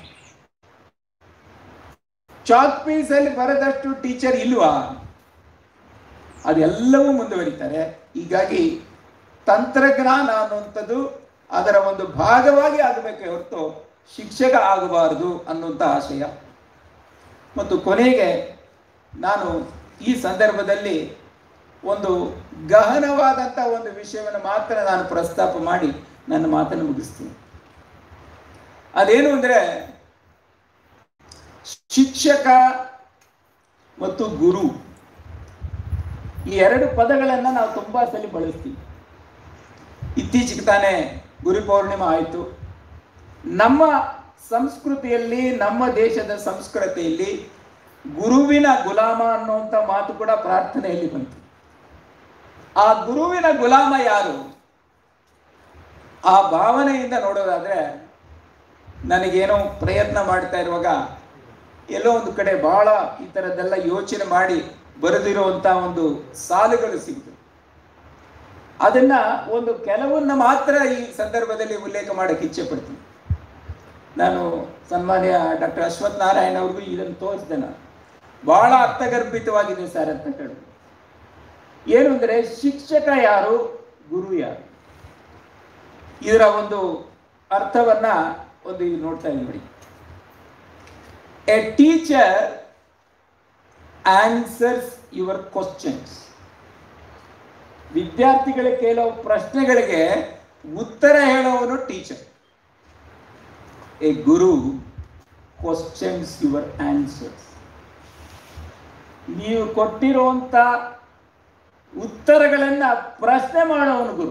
ಚಾಕ್ ಪೀಸ್ ಅಲ್ಲಿ ಬರೆದಷ್ಟು ಟೀಚರ್ ಇಲ್ವಾ ಅದೆಲ್ಲವೂ ಮುಂದುವರಿತಾರೆ ಹೀಗಾಗಿ ತಂತ್ರಜ್ಞಾನ ಅನ್ನುವಂಥದ್ದು ಅದರ ಒಂದು ಭಾಗವಾಗಿ ಆಗಬೇಕೇ ಹೊರತು ಶಿಕ್ಷಕ ಆಗಬಾರದು ಅನ್ನುವಂಥ ಆಶಯ ಮತ್ತು ಕೊನೆಗೆ ನಾನು ಈ ಸಂದರ್ಭದಲ್ಲಿ ಒಂದು ಗಹನವಾದಂಥ ಒಂದು ವಿಷಯವನ್ನು ಮಾತ್ರ ನಾನು ಪ್ರಸ್ತಾಪ ಮಾಡಿ ನನ್ನ ಮಾತನ್ನು ಮುಗಿಸ್ತೀನಿ ಅದೇನು ಅಂದರೆ ಶಿಕ್ಷಕ ಮತ್ತು ಗುರು ಈ ಎರಡು ಪದಗಳನ್ನು ನಾವು ತುಂಬಾ ಸಲ ಬಳಸ್ತೀವಿ ಇತ್ತೀಚೆಗೆ ತಾನೇ ಗುರು ಪೌರ್ಣಿಮೆ ಆಯಿತು ನಮ್ಮ ಸಂಸ್ಕೃತಿಯಲ್ಲಿ ನಮ್ಮ ದೇಶದ ಸಂಸ್ಕೃತಿಯಲ್ಲಿ ಗುರುವಿನ ಗುಲಾಮ ಅನ್ನುವಂಥ ಮಾತು ಕೂಡ ಪ್ರಾರ್ಥನೆಯಲ್ಲಿ ಬಂತು ಆ ಗುರುವಿನ ಗುಲಾಮ ಯಾರು ಆ ಭಾವನೆಯಿಂದ ನೋಡೋದಾದ್ರೆ ನನಗೇನೋ ಪ್ರಯತ್ನ ಮಾಡ್ತಾ ಇರುವಾಗ ಎಲ್ಲೋ ಒಂದು ಕಡೆ ಬಹಳ ಈ ಥರದ್ದೆಲ್ಲ ಯೋಚನೆ ಮಾಡಿ ಬರೆದಿರುವಂಥ ಒಂದು ಸಾಲುಗಳು ಸಿಕ್ತು ಅದನ್ನ ಒಂದು ಕೆಲವನ್ನ ಮಾತ್ರ ಈ ಸಂದರ್ಭದಲ್ಲಿ ಉಲ್ಲೇಖ ಮಾಡಕ್ಕೆ ಇಚ್ಛೆ ಪಡ್ತೀನಿ ನಾನು ಸನ್ಮಾನ್ಯ ಡಾಕ್ಟರ್ ಅಶ್ವಥ್ ನಾರಾಯಣ ಅವ್ರಿಗೂ ಇದನ್ನು ತೋರಿಸಿದೆ ನಾನು ಬಹಳ ಅರ್ಥಗರ್ಭಿತವಾಗಿದೆ ಸರ್ ಅಂತ ಹೇಳಿದ್ರು ಏನು ಅಂದರೆ ಶಿಕ್ಷಕ ಯಾರು ಗುರು ಯಾರು ಇದರ ಒಂದು ಅರ್ಥವನ್ನ ಒಂದು ಈಗ ನೋಡ್ತಾ ಇದ್ದೀವಿ ನೋಡಿ a teacher answers your questions ವಿದ್ಯಾರ್ಥಿಗಳ ಕೇಳೋ ಪ್ರಶ್ನೆಗಳಿಗೆ ಉತ್ತರ ಹೇಳೋವನು teacher a guru questions your answers ನೀವು ಕೊಟ್ಟಿರುವಂತ ಉತ್ತರಗಳನ್ನ ಪ್ರಶ್ನೆ ಮಾಡೋವನು ಗುರು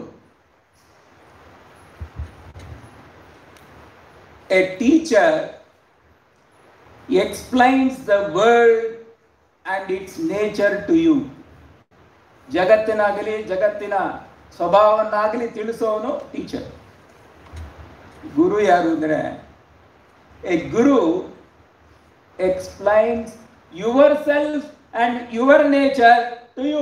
a teacher explains the world and its nature to you ಜಗತ್ತಿನಾಗಲಿ ಜಗತ್ತಿನ ಸ್ವಭಾವವನ್ನಾಗಲಿ ತಿಳಿಸೋನು ಟೀಚರ್ ಗುರು ಯಾರು ಅಂದರೆ a guru explains your self and your nature to you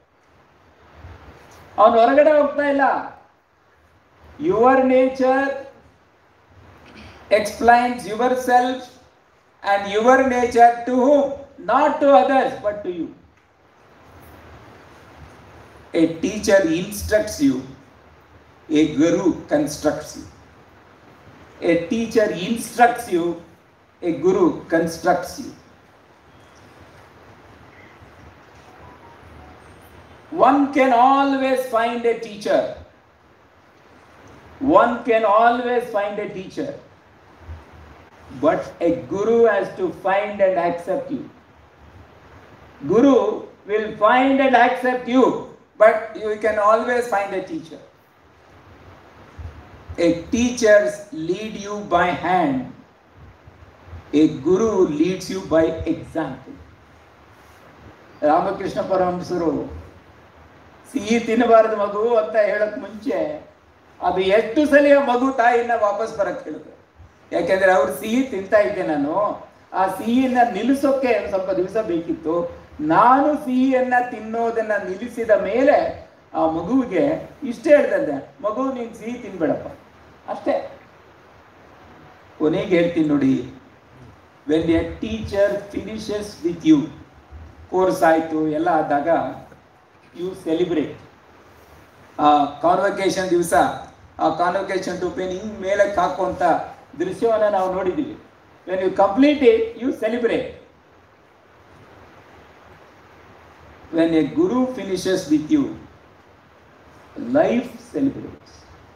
ಅವನು ಹೊರಗಡೆ ಹೋಗ್ತಾ ಇಲ್ಲ your nature explains your self and your nature to whom? Not to others, but to you. A teacher instructs you, a guru constructs you. A teacher instructs you, a guru constructs you. One can always find a teacher. One can always find a teacher. But a guru has to find and accept you. Guru will find and accept you, but you can always find a teacher. A teacher lead you by hand. A guru leads you by example. Ramakrishna ಪರಮಹಂಸರು ಸಿಹಿ ತಿನ್ನಬಾರದು ಮಗು ಅಂತ ಹೇಳಕ್ ಮುಂಚೆ ಅದು ಎಷ್ಟು ಸಲ ಆ ಮಗು ತಾಯಿನ ವಾಪಸ್ ಬರಕ್ ಹೇಳಿದ್ರು ಯಾಕೆಂದ್ರೆ ಅವ್ರು ಸಿಹಿ ತಿಂತಾ ಇದ್ದೆ ನಾನು ಆ ಸಿಹಿಯನ್ನ ನಿಲ್ಲಿಸೋಕೆ ಒಂದ್ ಸ್ವಲ್ಪ ದಿವಸ ಬೇಕಿತ್ತು ನಾನು ಸಿಹಿಯನ್ನ ತಿನ್ನೋದನ್ನ ನಿಲ್ಲಿಸಿದ ಮೇಲೆ ಆ ಮಗುವಿಗೆ ಇಷ್ಟೇ ಹೇಳ್ತಂದೆ ಮಗು ನೀನ್ ಸಿಹಿ ತಿನ್ಬೇಡಪ್ಪ ಅಷ್ಟೇ ಕೊನೆಗೆ ಹೇಳ್ತೀನಿ ನೋಡಿ when a teacher finishes with you course ಆಯ್ತು ಎಲ್ಲ ಆದಾಗ ಯು ಸೆಲಿಬ್ರೇಟ್ ಆ ಕಾನ್ವಕೇಶನ್ ದಿವಸ ಆ ಕಾನ್ವಕೇಶನ್ ಟೋಪಿಯನ್ನು ಹಿಂಗ್ ಮೇಲಕ್ಕೆ ಹಾಕುವಂತ ದೃಶ್ಯವನ್ನು ನಾವು ನೋಡಿದ್ದೀವಿ when you complete it you celebrate when a guru finishes with you life celebrates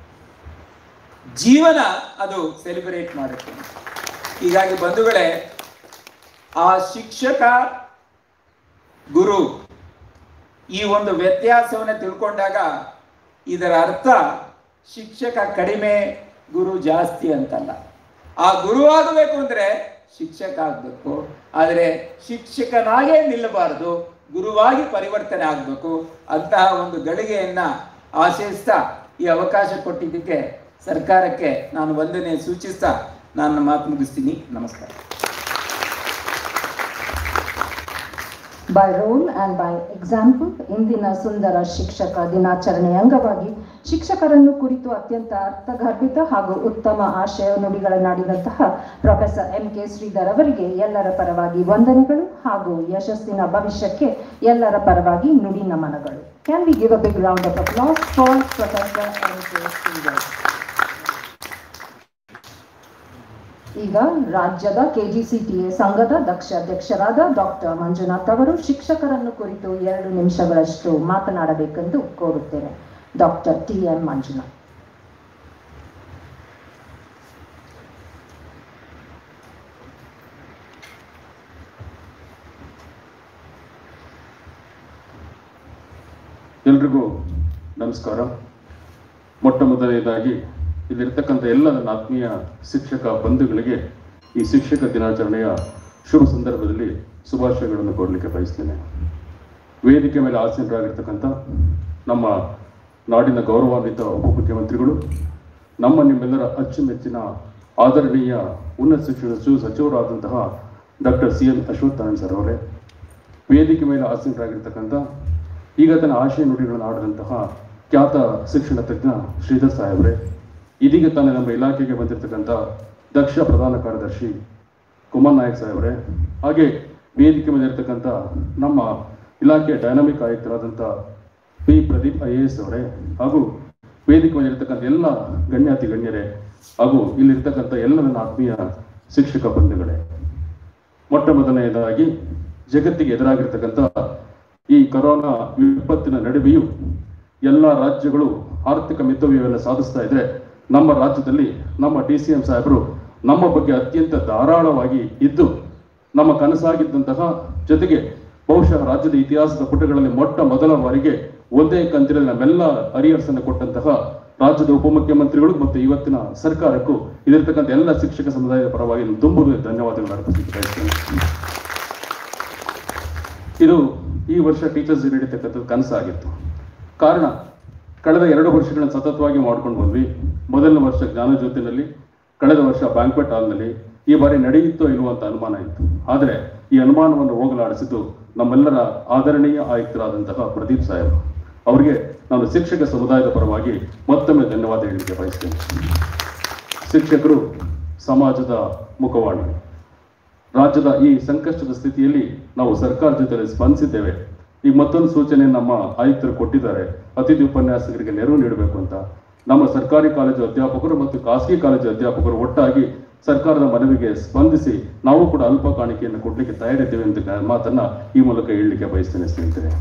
ಜೀವನ ಅದು ಸೆಲಿಬ್ರೇಟ್ ಮಾಡುತ್ತೆ ಹೀಗಾಗಿ ಬಂಧುಗಳೇ ಆ ಶಿಕ್ಷಕ ಗುರು ಈ ಒಂದು ವ್ಯತ್ಯಾಸವನ್ನು ತಿಳ್ಕೊಂಡಾಗ ಇದರ ಅರ್ಥ ಶಿಕ್ಷಕ ಕಡಿಮೆ ಗುರು ಜಾಸ್ತಿ ಅಂತಲ್ಲ ಆ ಗುರು ಆಗಬೇಕು ಅಂದ್ರೆ ಶಿಕ್ಷಕ ಆಗಬೇಕು ಆದರೆ ಶಿಕ್ಷಕನಾಗೇ ನಿಲ್ಲಬಾರದು ಗುರುವಾಗಿ ಪರಿವರ್ತನೆ ಆಗಬೇಕು ಅಂತಹ ಒಂದು ಗಳಿಗೆಯನ್ನ ಆಶಯಿಸ್ತಾ ಈ ಅವಕಾಶ ಕೊಟ್ಟಿದ್ದಕ್ಕೆ ಸರ್ಕಾರಕ್ಕೆ ನಾನು ವಂದನೆ ಸೂಚಿಸ್ತಾ ನಾನು ಮಾತು ಮುಗಿಸ್ತೀನಿ ನಮಸ್ಕಾರ By role and by example, ಇಂದಿನ ಸುಂದರ ಶಿಕ್ಷಕ ದಿನಾಚರಣೆಯ ಅಂಗವಾಗಿ ಶಿಕ್ಷಕರನ್ನು ಕುರಿತು ಅತ್ಯಂತ ಅರ್ಥಗರ್ಭಿತ ಹಾಗೂ ಉತ್ತಮ ಆಶಯ ನುಡಿಗಳನ್ನಾಡಿದಂತಹ ಪ್ರೊಫೆಸರ್ ಎಂ ಕೆ ಶ್ರೀಧರ್ ಅವರಿಗೆ ಎಲ್ಲರ ಪರವಾಗಿ ವಂದನೆಗಳು ಹಾಗೂ ಯಶಸ್ಸಿನ ಭವಿಷ್ಯಕ್ಕೆ ಎಲ್ಲರ ಪರವಾಗಿ ನುಡಿ ನಮನಗಳು can we give a big round of applause for professor M K Sridhar ಈಗ ರಾಜ್ಯದ ಕೆಜಿಸಿಟಿಎ ಸಂಘದ ದಕ್ಷ ಅಧ್ಯಕ್ಷರಾದ ಡಾಕ್ಟರ್ ಮಂಜುನಾಥ್ ಅವರು ಶಿಕ್ಷಕರನ್ನು ಕುರಿತು ಎರಡು ನಿಮಿಷಗಳಷ್ಟು ಮಾತನಾಡಬೇಕೆಂದು ಕೋರುತ್ತೇನೆ ಡಾಕ್ಟರ್ ಟಿ ಎಂ ಮಂಜುನಾಥ್ ಎಲ್ರಿಗೂ ನಮಸ್ಕಾರ ಮೊಟ್ಟ ಮೊದಲನೇದಾಗಿ ಇಲ್ಲಿರ್ತಕ್ಕಂಥ ಎಲ್ಲ ನನ್ನ ಆತ್ಮೀಯ ಶಿಕ್ಷಕ ಬಂಧುಗಳಿಗೆ ಈ ಶಿಕ್ಷಕ ದಿನಾಚರಣೆಯ ಶುಭ ಸಂದರ್ಭದಲ್ಲಿ ಶುಭಾಶಯಗಳನ್ನು ಕೊಡಲಿಕ್ಕೆ ಬಯಸ್ತೇನೆ ವೇದಿಕೆ ಮೇಲೆ ಆಸೀನರಾಗಿರ್ತಕ್ಕಂಥ ನಮ್ಮ ನಾಡಿನ ಗೌರವಾನ್ವಿತ ಉಪಮುಖ್ಯಮಂತ್ರಿಗಳು ನಮ್ಮ ನಿಮ್ಮೆಲ್ಲರ ಅಚ್ಚುಮೆಚ್ಚಿನ ಆದರಣೀಯ ಉನ್ನತ ಶಿಕ್ಷಣ ಸಚಿವ- ಸಚಿವರಾದಂತಹ ಡಾಕ್ಟರ್ ಸಿ ಎನ್ ಅಶ್ವತ್ಥಾನಂದ್ ಸರ್ ಅವರೇ ವೇದಿಕೆ ಮೇಲೆ ಆಸೀನರಾಗಿರ್ತಕ್ಕಂಥ ಈಗ ತನ್ನ ಆಶಯ ನುಡಿಗಳನ್ನು ಆಡಿದಂತಹ ಖ್ಯಾತ ಶಿಕ್ಷಣ ತಜ್ಞ ಶ್ರೀಧರ್ ಸಾಹೇಬ್ರೆ ಇದೀಗ ತಾನೇ ನಮ್ಮ ಇಲಾಖೆಗೆ ಬಂದಿರತಕ್ಕಂಥ ದಕ್ಷ ಪ್ರಧಾನ ಕಾರ್ಯದರ್ಶಿ ಕುಮಾರ್ ನಾಯಕ್ ಸಾಹೇಬ್ರೆ ಹಾಗೆ ವೇದಿಕೆ ಮೇಲೆ ಇರ್ತಕ್ಕಂಥ ನಮ್ಮ ಇಲಾಖೆಯ ಡೈನಾಮಿಕ್ ಆಯುಕ್ತರಾದಂಥ P Pradeep I A S ಅವರೇ ಹಾಗೂ ವೇದಿಕೆ ಮೇಲೆ ಇರ್ತಕ್ಕಂಥ ಎಲ್ಲ ಗಣ್ಯಾತಿ ಗಣ್ಯರೇ ಹಾಗೂ ಇಲ್ಲಿರ್ತಕ್ಕಂಥ ಎಲ್ಲ ನನ್ನ ಆತ್ಮೀಯ ಶಿಕ್ಷಕ ಬಂಧುಗಳೇ ಮೊಟ್ಟ ಮೊದಲನೆಯದಾಗಿ ಜಗತ್ತಿಗೆ ಎದುರಾಗಿರ್ತಕ್ಕಂಥ ಈ ಕೊರೋನಾ ವಿಪತ್ತಿನ ನಡುವೆಯೂ ಎಲ್ಲ ರಾಜ್ಯಗಳು ಆರ್ಥಿಕ ಮಿತವ್ಯಯವನ್ನು ಸಾಧಿಸ್ತಾ ಇದ್ರೆ ನಮ್ಮ ರಾಜ್ಯದಲ್ಲಿ ನಮ್ಮ ಡಿ ಸಿ ಎಂ ಸಾಹೇಬರು ನಮ್ಮ ಬಗ್ಗೆ ಅತ್ಯಂತ ಧಾರಾಳವಾಗಿ ಇದ್ದು ನಮ್ಮ ಕನಸಾಗಿದ್ದಂತಹ ಜೊತೆಗೆ ಬಹುಶಃ ರಾಜ್ಯದ ಇತಿಹಾಸದ ಪುಟಗಳಲ್ಲಿ ಮೊಟ್ಟ ಮೊದಲ ಬಾರಿಗೆ ಒಂದೇ ಕಂತಿನಲ್ಲಿ ನಮ್ಮೆಲ್ಲ ಅರಿಯರ್ಸನ್ನು ಕೊಟ್ಟಂತಹ ರಾಜ್ಯದ ಉಪಮುಖ್ಯಮಂತ್ರಿಗಳು ಮತ್ತು ಇವತ್ತಿನ ಸರ್ಕಾರಕ್ಕೂ ಇದಿರ್ತಕ್ಕಂಥ ಎಲ್ಲ ಶಿಕ್ಷಕ ಸಮುದಾಯದ ಪರವಾಗಿ ನಾನು ತುಂಬ ಧನ್ಯವಾದಗಳು ಅರ್ಪಿಸಲಿಕ್ಕೆ ಬಯಸ್ತೇನೆ ಇದು ಈ ವರ್ಷ ಟೀಚರ್ಸ್ ಡೇ ನಡೀತಕ್ಕಂಥದ್ದು ಕನಸಾಗಿತ್ತು ಕಾರಣ ಕಳೆದ ಎರಡು ವರ್ಷಗಳನ್ನು ಸತತವಾಗಿ ಮಾಡ್ಕೊಂಡು ಬಂದ್ವಿ ಮೊದಲನೇ ವರ್ಷ ಜ್ಞಾನ ಜ್ಯೋತಿನಲ್ಲಿ ಕಳೆದ ವರ್ಷ ಬ್ಯಾಂಕ್ವೆಟ್ ಹಾಲ್ನಲ್ಲಿ ಈ ಬಾರಿ ನಡೆಯುತ್ತೋ ಇಲ್ವೋ ಅಂತ ಅನುಮಾನ ಇತ್ತು ಆದರೆ ಈ ಅನುಮಾನವನ್ನು ಹೋಗಲಾಡಿಸಿದ್ದು ನಮ್ಮೆಲ್ಲರ ಆದರಣೀಯ ಆಯುಕ್ತರಾದಂತಹ ಪ್ರದೀಪ್ ಸಾಹೇಬ್ ಅವರಿಗೆ ನಾನು ಶಿಕ್ಷಕ ಸಮುದಾಯದ ಪರವಾಗಿ ಮತ್ತೊಮ್ಮೆ ಧನ್ಯವಾದ ಹೇಳಲಿಕ್ಕೆ ಬಯಸ್ತೇನೆ ಶಿಕ್ಷಕರು ಸಮಾಜದ ಮುಖವಾಣಿ ರಾಜ್ಯದ ಈ ಸಂಕಷ್ಟದ ಸ್ಥಿತಿಯಲ್ಲಿ ನಾವು ಸರ್ಕಾರ ಜೊತೆ ಸ್ಪಂದಿಸಿದ್ದೇವೆ ಈಗ ಮತ್ತೊಂದು ಸೂಚನೆ ನಮ್ಮ ಆಯುಕ್ತರು ಕೊಟ್ಟಿದ್ದಾರೆ ಅತಿಥಿ ಉಪನ್ಯಾಸಕರಿಗೆ ನೆರವು ನೀಡಬೇಕು ಅಂತ ನಮ್ಮ ಸರ್ಕಾರಿ ಕಾಲೇಜು ಅಧ್ಯಾಪಕರು ಮತ್ತು ಖಾಸಗಿ ಕಾಲೇಜು ಅಧ್ಯಾಪಕರು ಒಟ್ಟಾಗಿ ಸರ್ಕಾರದ ಮನವಿಗೆ ಸ್ಪಂದಿಸಿ ನಾವು ಕೂಡ ಅಲ್ಪ ಕಾಣಿಕೆಯನ್ನು ಕೊಡಲಿಕ್ಕೆ ತಯಾರಿದ್ದೇವೆ ಅಂತ ಮಾತನ್ನ ಈ ಮೂಲಕ ಹೇಳಲಿಕ್ಕೆ ಬಯಸ್ತೇನೆ ಸ್ನೇಹಿತರೆ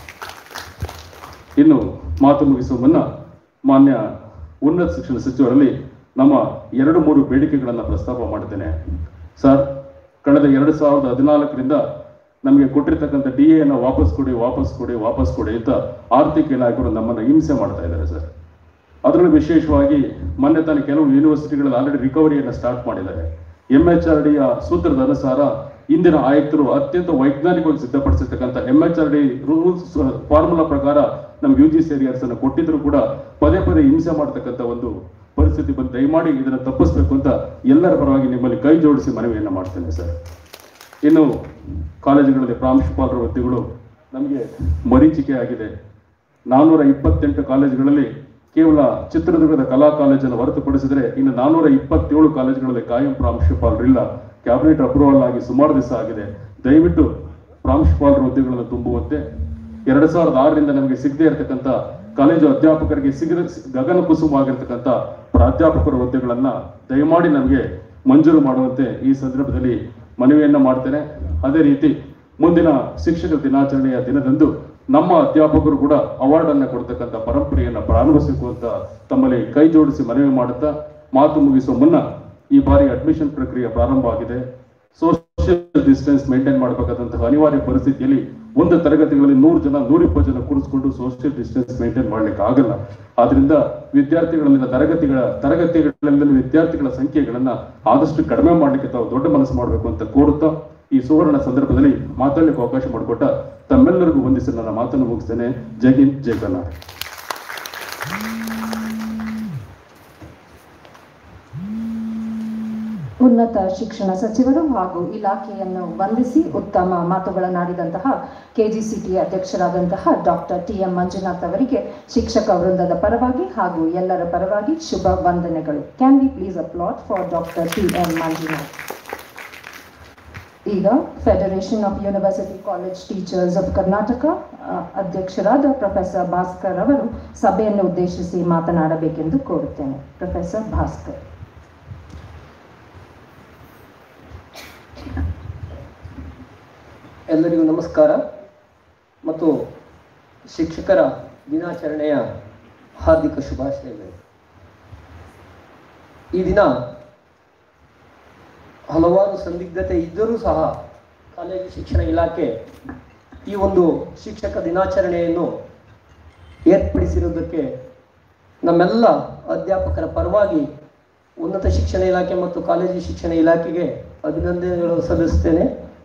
ಇನ್ನು ಮಾತು ಮುಗಿಸುವ ಮುನ್ನ ಮಾನ್ಯ ಉನ್ನತ ಶಿಕ್ಷಣ ಸಚಿವರಲ್ಲಿ ನಮ್ಮ ಎರಡು ಮೂರು ಬೇಡಿಕೆಗಳನ್ನು ಪ್ರಸ್ತಾಪ ಮಾಡ್ತೇನೆ ಸರ್ ಕಳೆದ ಎರಡು ಸಾವಿರದ ಹದಿನಾಲ್ಕರಿಂದ ನಮಗೆ ಕೊಟ್ಟಿರ್ತಕ್ಕಂಥ ಡಿ ಎನ ವಾಪಸ್ ಕೊಡಿ ವಾಪಸ್ ಕೊಡಿ ವಾಪಸ್ ಕೊಡಿ ಅಂತ ಆರ್ಥಿಕ ಇಲಾಖೆಗಳು ನಮ್ಮನ್ನು ಹಿಂಸೆ ಮಾಡ್ತಾ ಇದ್ದಾರೆ ಸರ್ ಅದರಲ್ಲೂ ವಿಶೇಷವಾಗಿ ಮೊನ್ನೆ ತಾನೇ ಕೆಲವು ಯೂನಿವರ್ಸಿಟಿಗಳಲ್ಲಿ ಆಲ್ರೆಡಿ ರಿಕವರಿಯನ್ನು ಸ್ಟಾರ್ಟ್ ಮಾಡಿದ್ದಾರೆ ಎಂ ಎಚ್ ಆರ್ ಡಿಯ ಸೂತ್ರದ ಅನುಸಾರ ಇಂದಿನ ಆಯುಕ್ತರು ಅತ್ಯಂತ ವೈಜ್ಞಾನಿಕವಾಗಿ ಸಿದ್ಧಪಡಿಸಿರ್ತಕ್ಕಂಥ M H R D rules formula ಪ್ರಕಾರ ನಮ್ಗೆ ಯು ಜಿ ಸಿ ಅನ್ನು ಕೊಟ್ಟಿದ್ರು ಕೂಡ ಪದೇ ಪದೇ ಹಿಂಸೆ ಮಾಡ್ತಕ್ಕಂಥ ಒಂದು ಪರಿಸ್ಥಿತಿ ಬಂದು ದಯಮಾಡಿ ಇದನ್ನು ತಪ್ಪಿಸ್ಬೇಕು ಅಂತ ಎಲ್ಲರ ಪರವಾಗಿ ನಿಮ್ಮಲ್ಲಿ ಕೈ ಜೋಡಿಸಿ ಮನವಿಯನ್ನು ಮಾಡ್ತೇನೆ ಸರ್ ಇನ್ನು ಕಾಲೇಜುಗಳಲ್ಲಿ ಪ್ರಾಂಶುಪಾಲರ ಹುದ್ದೆಗಳು ನಮಗೆ ಮರೀಚಿಕೆ ಆಗಿದೆ ನಾನ್ನೂರ ಇಪ್ಪತ್ತೆಂಟು ಕಾಲೇಜುಗಳಲ್ಲಿ ಕೇವಲ ಚಿತ್ರದುರ್ಗದ ಕಲಾ ಕಾಲೇಜನ್ನು ಹೊರತುಪಡಿಸಿದರೆ ಇನ್ನು ನಾನ್ನೂರ ಇಪ್ಪತ್ತೇಳು ಕಾಲೇಜುಗಳಲ್ಲಿ ಕಾಯಂ ಪ್ರಾಂಶುಪಾಲರಿಲ್ಲ ಕ್ಯಾಬಿನೆಟ್ ಅಪ್ರೂವಲ್ ಆಗಿ ಸುಮಾರು ದಿವಸ ಆಗಿದೆ ದಯವಿಟ್ಟು ಪ್ರಾಂಶುಪಾಲರ ಹುದ್ದೆಗಳನ್ನು ತುಂಬುವಂತೆ ಎರಡ್ ಸಾವಿರದ ಆರರಿಂದ ನಮಗೆ ಸಿಗದೇ ಇರತಕ್ಕಂಥ ಕಾಲೇಜು ಅಧ್ಯಾಪಕರಿಗೆ ಸಿಗದ ಗಗನ ಕುಸುಮವಾಗಿರ್ತಕ್ಕಂಥ ಪ್ರಾಧ್ಯಾಪಕರ ಹುದ್ದೆಗಳನ್ನ ದಯಮಾಡಿ ನಮಗೆ ಮಂಜೂರು ಮಾಡುವಂತೆ ಈ ಸಂದರ್ಭದಲ್ಲಿ ಮನವಿಯನ್ನ ಮಾಡ್ತೇನೆ ಅದೇ ರೀತಿ ಮುಂದಿನ ಶಿಕ್ಷಕ ದಿನಾಚರಣೆಯ ದಿನದಂದು ನಮ್ಮ ಅಧ್ಯಾಪಕರು ಕೂಡ ಅವಾರ್ಡ್ ಅನ್ನ ಕೊಡ್ತಕ್ಕಂಥ ಪರಂಪರೆಯನ್ನ ಪ್ರಾರಂಭಿಸಬೇಕು ಅಂತ ತಮ್ಮಲ್ಲಿ ಕೈ ಜೋಡಿಸಿ ಮನವಿ ಮಾಡುತ್ತಾ ಮಾತು ಮುಗಿಸುವ ಮುನ್ನ ಈ ಬಾರಿ ಅಡ್ಮಿಷನ್ ಪ್ರಕ್ರಿಯೆ ಪ್ರಾರಂಭ ಆಗಿದೆ ಸೋಷಿಯಲ್ ಡಿಸ್ಟೆನ್ಸ್ ಮೇಂಟೈನ್ ಮಾಡಬೇಕಾದಂತಹ ಅನಿವಾರ್ಯ ಪರಿಸ್ಥಿತಿಯಲ್ಲಿ ಒಂದು ತರಗತಿಗಳಲ್ಲಿ ನೂರು ಜನ ನೂರಿಪ್ಪತ್ತು ಜನ ಕೂರಿಸ್ಕೊಂಡು ಸೋಷಿಯಲ್ ಡಿಸ್ಟೆನ್ಸ್ ಮೇಂಟೈನ್ ಮಾಡ್ಲಿಕ್ಕೆ ಆಗಲ್ಲ ಆದ್ರಿಂದ ವಿದ್ಯಾರ್ಥಿಗಳಲ್ಲಿನ ತರಗತಿಗಳ ತರಗತಿಗಳಲ್ಲಿ ವಿದ್ಯಾರ್ಥಿಗಳ ಸಂಖ್ಯೆಗಳನ್ನ ಆದಷ್ಟು ಕಡಿಮೆ ಮಾಡ್ಲಿಕ್ಕೆ ತಾವು ದೊಡ್ಡ ಮನಸ್ಸು ಮಾಡಬೇಕು ಅಂತ ಕೋರುತ್ತಾ ಈ ಸುವರ್ಣ ಸಂದರ್ಭದಲ್ಲಿ ಮಾತಾಡ್ಲಿಕ್ಕೆ ಅವಕಾಶ ಮಾಡಿಕೊಟ್ಟ ತಮ್ಮೆಲ್ಲರಿಗೂ ವಂದಿಸಿ ನನ್ನ ಮಾತನ್ನು ಮುಗಿಸ್ತೇನೆ ಜೈ ಹಿಂದ್ ಜೈ ಕರ್ನಾಟಕ ಉನ್ನತ ಶಿಕ್ಷಣ ಸಚಿವರು ಹಾಗೂ ಇಲಾಖೆಯನ್ನು ವಂದಿಸಿ ಉತ್ತಮ ಮಾತುಗಳನ್ನಾಡಿದಂತಹ ಕೆಜಿಸಿಟಿ ಅಧ್ಯಕ್ಷರಾದಂತಹ ಡಾಕ್ಟರ್ ಟಿ ಎಂ ಮಂಜುನಾಥ್ ಅವರಿಗೆ ಶಿಕ್ಷಕ ವೃಂದದ ಪರವಾಗಿ ಹಾಗೂ ಎಲ್ಲರ ಪರವಾಗಿ ಶುಭ ವಂದನೆಗಳು can we please applaud for doctor T M Manjunath ಈಗ federation of university college teachers of Karnataka ಅ, ಅಧ್ಯಕ್ಷರಾದ ಪ್ರೊಫೆಸರ್ ಭಾಸ್ಕರ್ ಅವರು ಸಭೆಯನ್ನು ಉದ್ದೇಶಿಸಿ ಮಾತನಾಡಬೇಕೆಂದು ಕೋರುತ್ತೇನೆ ಪ್ರೊಫೆಸರ್ ಭಾಸ್ಕರ್ ಎಲ್ಲರಿಗೂ ನಮಸ್ಕಾರ ಮತ್ತು ಶಿಕ್ಷಕರ ದಿನಾಚರಣೆಯ ಹಾರ್ದಿಕ ಶುಭಾಶಯಗಳು ಈ ದಿನ ಹಲವಾರು ಸಂದಿಗ್ಧತೆ ಇದ್ದರೂ ಸಹ ಕಾಲೇಜು ಶಿಕ್ಷಣ ಇಲಾಖೆ ಈ ಒಂದು ಶಿಕ್ಷಕ ದಿನಾಚರಣೆಯನ್ನು ಏರ್ಪಡಿಸಿರುವುದಕ್ಕೆ ನಮ್ಮೆಲ್ಲ ಅಧ್ಯಾಪಕರ ಪರವಾಗಿ ಉನ್ನತ ಶಿಕ್ಷಣ ಇಲಾಖೆ ಮತ್ತು ಕಾಲೇಜು ಶಿಕ್ಷಣ ಇಲಾಖೆಗೆ ಅಭಿನಂದನೆಗಳು ಸಲ್ಲಿಸ್ತೇನೆ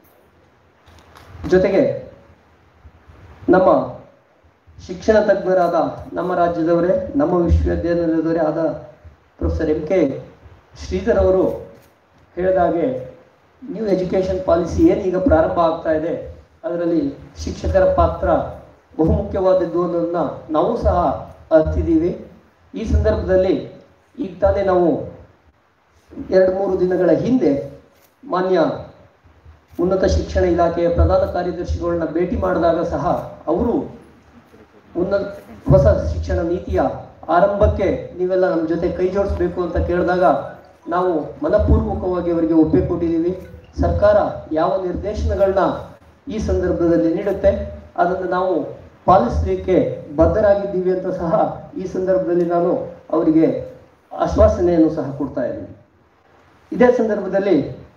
ಜೊತೆಗೆ ನಮ್ಮ ಶಿಕ್ಷಣ ತಜ್ಞರಾದ ನಮ್ಮ ರಾಜ್ಯದವರೇ ನಮ್ಮ ವಿಶ್ವವಿದ್ಯಾನಿಲಯದವರೇ ಆದ ಪ್ರೊಫೆಸರ್ ಎಂ ಕೆ ಶ್ರೀಧರ್ ಅವರು ಹೇಳಿದ ಹಾಗೆ ನ್ಯೂ ಎಜುಕೇಷನ್ ಪಾಲಿಸಿ ಏನು ಈಗ ಪ್ರಾರಂಭ ಆಗ್ತಾ ಇದೆ ಅದರಲ್ಲಿ ಶಿಕ್ಷಕರ ಪಾತ್ರ ಬಹುಮುಖ್ಯವಾದದ್ದು ಅನ್ನೋದನ್ನ ನಾವು ಸಹ ಅರ್ತಿದ್ದೀವಿ ಈ ಸಂದರ್ಭದಲ್ಲಿ ಈಗ ತಾನೇ ನಾವು ಎರಡು ಮೂರು ದಿನಗಳ ಹಿಂದೆ ಮಾನ್ಯ ಉನ್ನತ ಶಿಕ್ಷಣ ಇಲಾಖೆಯ ಪ್ರಧಾನ ಕಾರ್ಯದರ್ಶಿಗಳನ್ನ ಭೇಟಿ ಮಾಡಿದಾಗ ಸಹ ಅವರು ಉನ್ನತ ಹೊಸ ಶಿಕ್ಷಣ ನೀತಿಯ ಆರಂಭಕ್ಕೆ ನೀವೆಲ್ಲ ನಮ್ಮ ಜೊತೆ ಕೈ ಜೋಡಿಸ್ಬೇಕು ಅಂತ ಕೇಳಿದಾಗ ನಾವು ಮನಪೂರ್ವಕವಾಗಿ ಅವರಿಗೆ ಒಪ್ಪಿಗೆ ಕೊಟ್ಟಿದ್ದೀವಿ ಸರ್ಕಾರ ಯಾವ ನಿರ್ದೇಶನಗಳನ್ನ ಈ ಸಂದರ್ಭದಲ್ಲಿ ನೀಡುತ್ತೆ ಅದನ್ನು ನಾವು ಪಾಲಿಸಲಿಕ್ಕೆ ಬದ್ಧರಾಗಿದ್ದೀವಿ ಅಂತ ಸಹ ಈ ಸಂದರ್ಭದಲ್ಲಿ ನಾನು ಅವರಿಗೆ ಆಶ್ವಾಸನೆಯನ್ನು ಸಹ ಕೊಡ್ತಾ ಇದ್ದೀನಿ ಇದೇ ಸಂದರ್ಭದಲ್ಲಿ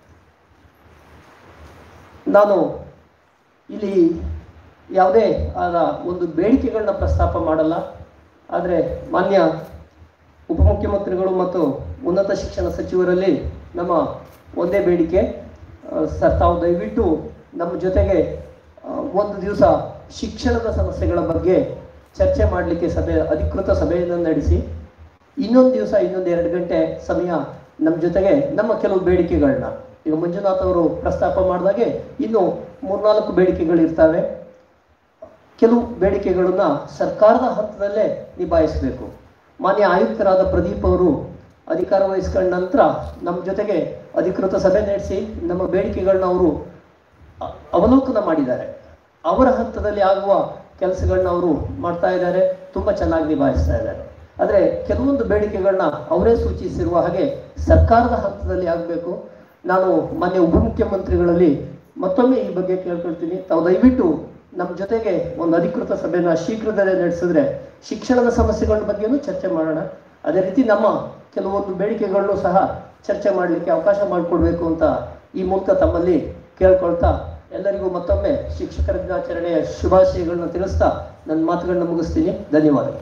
ನಾನು ಇಲ್ಲಿ ಯಾವುದೇ ಆದ ಒಂದು ಬೇಡಿಕೆಗಳನ್ನ ಪ್ರಸ್ತಾಪ ಮಾಡಲ್ಲ ಆದರೆ ಮಾನ್ಯ ಉಪಮುಖ್ಯಮಂತ್ರಿಗಳು ಮತ್ತು ಉನ್ನತ ಶಿಕ್ಷಣ ಸಚಿವರಲ್ಲಿ ನಮ್ಮ ಒಂದೇ ಬೇಡಿಕೆ ಆ, ಸರ್ ತಾವು ದಯವಿಟ್ಟು ನಮ್ಮ ಜೊತೆಗೆ ಆ, ಒಂದು ದಿವಸ ಶಿಕ್ಷಣದ ಸಮಸ್ಯೆಗಳ ಬಗ್ಗೆ ಚರ್ಚೆ ಮಾಡಲಿಕ್ಕೆ ಸಭೆ ಅಧಿಕೃತ ಸಭೆಯನ್ನು ನಡೆಸಿ ಇನ್ನೊಂದು ದಿವಸ ಇನ್ನೊಂದು ಎರಡು ಗಂಟೆ ಸಮಯ ನಮ್ಮ ಜೊತೆಗೆ ನಮ್ಮ ಕೆಲವು ಬೇಡಿಕೆಗಳನ್ನ ಈಗ ಮಂಜುನಾಥ್ ಅವರು ಪ್ರಸ್ತಾಪ ಮಾಡಿದಾಗೆ ಇನ್ನು ಮೂರ್ನಾಲ್ಕು ಬೇಡಿಕೆಗಳಿರ್ತವೆ ಕೆಲವು ಬೇಡಿಕೆಗಳನ್ನ ಸರ್ಕಾರದ ಹಂತದಲ್ಲೇ ನಿಭಾಯಿಸಬೇಕು ಮಾನ್ಯ ಆಯುಕ್ತರಾದ ಪ್ರದೀಪ್ ಅವರು ಅಧಿಕಾರ ವಹಿಸ್ಕೊಂಡ ನಂತರ ನಮ್ಮ ಜೊತೆಗೆ ಅಧಿಕೃತ ಸಭೆ ನಡೆಸಿ ನಮ್ಮ ಬೇಡಿಕೆಗಳನ್ನ ಅವರು ಅ- ಅವಲೋಕನ ಮಾಡಿದ್ದಾರೆ ಅವರ ಹಂತದಲ್ಲಿ ಆಗುವ ಕೆಲಸಗಳನ್ನ ಅವರು ಮಾಡ್ತಾ ಇದ್ದಾರೆ ತುಂಬ ಚೆನ್ನಾಗಿ ನಿಭಾಯಿಸ್ತಾ ಇದ್ದಾರೆ ಆದರೆ ಕೆಲವೊಂದು ಬೇಡಿಕೆಗಳನ್ನ ಅವರೇ ಸೂಚಿಸಿರುವ ಹಾಗೆ ಸರ್ಕಾರದ ಹಂತದಲ್ಲಿ ಆಗಬೇಕು ನಾನು ಮಾನ್ಯ ಉಪಮುಖ್ಯಮಂತ್ರಿಗಳಲ್ಲಿ ಮತ್ತೊಮ್ಮೆ ಈ ಬಗ್ಗೆ ಕೇಳ್ಕೊಳ್ತೀನಿ ತಾವು ದಯವಿಟ್ಟು ನಮ್ಮ ಜೊತೆಗೆ ಒಂದು ಅಧಿಕೃತ ಸಭೆನ ಶೀಘ್ರದಲ್ಲೇ ನಡೆಸಿದ್ರೆ ಶಿಕ್ಷಣದ ಸಮಸ್ಯೆಗಳ ಬಗ್ಗೆನೂ ಚರ್ಚೆ ಮಾಡೋಣ ಅದೇ ರೀತಿ ನಮ್ಮ ಕೆಲವೊಂದು ಬೇಡಿಕೆಗಳನ್ನು ಸಹ ಚರ್ಚೆ ಮಾಡಲಿಕ್ಕೆ ಅವಕಾಶ ಮಾಡಿಕೊಡ್ಬೇಕು ಅಂತ ಈ ಮೂಲಕ ತಮ್ಮಲ್ಲಿ ಕೇಳ್ಕೊಳ್ತಾ ಎಲ್ಲರಿಗೂ ಮತ್ತೊಮ್ಮೆ ಶಿಕ್ಷಕರ ದಿನಾಚರಣೆಯ ಶುಭಾಶಯಗಳನ್ನ ತಿಳಿಸ್ತಾ ನನ್ನ ಮಾತುಗಳನ್ನ ಮುಗಿಸ್ತೀನಿ ಧನ್ಯವಾದಗಳು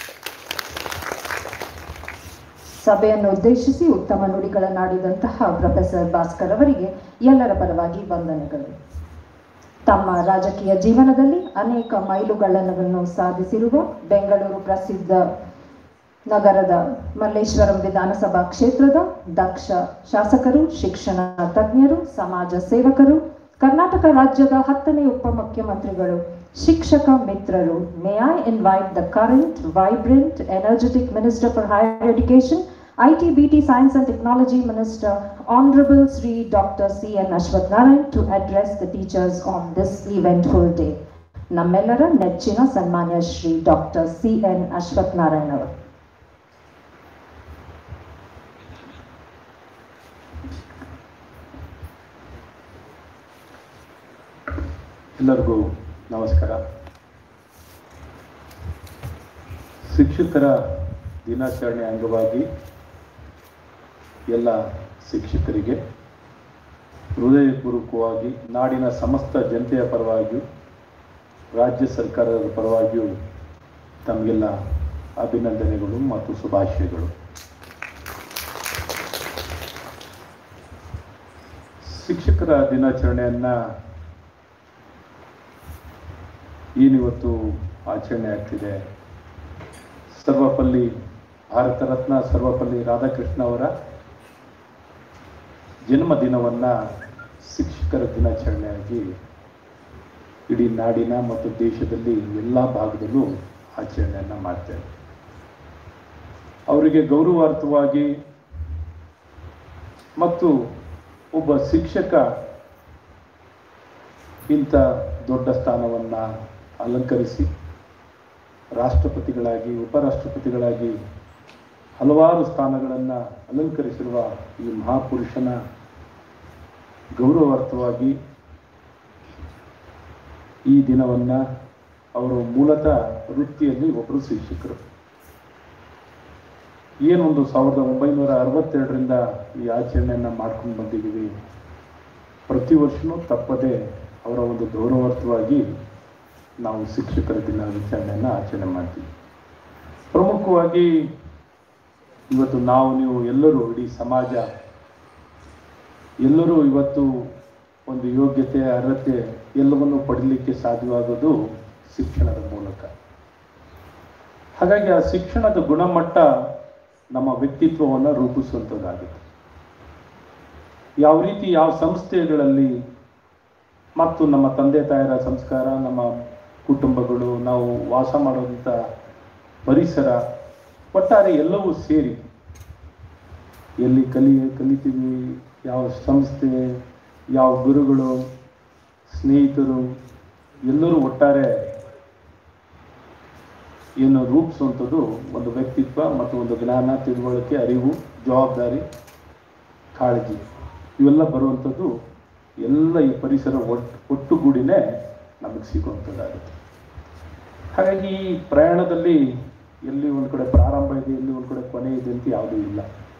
ಸಭೆಯನ್ನು ಉದ್ದೇಶಿಸಿ ಉತ್ತಮ ನುಡಿಗಳನ್ನಾಡಿದಂತಹ ಪ್ರೊಫೆಸರ್ ಭಾಸ್ಕರ್ ಅವರಿಗೆ ಎಲ್ಲರ ಪರವಾಗಿ ವಂದನೆಗಳು ತಮ್ಮ ರಾಜಕೀಯ ಜೀವನದಲ್ಲಿ ಅನೇಕ ಮೈಲುಗಲ್ಲನ್ನು ಸಾಧಿಸಿರುವ ಬೆಂಗಳೂರು ಪ್ರಸಿದ್ಧ ನಗರದ ಮಲ್ಲೇಶ್ವರಂ ವಿಧಾನಸಭಾ ಕ್ಷೇತ್ರದ ದಕ್ಷ ಶಾಸಕರು ಶಿಕ್ಷಣ ತಜ್ಞರು ಸಮಾಜ ಸೇವಕರು ಕರ್ನಾಟಕ ರಾಜ್ಯದ ಹತ್ತನೇ ಉಪಮುಖ್ಯಮಂತ್ರಿಗಳು ಶಿಕ್ಷಕ ಮಿತ್ರರು may I invite the current vibrant energetic minister for higher education IT, BT, Science and Technology Minister, Honorable Sri Dr. C. N. Ashwath Narayan to address the teachers on this eventful day. ನಮ್ಮೆಲ್ಲರ ನೆಚ್ಚಿನ ಸನ್ಮಾನ್ಯ Shri doctor C N Ashwath Narayan ಅವರು ಎಲ್ಲರಿಗೂ ನಮಸ್ಕಾರ ಶಿಕ್ಷಕರ ದಿನಾಚರಣೆ ಅಂಗವಾಗಿ ಎಲ್ಲ ಶಿಕ್ಷಕರಿಗೆ ಹೃದಯಪೂರ್ವಕವಾಗಿ ನಾಡಿನ ಸಮಸ್ತ ಜನತೆಯ ಪರವಾಗಿಯೂ ರಾಜ್ಯ ಸರ್ಕಾರದ ಪರವಾಗಿಯೂ ತಮಗೆಲ್ಲ ಅಭಿನಂದನೆಗಳು ಮತ್ತು ಶುಭಾಶಯಗಳು ಶಿಕ್ಷಕರ ದಿನಾಚರಣೆಯನ್ನು ಏನಿವತ್ತು ಆಚರಣೆ ಆಗ್ತಿದೆ ಸರ್ವಪಲ್ಲಿ ಭಾರತ ರತ್ನ ಸರ್ವಪಲ್ಲಿ ರಾಧಾಕೃಷ್ಣ ಅವರ ಜನ್ಮದಿನವನ್ನು ಶಿಕ್ಷಕರ ದಿನಾಚರಣೆಯಾಗಿ ಇಡೀ ನಾಡಿನ ಮತ್ತು ದೇಶದಲ್ಲಿ ಎಲ್ಲ ಭಾಗದಲ್ಲೂ ಆಚರಣೆಯನ್ನು ಮಾಡ್ತೇವೆ ಅವರಿಗೆ ಗೌರವಾರ್ಥವಾಗಿ ಮತ್ತು ಒಬ್ಬ ಶಿಕ್ಷಕ ಇಂಥ ದೊಡ್ಡ ಸ್ಥಾನವನ್ನು ಅಲಂಕರಿಸಿ ರಾಷ್ಟ್ರಪತಿಗಳಾಗಿ ಉಪರಾಷ್ಟ್ರಪತಿಗಳಾಗಿ ಹಲವಾರು ಸ್ಥಾನಗಳನ್ನು ಅಲಂಕರಿಸಿರುವ ಈ ಮಹಾಪುರುಷನ ಗೌರವಾರ್ಥವಾಗಿ ಈ ದಿನವನ್ನು ಅವರು ಮೂಲತಃ ವೃತ್ತಿಯಲ್ಲಿ ಒಬ್ಬರು ಶಿಕ್ಷಕರು ಏನೊಂದು ಸಾವಿರದ ಒಂಬೈನೂರ ಅರವತ್ತೆರಡರಿಂದ ಈ ಆಚರಣೆಯನ್ನು ಮಾಡ್ಕೊಂಡು ಬಂದಿದ್ದೀವಿ ಪ್ರತಿ ವರ್ಷವೂ ತಪ್ಪದೆ ಅವರ ಒಂದು ಗೌರವಾರ್ಥವಾಗಿ ನಾವು ಶಿಕ್ಷಕರ ದಿನಾಚರಣೆಯನ್ನು ಆಚರಣೆ ಮಾಡ್ತೀವಿ ಪ್ರಮುಖವಾಗಿ ಇವತ್ತು ನಾವು ನೀವು ಎಲ್ಲರೂ ಇಡೀ ಸಮಾಜ ಎಲ್ಲರೂ ಇವತ್ತು ಒಂದು ಯೋಗ್ಯತೆ ಅರ್ಹತೆ ಎಲ್ಲವನ್ನು ಪಡೀಲಿಕ್ಕೆ ಸಾಧ್ಯವಾಗೋದು ಶಿಕ್ಷಣದ ಮೂಲಕ ಹಾಗಾಗಿ ಆ ಶಿಕ್ಷಣದ ಗುಣಮಟ್ಟ ನಮ್ಮ ವ್ಯಕ್ತಿತ್ವವನ್ನು ರೂಪಿಸುವಂಥದ್ದಾಗುತ್ತೆ ಯಾವ ರೀತಿ ಯಾವ ಸಂಸ್ಥೆಗಳಲ್ಲಿ ಮತ್ತು ನಮ್ಮ ತಂದೆ ತಾಯರ ಸಂಸ್ಕಾರ ನಮ್ಮ ಕುಟುಂಬಗಳು ನಾವು ವಾಸ ಮಾಡುವಂಥ ಪರಿಸರ ಒಟ್ಟಾರೆ ಎಲ್ಲವೂ ಸೇರಿ ಎಲ್ಲಿ ಕಲಿ ಕಲಿತೀವಿ ಯಾವ ಸಂಸ್ಥೆ ಯಾವ ಗುರುಗಳು ಸ್ನೇಹಿತರು ಎಲ್ಲರೂ ಒಟ್ಟಾರೆ ಏನು ರೂಪಿಸುವಂಥದ್ದು ಒಂದು ವ್ಯಕ್ತಿತ್ವ ಮತ್ತು ಒಂದು ಜ್ಞಾನ ತಿಳುವಳಿಕೆ ಅರಿವು ಜವಾಬ್ದಾರಿ ಕಾಳಜಿ ಇವೆಲ್ಲ ಬರುವಂಥದ್ದು ಎಲ್ಲ ಈ ಪರಿಸರ ಒಟ್ಟು ಒಟ್ಟುಗೂಡಿನೇ ನಮಗೆ ಸಿಗುವಂಥದ್ದಾಗುತ್ತೆ ಹಾಗಾಗಿ ಈ ಪ್ರಯಾಣದಲ್ಲಿ ಎಲ್ಲಿ ಒಂದು ಕಡೆ ಪ್ರಾರಂಭ ಇದೆ ಎಲ್ಲಿ ಒಂದು ಕಡೆ ಕೊನೆ ಇದೆ ಅಂತ ಯಾವುದೂ ಇಲ್ಲ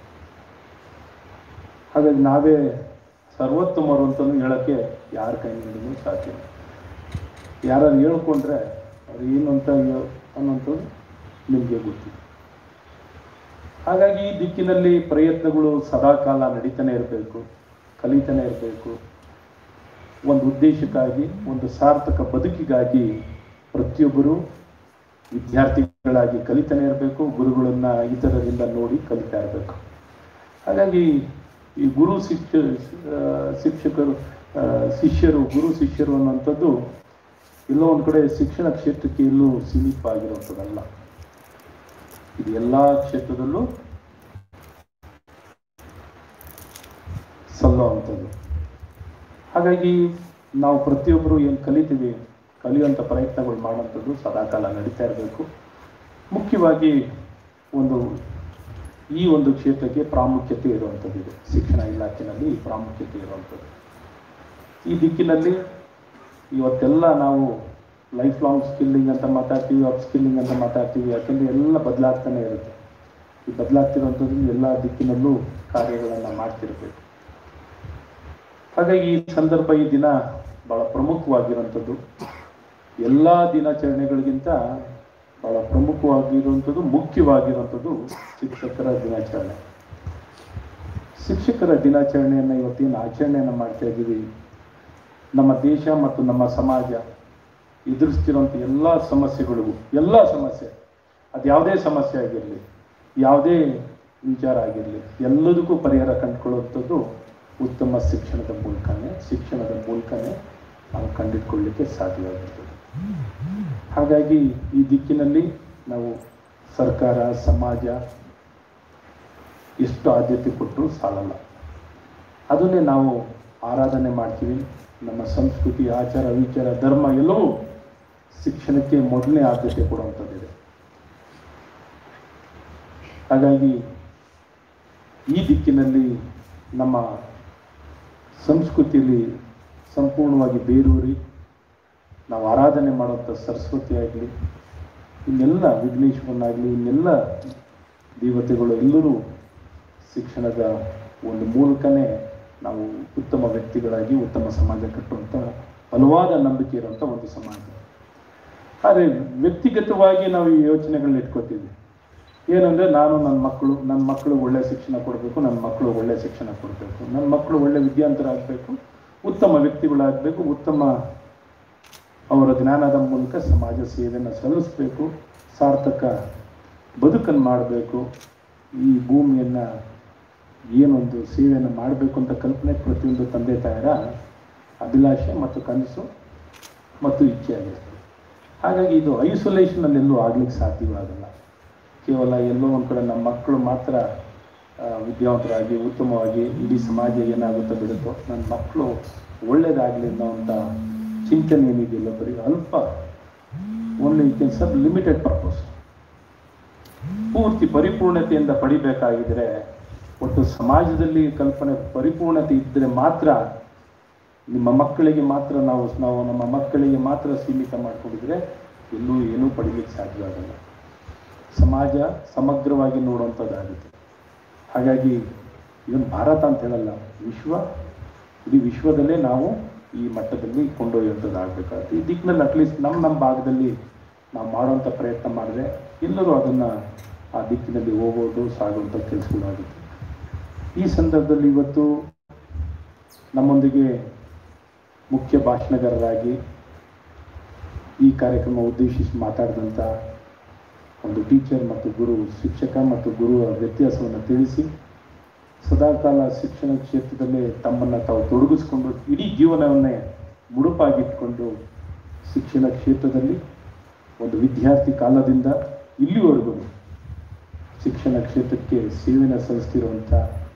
ಹಾಗಾಗಿ ನಾವೇ ಸರ್ವೋತ್ತಮರು ಅಂತಲೂ ಹೇಳೋಕ್ಕೆ ಯಾರ ಕೈಯಿಂದಲೂ ಸಾಧ್ಯ ಇಲ್ಲ. ಯಾರು ಹೇಳ್ಕೊಂಡ್ರೆ ಅವ್ರು ಏನು ಅಂತ ಯೋ- ಅನ್ನೋಂಥದ್ದು ನಿಮಗೆ ಗೊತ್ತಿದೆ ಹಾಗಾಗಿ ಈ ದಿಕ್ಕಿನಲ್ಲಿ ಪ್ರಯತ್ನಗಳು ಸದಾಕಾಲ ನಡೀತಾನೆ ಇರಬೇಕು ಕಲಿತಾನೆ ಇರಬೇಕು ಒಂದು ಉದ್ದೇಶಕ್ಕಾಗಿ ಒಂದು ಸಾರ್ಥಕ ಬದುಕಿಗಾಗಿ ಪ್ರತಿಯೊಬ್ಬರು ವಿದ್ಯಾರ್ಥಿಗಳಾಗಿ ಕಲಿತಾನೆ ಇರಬೇಕು ಗುರುಗಳನ್ನ ಇತರರಿಂದ ನೋಡಿ ಕಲಿತಾ ಇರಬೇಕು ಹಾಗಾಗಿ ಈ ಗುರು ಶಿಕ್ಷ ಆ, ಶಿಕ್ಷಕರು ಆ, ಶಿಷ್ಯರು ಗುರು ಶಿಷ್ಯರು ಅನ್ನುವಂಥದ್ದು ಎಲ್ಲೋ ಒಂದು ಕಡೆ ಶಿಕ್ಷಣ ಕ್ಷೇತ್ರಕ್ಕೆ ಎಲ್ಲೂ ಸೀಮಿತವಾಗಿರುವಂಥದ್ದಲ್ಲ ಇದು ಎಲ್ಲ ಕ್ಷೇತ್ರದಲ್ಲೂ ಸಲ್ಲುವಂಥದ್ದು ಹಾಗಾಗಿ ನಾವು ಪ್ರತಿಯೊಬ್ಬರು ಏನು ಕಲಿತೀವಿ ಕಲಿಯುವಂಥ ಪ್ರಯತ್ನಗಳು ಮಾಡುವಂಥದ್ದು ಸದಾಕಾಲ ನಡೀತಾ ಇರಬೇಕು ಮುಖ್ಯವಾಗಿ ಒಂದು ಈ ಒಂದು ಕ್ಷೇತ್ರಕ್ಕೆ ಪ್ರಾಮುಖ್ಯತೆ ಇರುವಂಥದ್ದು ಇದೆ ಶಿಕ್ಷಣ ಇಲಾಖೆಯಲ್ಲಿ ಈ ಪ್ರಾಮುಖ್ಯತೆ ಇರುವಂಥದ್ದು ಈ ದಿಕ್ಕಿನಲ್ಲಿ ಇವತ್ತೆಲ್ಲ ನಾವು ಲೈಫ್ ಲಾಂಗ್ ಸ್ಕಿಲ್ಲಿಂಗ್ ಅಂತ ಮಾತಾಡ್ತೀವಿ ಅಪ್ ಸ್ಕಿಲ್ಲಿಂಗ್ ಅಂತ ಮಾತಾಡ್ತೀವಿ ಯಾಕೆಂದರೆ ಎಲ್ಲ ಬದಲಾಗ್ತಾನೆ ಇರುತ್ತೆ ಈ ಬದಲಾಗ್ತಿರುವಂಥದ್ದು ಎಲ್ಲ ದಿಕ್ಕಿನಲ್ಲೂ ಕಾರ್ಯಗಳನ್ನು ಮಾಡ್ತಿರ್ಬೇಕು ಹಾಗಾಗಿ ಈ ಸಂದರ್ಭ ಈ ದಿನ ಬಹಳ ಪ್ರಮುಖವಾಗಿರುವಂಥದ್ದು ಎಲ್ಲ ದಿನಾಚರಣೆಗಳಿಗಿಂತ ಬಹಳ ಪ್ರಮುಖವಾಗಿರುವಂಥದ್ದು ಮುಖ್ಯವಾಗಿರುವಂಥದ್ದು ಶಿಕ್ಷಕರ ದಿನಾಚರಣೆ ಶಿಕ್ಷಕರ ದಿನಾಚರಣೆಯನ್ನು ಇವತ್ತೇನು ಆಚರಣೆಯನ್ನು ಮಾಡ್ತಾ ಇದ್ದೀವಿ ನಮ್ಮ ದೇಶ ಮತ್ತು ನಮ್ಮ ಸಮಾಜ ಎದುರಿಸ್ತಿರುವಂಥ ಎಲ್ಲ ಸಮಸ್ಯೆಗಳಿಗೂ ಎಲ್ಲ ಸಮಸ್ಯೆ ಅದು ಯಾವುದೇ ಸಮಸ್ಯೆ ಆಗಿರಲಿ ಯಾವುದೇ ವಿಚಾರ ಆಗಿರಲಿ ಎಲ್ಲದಕ್ಕೂ ಪರಿಹಾರ ಕಂಡುಕೊಳ್ಳುವಂಥದ್ದು ಉತ್ತಮ ಶಿಕ್ಷಣದ ಮೂಲಕನೇ ಶಿಕ್ಷಣದ ಮೂಲಕನೇ ನಾವು ಕಂಡಿಡ್ಕೊಳ್ಳಿಕ್ಕೆ ಸಾಧ್ಯವಾಗುತ್ತದೆ ಹಾಗಾಗಿ ಈ ದಿಕ್ಕಿನಲ್ಲಿ ನಾವು ಸರ್ಕಾರ ಸಮಾಜ ಎಷ್ಟು ಆದ್ಯತೆ ಕೊಟ್ಟರೂ ಸಾಲಲ್ಲ ಅದನ್ನೇ ನಾವು ಆರಾಧನೆ ಮಾಡ್ತೀವಿ ನಮ್ಮ ಸಂಸ್ಕೃತಿ ಆಚಾರ ವಿಚಾರ ಧರ್ಮ ಎಲ್ಲವೂ ಶಿಕ್ಷಣಕ್ಕೆ ಮೊದಲನೇ ಆದ್ಯತೆ ಕೊಡುವಂಥದ್ದಿದೆ ಹಾಗಾಗಿ ಈ ದಿಕ್ಕಿನಲ್ಲಿ ನಮ್ಮ ಸಂಸ್ಕೃತಿಯಲ್ಲಿ ಸಂಪೂರ್ಣವಾಗಿ ಬೇರೂರಿ ನಾವು ಆರಾಧನೆ ಮಾಡುವಂಥ ಸರಸ್ವತಿ ಆಗಲಿ ಇನ್ನೆಲ್ಲ ವಿಘ್ನೇಶ್ವರನಾಗಲಿ ಇನ್ನೆಲ್ಲ ದೇವತೆಗಳು ಎಲ್ಲರೂ ಶಿಕ್ಷಣದ ಒಂದು ಮೂಲಕನೇ ನಾವು ಉತ್ತಮ ವ್ಯಕ್ತಿಗಳಾಗಿ ಉತ್ತಮ ಸಮಾಜ ಕಟ್ಟುವಂಥ ಬಲವಾದ ನಂಬಿಕೆ ಇರುವಂಥ ಒಂದು ಸಮಾಜ ಆದರೆ ವ್ಯಕ್ತಿಗತವಾಗಿ ನಾವು ಈ ಯೋಚನೆಗಳನ್ನ ಇಟ್ಕೋತೀವಿ ಏನಂದರೆ ನಾನು ನನ್ನ ಮಕ್ಕಳು ನನ್ನ ಮಕ್ಕಳು ಒಳ್ಳೆ ಶಿಕ್ಷಣ ಕೊಡಬೇಕು ನನ್ನ ಮಕ್ಕಳು ಒಳ್ಳೆ ಶಿಕ್ಷಣ ಕೊಡಬೇಕು ನನ್ನ ಮಕ್ಕಳು ಒಳ್ಳೆ ವಿದ್ಯಾಂತರಾಗಬೇಕು ಉತ್ತಮ ವ್ಯಕ್ತಿಗಳಾಗಬೇಕು ಉತ್ತಮ ಅವರ ಜ್ಞಾನದ ಮೂಲಕ ಸಮಾಜ ಸೇವೆಯನ್ನು ಸಲ್ಲಿಸಬೇಕು ಸಾರ್ಥಕ ಬದುಕನ್ನು ಮಾಡಬೇಕು ಈ ಭೂಮಿಯನ್ನು ಏನೊಂದು ಸೇವೆಯನ್ನು ಮಾಡಬೇಕು ಅಂತ ಕಲ್ಪನೆ ಪ್ರತಿಯೊಂದು ತಂದೆ ತಾಯರ ಅಭಿಲಾಷೆ ಮತ್ತು ಕನಸು ಮತ್ತು ಇಚ್ಛೆ ಆಗಿರ್ತದೆ ಹಾಗಾಗಿ ಇದು ಐಸೋಲೇಷನಲ್ಲಿ ಎಲ್ಲೂ ಆಗ್ಲಿಕ್ಕೆ ಸಾಧ್ಯವಾಗಲ್ಲ ಕೇವಲ ಎಲ್ಲೋ ಒಂದು ಕಡೆ ನಮ್ಮ ಮಕ್ಕಳು ಮಾತ್ರ ಆ, ವಿದ್ಯಾವಂತರಾಗಿ ಉತ್ತಮವಾಗಿ ಇಡೀ ಸಮಾಜ ಏನಾಗುತ್ತೋ ಬಿಡುತ್ತೋ ನನ್ನ ಮಕ್ಕಳು ಒಳ್ಳೇದಾಗಲಿ ಅನ್ನೋವಂಥ ಚಿಂತನೆ ಏನಿದೆಯಲ್ಲ ಬರೀ ಅಲ್ಪ ಓನ್ಲಿ ಕೆನ್ ಸಬ್ ಲಿಮಿಟೆಡ್ ಪರ್ಪಸ್ ಪೂರ್ತಿ ಪರಿಪೂರ್ಣತೆಯಿಂದ ಪಡಿಬೇಕಾಗಿದ್ರೆ ಒಟ್ಟು ಸಮಾಜದಲ್ಲಿ ಕಲ್ಪನೆ ಪರಿಪೂರ್ಣತೆ ಇದ್ದರೆ ಮಾತ್ರ ನಿಮ್ಮ ಮಕ್ಕಳಿಗೆ ಮಾತ್ರ ನಾವು ನಾವು ನಮ್ಮ ಮಕ್ಕಳಿಗೆ ಮಾತ್ರ ಸೀಮಿತ ಮಾಡಿಕೊಂಡಿದ್ರೆ ಎಲ್ಲೂ ಏನೂ ಪಡೀಲಿಕ್ಕೆ ಸಾಧ್ಯವಾಗಲ್ಲ ಸಮಾಜ ಸಮಗ್ರವಾಗಿ ನೋಡುವಂಥದ್ದಾಗುತ್ತೆ ಹಾಗಾಗಿ ಇವನ್ ಭಾರತ ಅಂತ ಹೇಳಲ್ಲ ವಿಶ್ವ ಇಡೀ ವಿಶ್ವದಲ್ಲೇ ನಾವು ಈ ಮಟ್ಟದಲ್ಲಿ ಕೊಂಡೊಯ್ಯುವಂಥದ್ದಾಗಬೇಕಾಗುತ್ತೆ ಈ ದಿಕ್ಕಿನಲ್ಲಿ ಅಟ್ಲೀಸ್ಟ್ ನಮ್ಮ ನಮ್ಮ ಭಾಗದಲ್ಲಿ ನಾವು ಮಾಡುವಂಥ ಪ್ರಯತ್ನ ಮಾಡಿದ್ರೆ ಎಲ್ಲರೂ ಅದನ್ನು ಆ ದಿಕ್ಕಿನಲ್ಲಿ ಹೋಗೋದು ಸಾಗುವಂಥ ಕೆಲಸಗಳಾಗುತ್ತೆ ಈ ಸಂದರ್ಭದಲ್ಲಿ ಇವತ್ತು ನಮ್ಮೊಂದಿಗೆ ಮುಖ್ಯ ಭಾಷಣಗಾರರಾಗಿ ಈ ಕಾರ್ಯಕ್ರಮ ಉದ್ದೇಶಿಸಿ ಮಾತಾಡಿದಂಥ ಒಂದು ಟೀಚರ್ ಮತ್ತು ಗುರು ಶಿಕ್ಷಕ ಮತ್ತು ಗುರುವ ವ್ಯತ್ಯಾಸವನ್ನು ತಿಳಿಸಿ ಸದಾಕಾಲ ಶಿಕ್ಷಣ ಕ್ಷೇತ್ರದಲ್ಲೇ ತಮ್ಮನ್ನು ತಾವು ತೊಡಗಿಸ್ಕೊಂಡು ಇಡೀ ಜೀವನವನ್ನೇ ಮುಡುಪಾಗಿಟ್ಕೊಂಡು ಶಿಕ್ಷಣ ಕ್ಷೇತ್ರದಲ್ಲಿ ಒಂದು ವಿದ್ಯಾರ್ಥಿ ಕಾಲದಿಂದ ಇಲ್ಲಿವರೆಗೂ ಶಿಕ್ಷಣ ಕ್ಷೇತ್ರಕ್ಕೆ ಸೇವೆಯನ್ನು ಸಲ್ಲಿಸ್ತಿರುವಂಥ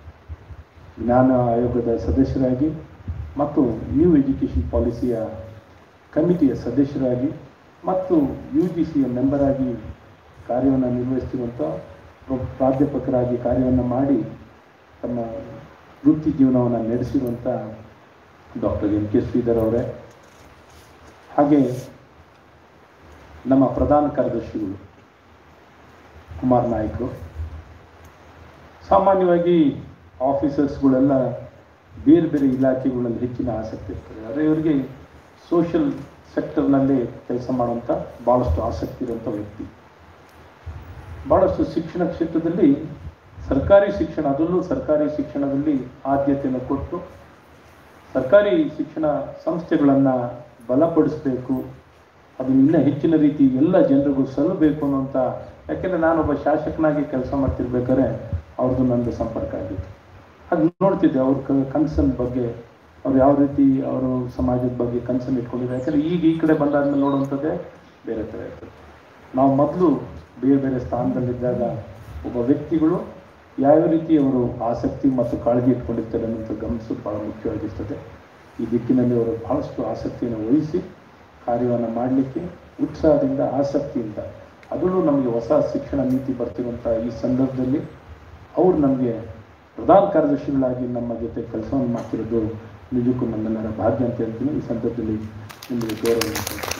ಜ್ಞಾನ ಆಯೋಗದ ಸದಸ್ಯರಾಗಿ ಮತ್ತು ನ್ಯೂ ಎಜುಕೇಷನ್ ಪಾಲಿಸಿಯ ಕಮಿಟಿಯ ಸದಸ್ಯರಾಗಿ ಮತ್ತು ಯು ಜಿ ಸಿಯ ಮೆಂಬರ್ ಆಗಿ ಕಾರ್ಯವನ್ನು ನಿರ್ವಹಿಸ್ತಿರುವಂಥ ಪ್ರ- ಪ್ರಾಧ್ಯಾಪಕರಾಗಿ ಕಾರ್ಯವನ್ನು ಮಾಡಿ ತಮ್ಮ ವೃತ್ತಿ ಜೀವನವನ್ನು ನಡೆಸಿರುವಂಥ ಡಾಕ್ಟರ್ ಎಂ ಕೆ ಶ್ರೀಧರ್ ಅವರೇ ಹಾಗೆ ನಮ್ಮ ಪ್ರಧಾನ ಕಾರ್ಯದರ್ಶಿಗಳು ಕುಮಾರ್ ನಾಯ್ಕರು ಸಾಮಾನ್ಯವಾಗಿ ಆಫೀಸರ್ಸ್ಗಳೆಲ್ಲ ಬೇರೆ ಬೇರೆ ಇಲಾಖೆಗಳಲ್ಲಿ ಹೆಚ್ಚಿನ ಆಸಕ್ತಿ ಇರ್ತದೆ ಆದರೆ ಇವರಿಗೆ ಸೋಷಿಯಲ್ ಸೆಕ್ಟರ್ನಲ್ಲೇ ಕೆಲಸ ಮಾಡುವಂಥ ಭಾಳಷ್ಟು ಆಸಕ್ತಿ ಇರುವಂಥ ವ್ಯಕ್ತಿ ಭಾಳಷ್ಟು ಶಿಕ್ಷಣ ಕ್ಷೇತ್ರದಲ್ಲಿ ಸರ್ಕಾರಿ ಶಿಕ್ಷಣ ಅದರಲ್ಲೂ ಸರ್ಕಾರಿ ಶಿಕ್ಷಣದಲ್ಲಿ ಆದ್ಯತೆಯನ್ನು ಕೊಟ್ಟು ಸರ್ಕಾರಿ ಶಿಕ್ಷಣ ಸಂಸ್ಥೆಗಳನ್ನು ಬಲಪಡಿಸಬೇಕು ಅದು ಇನ್ನೂ ಹೆಚ್ಚಿನ ರೀತಿ ಎಲ್ಲ ಜನರಿಗೂ ಸಲ್ಲಬೇಕು ಅನ್ನೋಂಥ ಯಾಕೆಂದರೆ ನಾನೊಬ್ಬ ಶಾಸಕನಾಗಿ ಕೆಲಸ ಮಾಡ್ತಿರ್ಬೇಕಾದ್ರೆ ಅವ್ರದ್ದು ನಂದು ಸಂಪರ್ಕ ಆಗಿತ್ತು ಹಾಗೆ ನೋಡ್ತಿದ್ದೆ ಅವ್ರ ಕ ಕನ್ಸರ್ನ್ ಬಗ್ಗೆ ಅವ್ರು ಯಾವ ರೀತಿ ಅವರು ಸಮಾಜದ ಬಗ್ಗೆ ಕನ್ಸರ್ನ್ ಇಟ್ಕೊಂಡಿದ್ದಾರೆ ಯಾಕಂದರೆ ಈಗ ಈ ಕಡೆ ಬಂದಾದ್ಮೇಲೆ ನೋಡುವಂಥದ್ದೇ ಬೇರೆ ಥರ ಇರ್ತದೆ ನಾವು ಮೊದಲು ಬೇರೆ ಬೇರೆ ಸ್ಥಾನದಲ್ಲಿದ್ದಾಗ ಒಬ್ಬ ವ್ಯಕ್ತಿಗಳು ಯಾವ ರೀತಿ ಅವರು ಆಸಕ್ತಿ ಮತ್ತು ಕಾಳಜಿ ಇಟ್ಕೊಂಡಿರ್ತಾರೆ ಅನ್ನೋದು ಗಮನಿಸೋದು ಭಾಳ ಮುಖ್ಯವಾಗಿರ್ತದೆ ಈ ದಿಕ್ಕಿನಲ್ಲಿ ಅವರು ಬಹಳಷ್ಟು ಆಸಕ್ತಿಯನ್ನು ವಹಿಸಿ ಕಾರ್ಯವನ್ನು ಮಾಡಲಿಕ್ಕೆ ಉತ್ಸಾಹದಿಂದ ಆಸಕ್ತಿಯಿಂದ ಅದರಲ್ಲೂ ನಮಗೆ ಹೊಸ ಶಿಕ್ಷಣ ನೀತಿ ಬರ್ತಿರುವಂಥ ಈ ಸಂದರ್ಭದಲ್ಲಿ ಅವರು ನಮಗೆ ಪ್ರಧಾನ ಕಾರ್ಯದರ್ಶಿಗಳಾಗಿ ನಮ್ಮ ಜೊತೆ ಕೆಲಸವನ್ನು ಮಾಡ್ತಿರೋದು ನಿಜಕ್ಕೂ ನಮ್ಮೆಲ್ಲರ ಭಾಗ್ಯ ಅಂತ ಹೇಳ್ತೀನಿ ಈ ಸಂದರ್ಭದಲ್ಲಿ ನಿಮಗೆ ಗೌರವ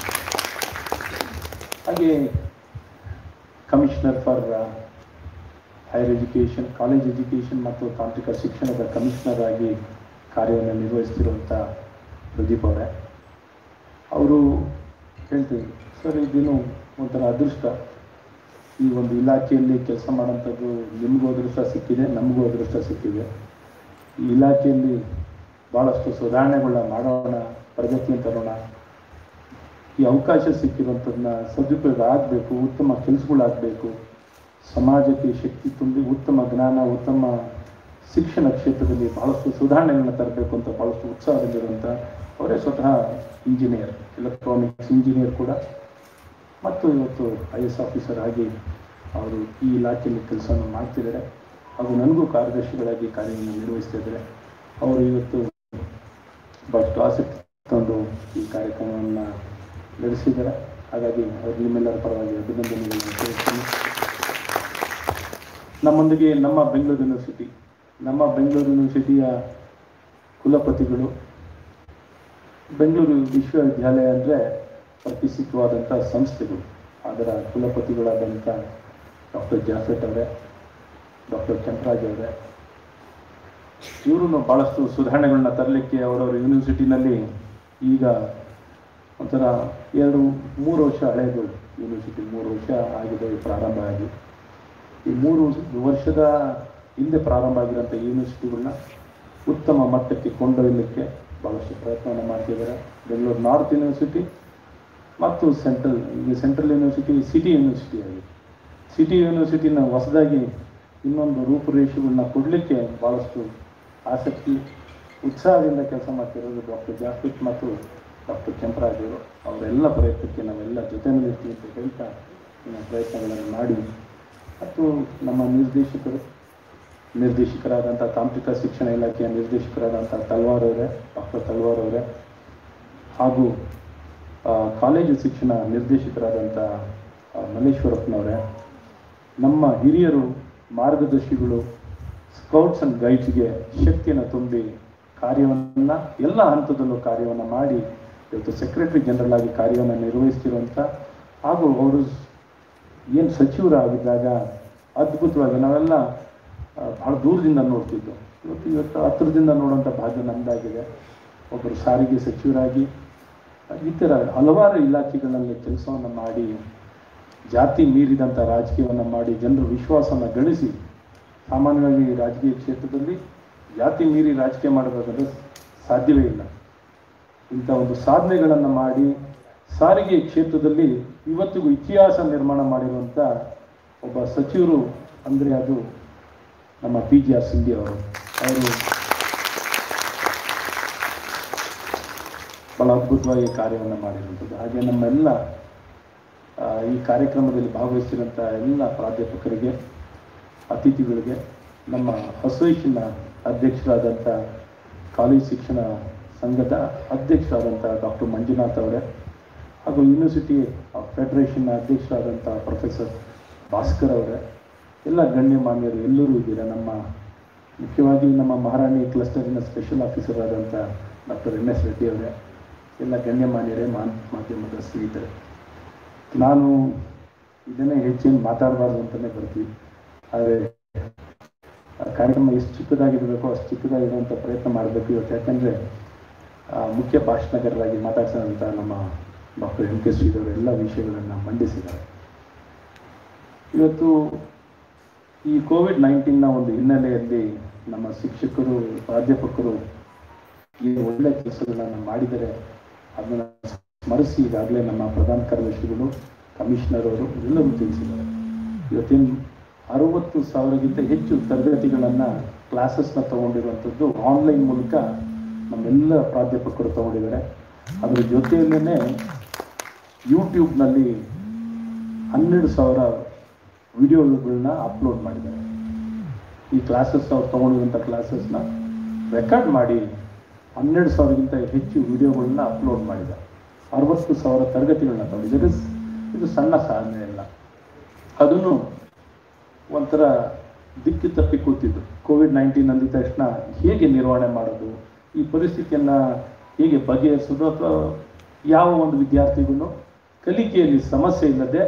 ಹಾಗೆ commissioner for higher education college education ಮತ್ತು ತಾಂತ್ರಿಕ ಶಿಕ್ಷಣದ ಕಮಿಷನರ್ ಆಗಿ ಕಾರ್ಯವನ್ನು ನಿರ್ವಹಿಸ್ತಿರುವಂಥ ಪ್ರದೀಪ್ ಅವರೇ ಅವರು ಹೇಳ್ತೀವಿ ಸರ್ ಇದೇನು ಒಂಥರ ಅದೃಷ್ಟ ಈ ಒಂದು ಇಲಾಖೆಯಲ್ಲಿ ಕೆಲಸ ಮಾಡೋಂಥದ್ದು ನಿಮಗೂ ಅದೃಷ್ಟ ಸಿಕ್ಕಿದೆ ನಮಗೂ ಅದೃಷ್ಟ ಸಿಕ್ಕಿದೆ ಈ ಇಲಾಖೆಯಲ್ಲಿ ಭಾಳಷ್ಟು ಸುಧಾರಣೆಗಳನ್ನ ಮಾಡೋಣ ಪ್ರಗತಿಯನ್ನು ತರೋಣ ಈ ಅವಕಾಶ ಸಿಕ್ಕಿರುವಂಥದ್ದನ್ನ ಸದುಪಯೋಗ ಆಗಬೇಕು ಉತ್ತಮ ಕೆಲಸಗಳಾಗಬೇಕು ಸಮಾಜಕ್ಕೆ ಶಕ್ತಿ ತುಂಬಿ ಉತ್ತಮ ಜ್ಞಾನ ಉತ್ತಮ ಶಿಕ್ಷಣ ಕ್ಷೇತ್ರದಲ್ಲಿ ಬಹಳಷ್ಟು ಸುಧಾರಣೆಗಳನ್ನ ತರಬೇಕು ಅಂತ ಬಹಳಷ್ಟು ಉತ್ಸಾಹದಲ್ಲಿರುವಂಥ ಅವರೇ ಸ್ವತಃ ಇಂಜಿನಿಯರ್ ಎಲೆಕ್ಟ್ರಾನಿಕ್ಸ್ ಇಂಜಿನಿಯರ್ ಕೂಡ ಮತ್ತು ಇವತ್ತು ಐ ಎಸ್ ಆಫೀಸರ್ ಆಗಿ ಅವರು ಈ ಇಲಾಖೆಯಲ್ಲಿ ಕೆಲಸವನ್ನು ಮಾಡ್ತಿದ್ದಾರೆ ಹಾಗೂ ನನಗೂ ಕಾರ್ಯದರ್ಶಿಗಳಾಗಿ ಕಾರ್ಯವನ್ನು ನಿರ್ವಹಿಸ್ತಾ ಇದ್ದಾರೆ ಅವರು ಇವತ್ತು ಬಹಳಷ್ಟು ಆಸಕ್ತಿ ತಂದು ಈ ಕಾರ್ಯಕ್ರಮವನ್ನು ನಡೆಸಿದ್ದಾರೆ ಹಾಗಾಗಿ ಅವರು ನಿಮ್ಮೆಲ್ಲರ ಪರವಾಗಿ ಅಭಿನಂದನೆಗಳನ್ನು ತಿಳಿಸ್ತೀನಿ ನಮ್ಮೊಂದಿಗೆ ನಮ್ಮ ಬೆಂಗಳೂರು ಯೂನಿವರ್ಸಿಟಿ ನಮ್ಮ ಬೆಂಗಳೂರು ಯೂನಿವರ್ಸಿಟಿಯ ಕುಲಪತಿಗಳು ಬೆಂಗಳೂರು ವಿಶ್ವವಿದ್ಯಾಲಯ ಅಂದರೆ ಪ್ರತಿಷ್ಠಿತವಾದಂಥ ಸಂಸ್ಥೆಗಳು ಅದರ ಕುಲಪತಿಗಳಾದಂಥ ಡಾಕ್ಟರ್ ಜಾಫೆಟ್ ಅವರೇ ಡಾಕ್ಟರ್ ಕೆಂಪರಾಜ್ ಅವರೇ ಇವರು ಭಾಳಷ್ಟು ಸುಧಾರಣೆಗಳನ್ನ ತರಲಿಕ್ಕೆ ಅವರವರ ಯೂನಿವರ್ಸಿಟಿನಲ್ಲಿ ಈಗ ಒಂಥರ ಎರಡು ಮೂರು ವರ್ಷ ಹಳೆಯದು ಯೂನಿವರ್ಸಿಟಿ ಮೂರು ವರ್ಷ ಆಗಿದೆ ಪ್ರಾರಂಭ ಆಗಿ ಈ ಮೂರು ವರ್ಷದ ಹಿಂದೆ ಪ್ರಾರಂಭ ಆಗಿರೋಂಥ ಯೂನಿವರ್ಸಿಟಿಗಳನ್ನ ಉತ್ತಮ ಮಟ್ಟಕ್ಕೆ ಕೊಂಡೊಯ್ಯಲಿಕ್ಕೆ ಭಾಳಷ್ಟು ಪ್ರಯತ್ನವನ್ನು ಮಾಡ್ತಿದ್ದಾರೆ ಬೆಂಗಳೂರು ನಾರ್ತ್ ಯೂನಿವರ್ಸಿಟಿ ಮತ್ತು ಸೆಂಟ್ರಲ್ ಈಗ ಸೆಂಟ್ರಲ್ ಯೂನಿವರ್ಸಿಟಿ ಸಿಟಿ ಯೂನಿವರ್ಸಿಟಿ ಆಗಿದೆ ಸಿಟಿ ಯೂನಿವರ್ಸಿಟಿನ ಹೊಸದಾಗಿ ಇನ್ನೊಂದು ರೂಪುರೇಷೆಗಳನ್ನ ಕೊಡಲಿಕ್ಕೆ ಭಾಳಷ್ಟು ಆಸಕ್ತಿ ಉತ್ಸಾಹದಿಂದ ಕೆಲಸ ಮಾಡ್ತಿರೋದು ಡಾಕ್ಟರ್ ಜಾಫಿಟ್ ಮತ್ತು ಡಾಕ್ಟರ್ ಕೆಂಪರಾಜ್ ಅವರು ಅವರೆಲ್ಲ ಪ್ರಯತ್ನಕ್ಕೆ ನಾವೆಲ್ಲ ಜೊತೆಯಲ್ಲಿರ್ತೀವಿ ಅಂತ ಹೇಳ್ತಾ ನಮ್ಮ ಪ್ರಯತ್ನಗಳನ್ನು ಮಾಡಿ ಮತ್ತು ನಮ್ಮ ನಿರ್ದೇಶಕರು ನಿರ್ದೇಶಕರಾದಂಥ ತಾಂತ್ರಿಕ ಶಿಕ್ಷಣ ಇಲಾಖೆಯ ನಿರ್ದೇಶಕರಾದಂಥ ತಲ್ವಾರ್ ಅವರೇ ಡಾಕ್ಟರ್ ತಲ್ವಾರ್ ಅವರೇ ಹಾಗೂ ಆ, ಕಾಲೇಜು ಶಿಕ್ಷಣ ನಿರ್ದೇಶಕರಾದಂಥ ಆ, ಮಲ್ಲೇಶ್ವರಪ್ಪನವರೇ ನಮ್ಮ ಹಿರಿಯರು ಮಾರ್ಗದರ್ಶಿಗಳು ಸ್ಕೌಟ್ಸ್ ಆ್ಯಂಡ್ ಗೈಡ್ಸ್ಗೆ ಶಕ್ತಿಯನ್ನು ತುಂಬಿ ಕಾರ್ಯವನ್ನು ಎಲ್ಲ ಹಂತದಲ್ಲೂ ಕಾರ್ಯವನ್ನು ಮಾಡಿ ಇವತ್ತು ಸೆಕ್ರೆಟರಿ ಜನರಲ್ ಆಗಿ ಕಾರ್ಯವನ್ನು ನಿರ್ವಹಿಸ್ತಿರುವಂಥ ಹಾಗೂ ಅವರು ಏನು ಸಚಿವರಾಗಿದ್ದಾಗ ಅದ್ಭುತವಾಗಿ ನಾವೆಲ್ಲ ಆ, ಬಹಳ ದೂರದಿಂದ ನೋಡ್ತಿದ್ದು ಇವತ್ತು ಇವತ್ತು ಹತ್ತಿರದಿಂದ ನೋಡುವಂಥ ಭಾಗ್ಯ ನಮ್ಮದಾಗಿದೆ ಒಬ್ಬರು ಸಾರಿಗೆ ಸಚಿವರಾಗಿ ಇತರ ಹಲವಾರು ಇಲಾಖೆಗಳಲ್ಲಿ ಕೆಲಸವನ್ನು ಮಾಡಿ ಜಾತಿ ಮೀರಿದಂಥ ರಾಜಕೀಯವನ್ನು ಮಾಡಿ ಜನರ ವಿಶ್ವಾಸವನ್ನು ಗಳಿಸಿ ಸಾಮಾನ್ಯವಾಗಿ ಈ ರಾಜಕೀಯ ಕ್ಷೇತ್ರದಲ್ಲಿ ಜಾತಿ ಮೀರಿ ರಾಜಕೀಯ ಮಾಡಬೇಕಾದ್ರೆ ಸಾಧ್ಯವೇ ಇಲ್ಲ ಇಂಥ ಒಂದು ಸಾಧನೆಗಳನ್ನು ಮಾಡಿ ಸಾರಿಗೆ ಕ್ಷೇತ್ರದಲ್ಲಿ ಇವತ್ತಿಗೂ ಇತಿಹಾಸ ನಿರ್ಮಾಣ ಮಾಡಿರುವಂಥ ಒಬ್ಬ ಸಚಿವರು ಅಂದರೆ ಅದು ನಮ್ಮ ಪಿ ಜಿ ಆರ್ ಸಿಂಧಿ ಅವರು ಅವರು ಬಹಳ ಅದ್ಭುತವಾಗಿ ಕಾರ್ಯವನ್ನು ಮಾಡಿರುವಂಥದ್ದು ಹಾಗೆ ನಮ್ಮೆಲ್ಲ ಆ, ಈ ಕಾರ್ಯಕ್ರಮದಲ್ಲಿ ಭಾಗವಹಿಸಿದಂಥ ಎಲ್ಲ ಪ್ರಾಧ್ಯಾಪಕರಿಗೆ ಅತಿಥಿಗಳಿಗೆ ನಮ್ಮ ಅಸೋಸಿಯೇಷನ್ನ ಅಧ್ಯಕ್ಷರಾದಂಥ ಕಾಲೇಜ್ ಶಿಕ್ಷಣ ಸಂಘದ ಅಧ್ಯಕ್ಷರಾದಂಥ ಡಾಕ್ಟರ್ ಮಂಜುನಾಥ್ ಅವರೇ ಹಾಗೂ ಯೂನಿವರ್ಸಿಟಿ ಫೆಡರೇಷನ್ನ ಅಧ್ಯಕ್ಷರಾದಂಥ ಪ್ರೊಫೆಸರ್ ಭಾಸ್ಕರ್ ಅವರೇ ಎಲ್ಲ ಗಣ್ಯಮಾನ್ಯರು ಎಲ್ಲರೂ ಇದ್ದೀರಾ ನಮ್ಮ ಮುಖ್ಯವಾಗಿ ನಮ್ಮ ಮಹಾರಾಣಿ ಕ್ಲಸ್ಟರಿನ ಸ್ಪೆಷಲ್ ಆಫೀಸರ್ ಆದಂಥ ಡಾಕ್ಟರ್ ಎನ್ ಎಸ್ ರೆಡ್ಡಿ ಅವರೇ ಎಲ್ಲ ಗಣ್ಯಮಾನ್ಯರೇ ಮಾನ್ ಮಾಧ್ಯಮದ ಸ್ನೇಹಿತರೆ ನಾನು ಇದನ್ನೇ ಹೆಚ್ಚೇನು ಮಾತಾಡಬಾರ್ದು ಅಂತಲೇ ಬರ್ತೀವಿ ಆದರೆ ಆ ಕಾರ್ಯಕ್ರಮ ಎಷ್ಟು ಚಿಕ್ಕದಾಗಿರಬೇಕೋ ಅಷ್ಟು ಚಿಕ್ಕದಾಗಿರುವಂಥ ಪ್ರಯತ್ನ ಮಾಡಬೇಕು ಇವತ್ತು ಯಾಕಂದರೆ ಮುಖ್ಯ ಭಾಷಣಗಾರರಾಗಿ ಮಾತಾಡ್ಸೋಂಥ ನಮ್ಮ ಡಾಕ್ಟರ್ ಎಂ ಕೆ ಶ್ರೀಧರ್ ಎಲ್ಲ ವಿಷಯಗಳನ್ನು ಮಂಡಿಸಿದ್ದಾರೆ ಇವತ್ತು ಈ ಕೋವಿಡ್ ನೈನ್ಟೀನ್ನ ಒಂದು ಹಿನ್ನೆಲೆಯಲ್ಲಿ ನಮ್ಮ ಶಿಕ್ಷಕರು ಪ್ರಾಧ್ಯಾಪಕರು ಈ ಒಳ್ಳೆಯ ಕೆಲಸಗಳನ್ನು ಮಾಡಿದರೆ ಅದನ್ನು ಸ್ಮರಿಸಿ ಈಗಾಗಲೇ ನಮ್ಮ ಪ್ರಧಾನ ಕಾರ್ಯದರ್ಶಿಗಳು ಕಮಿಷನರ್ ಅವರು ಎಲ್ಲರೂ ತಿಳಿಸಿದ್ದಾರೆ ಇವತ್ತೇನು ಅರುವತ್ತು ಸಾವಿರಕ್ಕಿಂತ ಹೆಚ್ಚು ತರಗತಿಗಳನ್ನು ಕ್ಲಾಸಸ್ನ ತಗೊಂಡಿರುವಂಥದ್ದು ಆನ್ಲೈನ್ ಮೂಲಕ ನಮ್ಮೆಲ್ಲ ಪ್ರಾಧ್ಯಾಪಕರು ತಗೊಂಡಿದ್ದಾರೆ ಅದರ ಜೊತೆಯಲ್ಲೇ ಯೂಟ್ಯೂಬ್ನಲ್ಲಿ ಹನ್ನೆರಡು ಸಾವಿರ ವಿಡಿಯೋಗಳನ್ನ ಅಪ್ಲೋಡ್ ಮಾಡಿದ್ದಾರೆ ಈ ಕ್ಲಾಸಸ್ ಅವ್ರು ತೊಗೊಂಡಿರುವಂಥ ಕ್ಲಾಸಸ್ನ ರೆಕಾರ್ಡ್ ಮಾಡಿ ಹನ್ನೆರಡು ಸಾವಿರಕ್ಕಿಂತ ಹೆಚ್ಚು ವಿಡಿಯೋಗಳನ್ನ ಅಪ್ಲೋಡ್ ಮಾಡಿದ್ದಾರೆ ಅರವತ್ತು ಸಾವಿರ ತರಗತಿಗಳನ್ನ ತಗೊಂಡಿದ್ದಾರೆ ಇದು ಇದು ಸಣ್ಣ ಸಾಧನೆ ಅಲ್ಲ ಅದನ್ನು ಒಂಥರ ದಿಕ್ಕಿ ತಪ್ಪಿ ಕೂತಿದ್ದು ಕೋವಿಡ್ ನೈನ್ಟೀನ್ ಅಂದಿದ ತಕ್ಷಣ ಹೇಗೆ ನಿರ್ವಹಣೆ ಮಾಡೋದು ಈ ಪರಿಸ್ಥಿತಿಯನ್ನು ಹೇಗೆ ಬಗೆಹರಿಸೋದು ಅಥವಾ ಯಾವ ಒಂದು ವಿದ್ಯಾರ್ಥಿಗೂ ಕಲಿಕೆಯಲ್ಲಿ ಸಮಸ್ಯೆ ಇಲ್ಲದೆ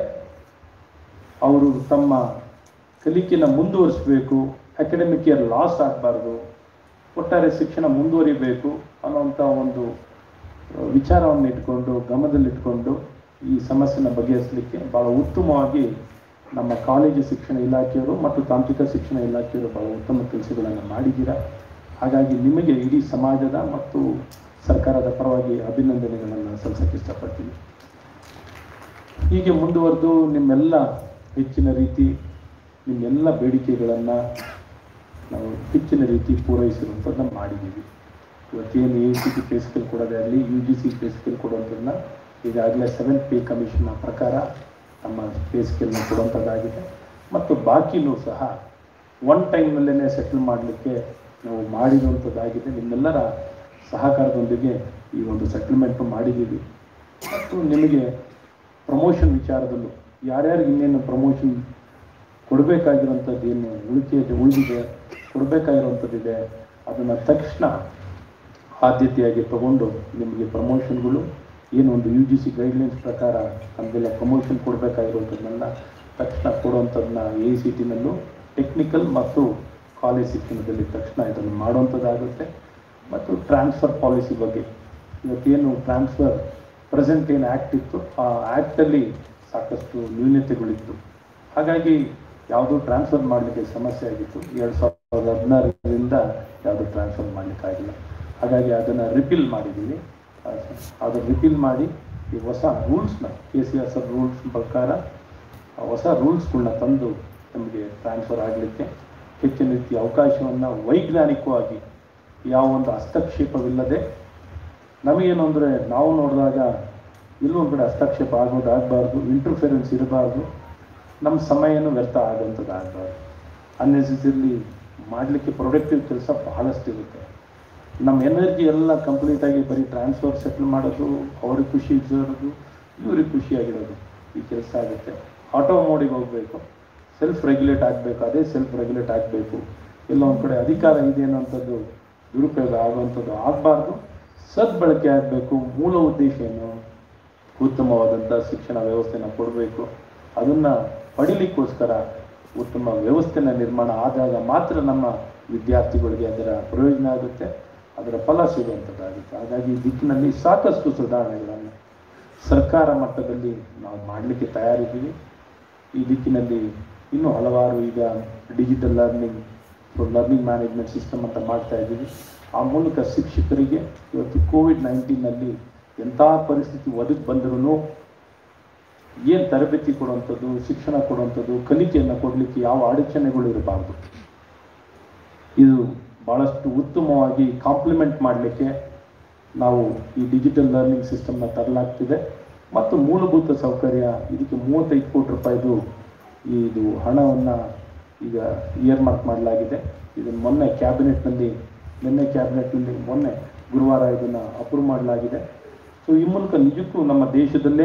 ಅವರು ತಮ್ಮ ಕಲಿಕೆನ ಮುಂದುವರಿಸಬೇಕು ಅಕಾಡೆಮಿಕ್ ಇಯರ್ ಲಾಸ್ ಆಗಬಾರ್ದು ಒಟ್ಟಾರೆ ಶಿಕ್ಷಣ ಮುಂದುವರಿಬೇಕು ಅನ್ನೋಂಥ ಒಂದು ವಿಚಾರವನ್ನು ಇಟ್ಕೊಂಡು ಗಮನದಲ್ಲಿಟ್ಕೊಂಡು ಈ ಸಮಸ್ಯೆನ ಬಗೆಹರಿಸಲಿಕ್ಕೆ ಭಾಳ ಉತ್ತಮವಾಗಿ ನಮ್ಮ ಕಾಲೇಜು ಶಿಕ್ಷಣ ಇಲಾಖೆಯವರು ಮತ್ತು ತಾಂತ್ರಿಕ ಶಿಕ್ಷಣ ಇಲಾಖೆಯವರು ಭಾಳ ಉತ್ತಮ ಕೆಲಸಗಳನ್ನು ಮಾಡಿದ್ದೀರಾ ಹಾಗಾಗಿ ನಿಮಗೆ ಇಡೀ ಸಮಾಜದ ಮತ್ತು ಸರ್ಕಾರದ ಪರವಾಗಿ ಅಭಿನಂದನೆಗಳನ್ನು ಸಲ್ಲಿಸಕ್ಕೆ ಇಷ್ಟಪಡ್ತೀನಿ ಹೀಗೆ ಮುಂದುವರೆದು ನಿಮ್ಮೆಲ್ಲ ಹೆಚ್ಚಿನ ರೀತಿ ನಿಮ್ಮೆಲ್ಲ ಬೇಡಿಕೆಗಳನ್ನು ನಾವು ಹೆಚ್ಚಿನ ರೀತಿ ಪೂರೈಸಿರುವಂಥದ್ದನ್ನು ಮಾಡಿದ್ದೀವಿ ಇವತ್ತೇನು A C P pay scale ಕೊಡೋದೇ ಆಗಲಿ U G C pay scale ಕೊಡುವಂಥದ್ದನ್ನ ಈಗಾಗಲೇ ಸೆವೆನ್ ಪೇ ಕಮಿಷನ್ನ ಪ್ರಕಾರ ನಮ್ಮ ಪೇ ಸ್ಕೇಲ್ನ ಕೊಡುವಂಥದ್ದಾಗಿದೆ ಮತ್ತು ಬಾಕಿನೂ ಸಹ ಒನ್ ಟೈಮ್ನಲ್ಲೇ ಸೆಟಲ್ ಮಾಡಲಿಕ್ಕೆ ನಾವು ಮಾಡಿರುವಂಥದ್ದಾಗಿದೆ ನಿಮ್ಮೆಲ್ಲರ ಸಹಕಾರದೊಂದಿಗೆ ಈ ಒಂದು ಸೆಟಲ್ಮೆಂಟು ಮಾಡಿದ್ದೀವಿ ಮತ್ತು ನಿಮಗೆ ಪ್ರಮೋಷನ್ ವಿಚಾರದಲ್ಲೂ ಯಾರ್ಯಾರಿಗೆ ಇನ್ನೇನು ಪ್ರಮೋಷನ್ ಕೊಡಬೇಕಾಗಿರುವಂಥದ್ದು ಏನು ಉಳಿಕೆ ಉಳಿದಿದೆ ಕೊಡಬೇಕಾಗಿರುವಂಥದ್ದಿದೆ ಅದನ್ನು ತಕ್ಷಣ ಆದ್ಯತೆಯಾಗಿ ತಗೊಂಡು ನಿಮಗೆ ಪ್ರಮೋಷನ್ಗಳು ಏನು ಒಂದು ಯು ಜಿ ಸಿ ಗೈಡ್ಲೈನ್ಸ್ ಪ್ರಕಾರ ನಮಗೆಲ್ಲ ಪ್ರಮೋಷನ್ ಕೊಡಬೇಕಾಗಿರುವಂಥದ್ದನ್ನೆಲ್ಲ ತಕ್ಷಣ ಕೊಡುವಂಥದ್ದನ್ನ ಎ ಸಿ ಟಿನಲ್ಲೂ ಟೆಕ್ನಿಕಲ್ ಮತ್ತು ಕಾಲೇಜ್ ಶಿಕ್ಷಣದಲ್ಲಿ ತಕ್ಷಣ ಇದನ್ನು ಮಾಡುವಂಥದ್ದಾಗುತ್ತೆ ಮತ್ತು ಟ್ರಾನ್ಸ್ಫರ್ ಪಾಲಿಸಿ ಬಗ್ಗೆ ಇವತ್ತೇನು ಟ್ರಾನ್ಸ್ಫರ್ ಪ್ರೆಸೆಂಟ್ ಏನು ಆ್ಯಕ್ಟ್ ಇತ್ತು ಆ ಆ್ಯಕ್ಟಲ್ಲಿ ಸಾಕಷ್ಟು ನ್ಯೂನತೆಗಳಿತ್ತು ಹಾಗಾಗಿ ಯಾವುದೂ ಟ್ರಾನ್ಸ್ಫರ್ ಮಾಡಲಿಕ್ಕೆ ಸಮಸ್ಯೆ ಆಗಿತ್ತು ಎರಡು ಸಾವಿರದ ಹದಿನಾರರಿಂದ ಯಾವುದೂ ಟ್ರಾನ್ಸ್ಫರ್ ಮಾಡಲಿಕ್ಕಾಗಿಲ್ಲ ಹಾಗಾಗಿ ಅದನ್ನು ರಿಪೀಲ್ ಮಾಡಿದ್ದೀವಿ ಅದನ್ನು ರಿಪೀಲ್ ಮಾಡಿ ಈ ಹೊಸ ರೂಲ್ಸ್ನ K C R sir rules ಪ್ರಕಾರ ಆ ಹೊಸ ರೂಲ್ಸ್ಗಳನ್ನ ತಂದು ನಮಗೆ ಟ್ರಾನ್ಸ್ಫರ್ ಆಗಲಿಕ್ಕೆ ಹೆಚ್ಚಿನ ರೀತಿಯ ಅವಕಾಶವನ್ನು ವೈಜ್ಞಾನಿಕವಾಗಿ ಯಾವ ಒಂದು ಹಸ್ತಕ್ಷೇಪವಿಲ್ಲದೆ ನಮಗೇನು ಅಂದರೆ ನಾವು ನೋಡಿದಾಗ ಎಲ್ಲೂ ಒಂದು ಕಡೆ ಹಸ್ತಕ್ಷೇಪ ಆಗೋದು ಆಗಬಾರ್ದು ಇಂಟರ್ಫಿರೆನ್ಸ್ ಇರಬಾರ್ದು ನಮ್ಮ ಸಮಯನೂ ವ್ಯರ್ಥ ಆಗುವಂಥದ್ದು ಆಗಬಾರ್ದು ಅನ್ನೆಸೆಸರಿಲಿ ಮಾಡಲಿಕ್ಕೆ ಪ್ರೊಡಕ್ಟಿವ್ ಕೆಲಸ ಬಹಳಷ್ಟು ಇರುತ್ತೆ ನಮ್ಮ ಎನರ್ಜಿ ಎಲ್ಲ ಕಂಪ್ಲೀಟಾಗಿ ಬರೀ ಟ್ರಾನ್ಸ್ಫರ್ ಸೆಟ್ಲ್ ಮಾಡೋದು ಅವ್ರಿಗೆ ಖುಷಿ ಇರೋದು ಇವ್ರಿಗೆ ಖುಷಿಯಾಗಿರೋದು ಈ ಕೆಲಸ ಆಗುತ್ತೆ ಆಟೋ ಮೋಡಿಗೆ ಹೋಗಬೇಕು ಸೆಲ್ಫ್ ರೆಗ್ಯುಲೇಟ್ ಆಗಬೇಕು ಅದೇ ಸೆಲ್ಫ್ ರೆಗ್ಯುಲೇಟ್ ಆಗಬೇಕು ಎಲ್ಲ ಒಂದು ಕಡೆ ಅಧಿಕಾರ ಇದೆ ಅನ್ನೋಂಥದ್ದು ದುರುಪಯೋಗ ಆಗುವಂಥದ್ದು ಆಗಬಾರ್ದು ಸದ್ಬಳಕೆ ಆಗಬೇಕು ಮೂಲ ಉದ್ದೇಶ ಏನು ಉತ್ತಮವಾದಂಥ ಶಿಕ್ಷಣ ವ್ಯವಸ್ಥೆನ ಕೊಡಬೇಕು ಅದನ್ನು ಪಡಿಲಿಕ್ಕೋಸ್ಕರ ಉತ್ತಮ ವ್ಯವಸ್ಥೆನ ನಿರ್ಮಾಣ ಆದಾಗ ಮಾತ್ರ ನಮ್ಮ ವಿದ್ಯಾರ್ಥಿಗಳಿಗೆ ಅದರ ಪ್ರಯೋಜನ ಆಗುತ್ತೆ ಅದರ ಫಲ ಸಿಗುವಂಥದ್ದಾಗುತ್ತೆ ಹಾಗಾಗಿ ಈ ದಿಕ್ಕಿನಲ್ಲಿ ಸಾಕಷ್ಟು ಸುಧಾರಣೆಗಳನ್ನು ಸರ್ಕಾರ ಮಟ್ಟದಲ್ಲಿ ನಾವು ಮಾಡಲಿಕ್ಕೆ ತಯಾರಿದ್ದೀವಿ ಈ ದಿಕ್ಕಿನಲ್ಲಿ ಇನ್ನೂ ಹಲವಾರು ಈಗ digital learning learning management system ಅಂತ ಮಾಡ್ತಾ ಇದ್ದೀವಿ ಆ ಮೂಲಕ ಶಿಕ್ಷಕರಿಗೆ ಇವತ್ತು ಕೋವಿಡ್ ನೈನ್ಟೀನಲ್ಲಿ ಎಂಥ ಪರಿಸ್ಥಿತಿ ಒದಗಿ ಬಂದರೂ ಏನು ತರಬೇತಿ ಕೊಡುವಂಥದ್ದು ಶಿಕ್ಷಣ ಕೊಡುವಂಥದ್ದು ಕಲಿಕೆಯನ್ನು ಕೊಡಲಿಕ್ಕೆ ಯಾವ ಅಡಚಣೆಗಳು ಇರಬಾರ್ದು ಇದು ಭಾಳಷ್ಟು ಉತ್ತಮವಾಗಿ ಕಾಂಪ್ಲಿಮೆಂಟ್ ಮಾಡಲಿಕ್ಕೆ ನಾವು ಈ ಡಿಜಿಟಲ್ ಲರ್ನಿಂಗ್ ಸಿಸ್ಟಮ್ನ ತರಲಾಗ್ತಿದೆ ಮತ್ತು ಮೂಲಭೂತ ಸೌಕರ್ಯ ಇದಕ್ಕೆ ಮೂವತ್ತೈದು ಕೋಟಿ ರೂಪಾಯಿದು ಇದು ಹಣವನ್ನು ಈಗ ಇಯರ್ ಮಾರ್ಕ್ ಮಾಡಲಾಗಿದೆ ಇದನ್ನು ಮೊನ್ನೆ ಕ್ಯಾಬಿನೆಟ್ನಲ್ಲಿ ನಿನ್ನೆ ಕ್ಯಾಬಿನೆಟ್ನಲ್ಲಿ ಮೊನ್ನೆ ಗುರುವಾರ ಇದನ್ನು ಅಪ್ರೂವ್ ಮಾಡಲಾಗಿದೆ ಸೊ ಈ ಮೂಲಕ ನಿಜಕ್ಕೂ ನಮ್ಮ ದೇಶದಲ್ಲೇ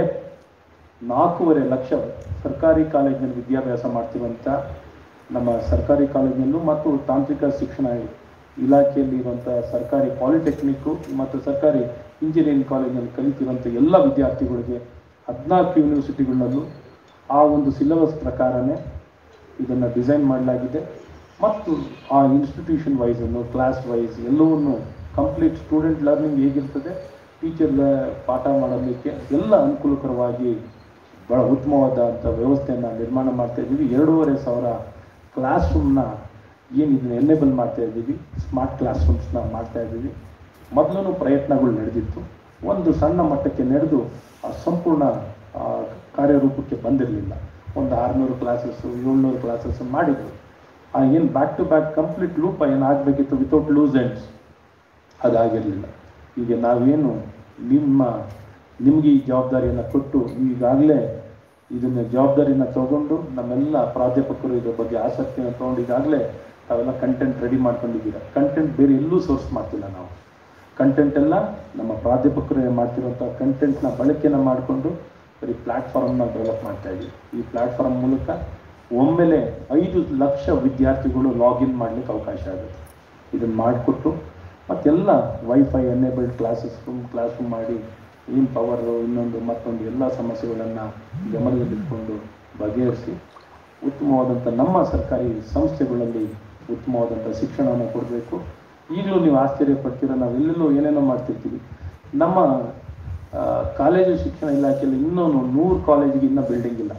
ನಾಲ್ಕೂವರೆ ಲಕ್ಷ ಸರ್ಕಾರಿ ಕಾಲೇಜಿನಲ್ಲಿ ವಿದ್ಯಾಭ್ಯಾಸ ಮಾಡ್ತಿರುವಂಥ ನಮ್ಮ ಸರ್ಕಾರಿ ಕಾಲೇಜಿನಲ್ಲೂ ಮತ್ತು ತಾಂತ್ರಿಕ ಶಿಕ್ಷಣ ಇಲಾಖೆಯಲ್ಲಿ ಇರುವಂಥ ಸರ್ಕಾರಿ ಪಾಲಿಟೆಕ್ನಿಕ್ಕು ಮತ್ತು ಸರ್ಕಾರಿ ಇಂಜಿನಿಯರಿಂಗ್ ಕಾಲೇಜಿನಲ್ಲಿ ಕಲಿತಿರುವಂಥ ಎಲ್ಲ ವಿದ್ಯಾರ್ಥಿಗಳಿಗೆ ಹದಿನಾಲ್ಕು ಯೂನಿವರ್ಸಿಟಿಗಳಲ್ಲೂ ಆ ಒಂದು ಸಿಲೆಬಸ್ ಪ್ರಕಾರನೇ ಇದನ್ನು ಡಿಸೈನ್ ಮಾಡಲಾಗಿದೆ ಮತ್ತು ಆ ಇನ್ಸ್ಟಿಟ್ಯೂಷನ್ ವೈಸನ್ನು ಕ್ಲಾಸ್ ವೈಸ್ ಎಲ್ಲವನ್ನು ಕಂಪ್ಲೀಟ್ ಸ್ಟೂಡೆಂಟ್ ಲರ್ನಿಂಗ್ ಹೇಗಿರ್ತದೆ ಟೀಚರ್ ಪಾಠ ಮಾಡೋದಕ್ಕೆ ಎಲ್ಲ ಅನುಕೂಲಕರವಾಗಿ ಭಾಳ ಉತ್ತಮವಾದಂಥ ವ್ಯವಸ್ಥೆಯನ್ನು ನಿರ್ಮಾಣ ಮಾಡ್ತಾ ಇದ್ದೀವಿ ಎರಡೂವರೆ ಸಾವಿರ ಕ್ಲಾಸ್ ರೂಮ್ನ ಏನು ಇದನ್ನ ಎನೇಬಲ್ ಮಾಡ್ತಾ ಇದ್ದೀವಿ ಸ್ಮಾರ್ಟ್ ಕ್ಲಾಸ್ ರೂಮ್ಸ್ನ ಮಾಡ್ತಾ ಇದ್ದೀವಿ ಮೊದಲು ಪ್ರಯತ್ನಗಳು ನಡೆದಿತ್ತು ಒಂದು ಸಣ್ಣ ಮಟ್ಟಕ್ಕೆ ನಡೆದು ಆ ಸಂಪೂರ್ಣ ಆ, ಕಾರ್ಯರೂಪಕ್ಕೆ ಬಂದಿರಲಿಲ್ಲ ಒಂದು ಆರುನೂರು ಕ್ಲಾಸಸ್ಸು ಏಳ್ನೂರು ಕ್ಲಾಸಸ್ ಮಾಡಿದ್ರು ಆ ಏನು back to back complete loop ಏನಾಗಬೇಕಿತ್ತು ವಿತೌಟ್ ಲೂಸ್ ಎಂಡ್ಸ್ ಅದಾಗಿರಲಿಲ್ಲ ಈಗ ನಾವೇನು ನಿಮ್ಮ ನಿಮಗೆ ಈ ಜವಾಬ್ದಾರಿಯನ್ನು ಕೊಟ್ಟು ಈಗಾಗಲೇ ಇದನ್ನ ಜವಾಬ್ದಾರಿನ ತಗೊಂಡು ನಮ್ಮೆಲ್ಲ ಪ್ರಾಧ್ಯಾಪಕರು ಇದ್ರ ಬಗ್ಗೆ ಆಸಕ್ತಿಯನ್ನು ತಗೊಂಡು ಈಗಾಗಲೇ ತಾವೆಲ್ಲ ಕಂಟೆಂಟ್ ರೆಡಿ ಮಾಡ್ಕೊಂಡಿದ್ದೀರ ಕಂಟೆಂಟ್ ಬೇರೆ ಎಲ್ಲೂ ಸೋರ್ಸ್ ಮಾಡ್ತಿಲ್ಲ ನಾವು ಕಂಟೆಂಟ್ ಎಲ್ಲ ನಮ್ಮ ಪ್ರಾಧ್ಯಾಪಕರು ಮಾಡ್ತಿರುವಂಥ ಕಂಟೆಂಟ್ನ ಬಳಕೆನ ಮಾಡಿಕೊಂಡು ಬರೀ ಪ್ಲ್ಯಾಟ್ಫಾರ್ಮ್ನ ಡೆವಲಪ್ ಮಾಡ್ತಾ ಇದ್ದೀವಿ ಈ ಪ್ಲ್ಯಾಟ್ಫಾರ್ಮ್ ಮೂಲಕ ಒಮ್ಮೆಲೆ ಐದು ಲಕ್ಷ ವಿದ್ಯಾರ್ಥಿಗಳು ಲಾಗಿನ್ ಮಾಡಲಿಕ್ಕೆ ಅವಕಾಶ ಆಗುತ್ತೆ ಇದನ್ನು ಮಾಡಿಕೊಟ್ಟು ಮತ್ತೆಲ್ಲ WiFi enabled classes room classroom ಮಾಡಿ ಏನು ಪವರು ಇನ್ನೊಂದು ಮತ್ತೊಂದು ಎಲ್ಲ ಸಮಸ್ಯೆಗಳನ್ನು ಗಮನದಲ್ಲಿಟ್ಕೊಂಡು ಬಗೆಹರಿಸಿ ಉತ್ತಮವಾದಂಥ ನಮ್ಮ ಸರ್ಕಾರಿ ಸಂಸ್ಥೆಗಳಲ್ಲಿ ಉತ್ತಮವಾದಂಥ ಶಿಕ್ಷಣವನ್ನು ಕೊಡಬೇಕು ಈಗಲೂ ನೀವು ಆಶ್ಚರ್ಯ ಪಡ್ತೀರ ನಾವು ಎಲ್ಲೆಲ್ಲೋ ಏನೇನೋ ಮಾಡ್ತಿರ್ತೀವಿ ನಮ್ಮ ಆ, ಕಾಲೇಜು ಶಿಕ್ಷಣ ಇಲಾಖೆಯಲ್ಲಿ ಇನ್ನೊಂದು ನೂರು ಕಾಲೇಜಿಗೆ ಇನ್ನೂ ಬಿಲ್ಡಿಂಗ್ ಇಲ್ಲ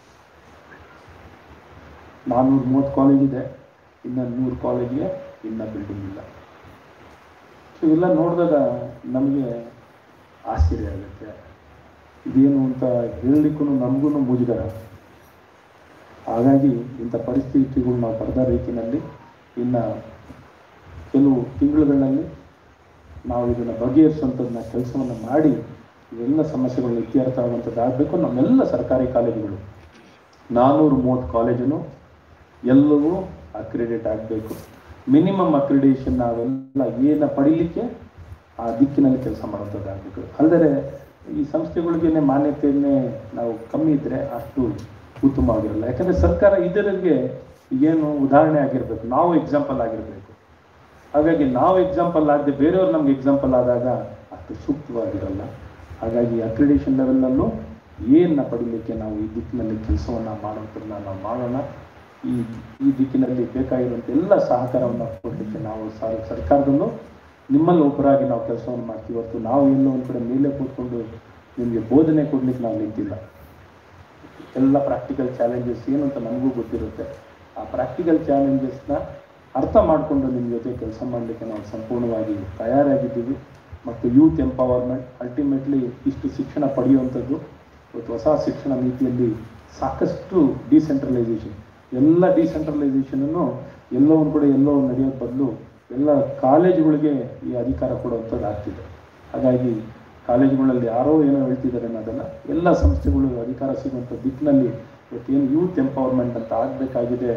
ನಾನ್ನೂರ ಮೂವತ್ತು ಕಾಲೇಜ್ ಇದೆ ಇನ್ನು ನೂರು ಕಾಲೇಜಿಗೆ ಇನ್ನೂ ಬಿಲ್ಡಿಂಗ್ ಇಲ್ಲ ಸೊ ಎಲ್ಲ ನೋಡಿದಾಗ ನಮಗೆ ಆಶ್ಚರ್ಯ ಆಗುತ್ತೆ ಇದೇನು ಅಂತ ಹೇಳಲಿಕ್ಕೂ ನಮಗೂ ಮುಜುಗರ ಹಾಗಾಗಿ ಇಂಥ ಪರಿಸ್ಥಿತಿಗಳು ನಾವು ಬರೆದ ರೀತಿಯಲ್ಲಿ ಇನ್ನು ಕೆಲವು ತಿಂಗಳುಗಳಲ್ಲಿ ನಾವು ಇದನ್ನು ಬಗೆಹರಿಸುವಂಥದ್ದನ್ನ ಕೆಲಸವನ್ನು ಮಾಡಿ ಇವೆಲ್ಲ ಸಮಸ್ಯೆಗಳನ್ನ ಇತ್ಯರ್ಥ ಆಗುವಂಥದ್ದು ಆಗಬೇಕು ನಮ್ಮೆಲ್ಲ ಸರ್ಕಾರಿ ಕಾಲೇಜುಗಳು ನಾನ್ನೂರ ಮೂವತ್ತು ಕಾಲೇಜನ್ನು ಎಲ್ಲವೂ ಅಕ್ರಿಡೇಟ್ ಆಗಬೇಕು ಮಿನಿಮಮ್ ಅಕ್ರಿಡೇಷನ್ ನಾವೆಲ್ಲ ಏನ ಪಡೀಲಿಕ್ಕೆ ಆ ದಿಕ್ಕಿನಲ್ಲಿ ಕೆಲಸ ಮಾಡುವಂಥದ್ದು ಆಗಬೇಕು ಅಲ್ಲದೆ ಈ ಸಂಸ್ಥೆಗಳಿಗೇನೆ ಮಾನ್ಯತೆಯನ್ನೇ ನಾವು ಕಮ್ಮಿ ಇದ್ದರೆ ಅಷ್ಟು ಉತ್ತಮವಾಗಿರಲ್ಲ ಯಾಕಂದರೆ ಸರ್ಕಾರ ಇದರಿಗೆ ಏನು ಉದಾಹರಣೆ ಆಗಿರಬೇಕು ನಾವು ಎಕ್ಸಾಂಪಲ್ ಆಗಿರಬೇಕು ಹಾಗಾಗಿ ನಾವು ಎಕ್ಸಾಂಪಲ್ ಆಗದೆ ಬೇರೆಯವ್ರು ನಮ್ಗೆ ಎಕ್ಸಾಂಪಲ್ ಆದಾಗ ಅಷ್ಟು ಸೂಕ್ತವಾಗಿರಲ್ಲ ಹಾಗಾಗಿ ಅಕ್ರಿಡೇಷನ್ ಲೆವೆಲ್ನಲ್ಲೂ ಏನನ್ನ ಪಡಿಲಿಕ್ಕೆ ನಾವು ಈ ದಿಕ್ಕಿನಲ್ಲಿ ಕೆಲಸವನ್ನು ಮಾಡೋದನ್ನ ನಾವು ಮಾಡೋಣ ಈ ಈ ದಿಕ್ಕಿನಲ್ಲಿ ಬೇಕಾಗಿರುವಂಥ ಎಲ್ಲ ಸಹಕಾರವನ್ನು ಕೊಡಲಿಕ್ಕೆ ನಾವು ಸರ್ ಸರ್ಕಾರದಲ್ಲೂ ನಿಮ್ಮಲ್ಲಿ ಒಬ್ಬರಾಗಿ ನಾವು ಕೆಲಸವನ್ನು ಮಾಡ್ತೀವಿ ಹೊರತು ನಾವು ಎಲ್ಲೋ ಒಂದು ಕಡೆ ಮೇಲೆ ಕೂತ್ಕೊಂಡು ನಿಮಗೆ ಬೋಧನೆ ಕೊಡ್ಲಿಕ್ಕೆ ನಾವು ನಿಂತಿಲ್ಲ ಎಲ್ಲ ಪ್ರಾಕ್ಟಿಕಲ್ ಚಾಲೆಂಜಸ್ ಏನು ಅಂತ ನಮಗೂ ಗೊತ್ತಿರುತ್ತೆ ಆ ಪ್ರಾಕ್ಟಿಕಲ್ ಚಾಲೆಂಜಸ್ನ ಅರ್ಥ ಮಾಡಿಕೊಂಡು ನಿಮ್ಮ ಜೊತೆ ಕೆಲಸ ಮಾಡಲಿಕ್ಕೆ ನಾವು ಸಂಪೂರ್ಣವಾಗಿ ತಯಾರಾಗಿದ್ದೀವಿ ಮತ್ತು ಯೂತ್ ಎಂಪವರ್ಮೆಂಟ್ ಅಲ್ಟಿಮೇಟ್ಲಿ ಇಷ್ಟು ಶಿಕ್ಷಣ ಪಡೆಯುವಂಥದ್ದು ಇವತ್ತು ಹೊಸ ಶಿಕ್ಷಣ ನೀತಿಯಲ್ಲಿ ಸಾಕಷ್ಟು ಡಿಸೆಂಟ್ರಲೈಸೇಷನ್ ಎಲ್ಲ ಡಿಸೆಂಟ್ರಲೈಸೇಷನನ್ನು ಎಲ್ಲೋ ಒಂದು ಕಡೆ ಎಲ್ಲೋ ನಡೆಯೋದು ಬದಲು ಎಲ್ಲ ಕಾಲೇಜುಗಳಿಗೆ ಈ ಅಧಿಕಾರ ಕೊಡುವಂಥದ್ದು ಆಗ್ತಿದೆ ಹಾಗಾಗಿ ಕಾಲೇಜುಗಳಲ್ಲಿ ಯಾರೋ ಏನೋ ಹೇಳ್ತಿದ್ದಾರೆ ಅನ್ನೋದಲ್ಲ ಎಲ್ಲ ಸಂಸ್ಥೆಗಳು ಅಧಿಕಾರ ಸಿಗುವಂಥ ದಿಕ್ಕಿನಲ್ಲಿ ಇವತ್ತೇನು ಯೂತ್ ಎಂಪವರ್ಮೆಂಟ್ ಅಂತ ಆಗಬೇಕಾಗಿದೆ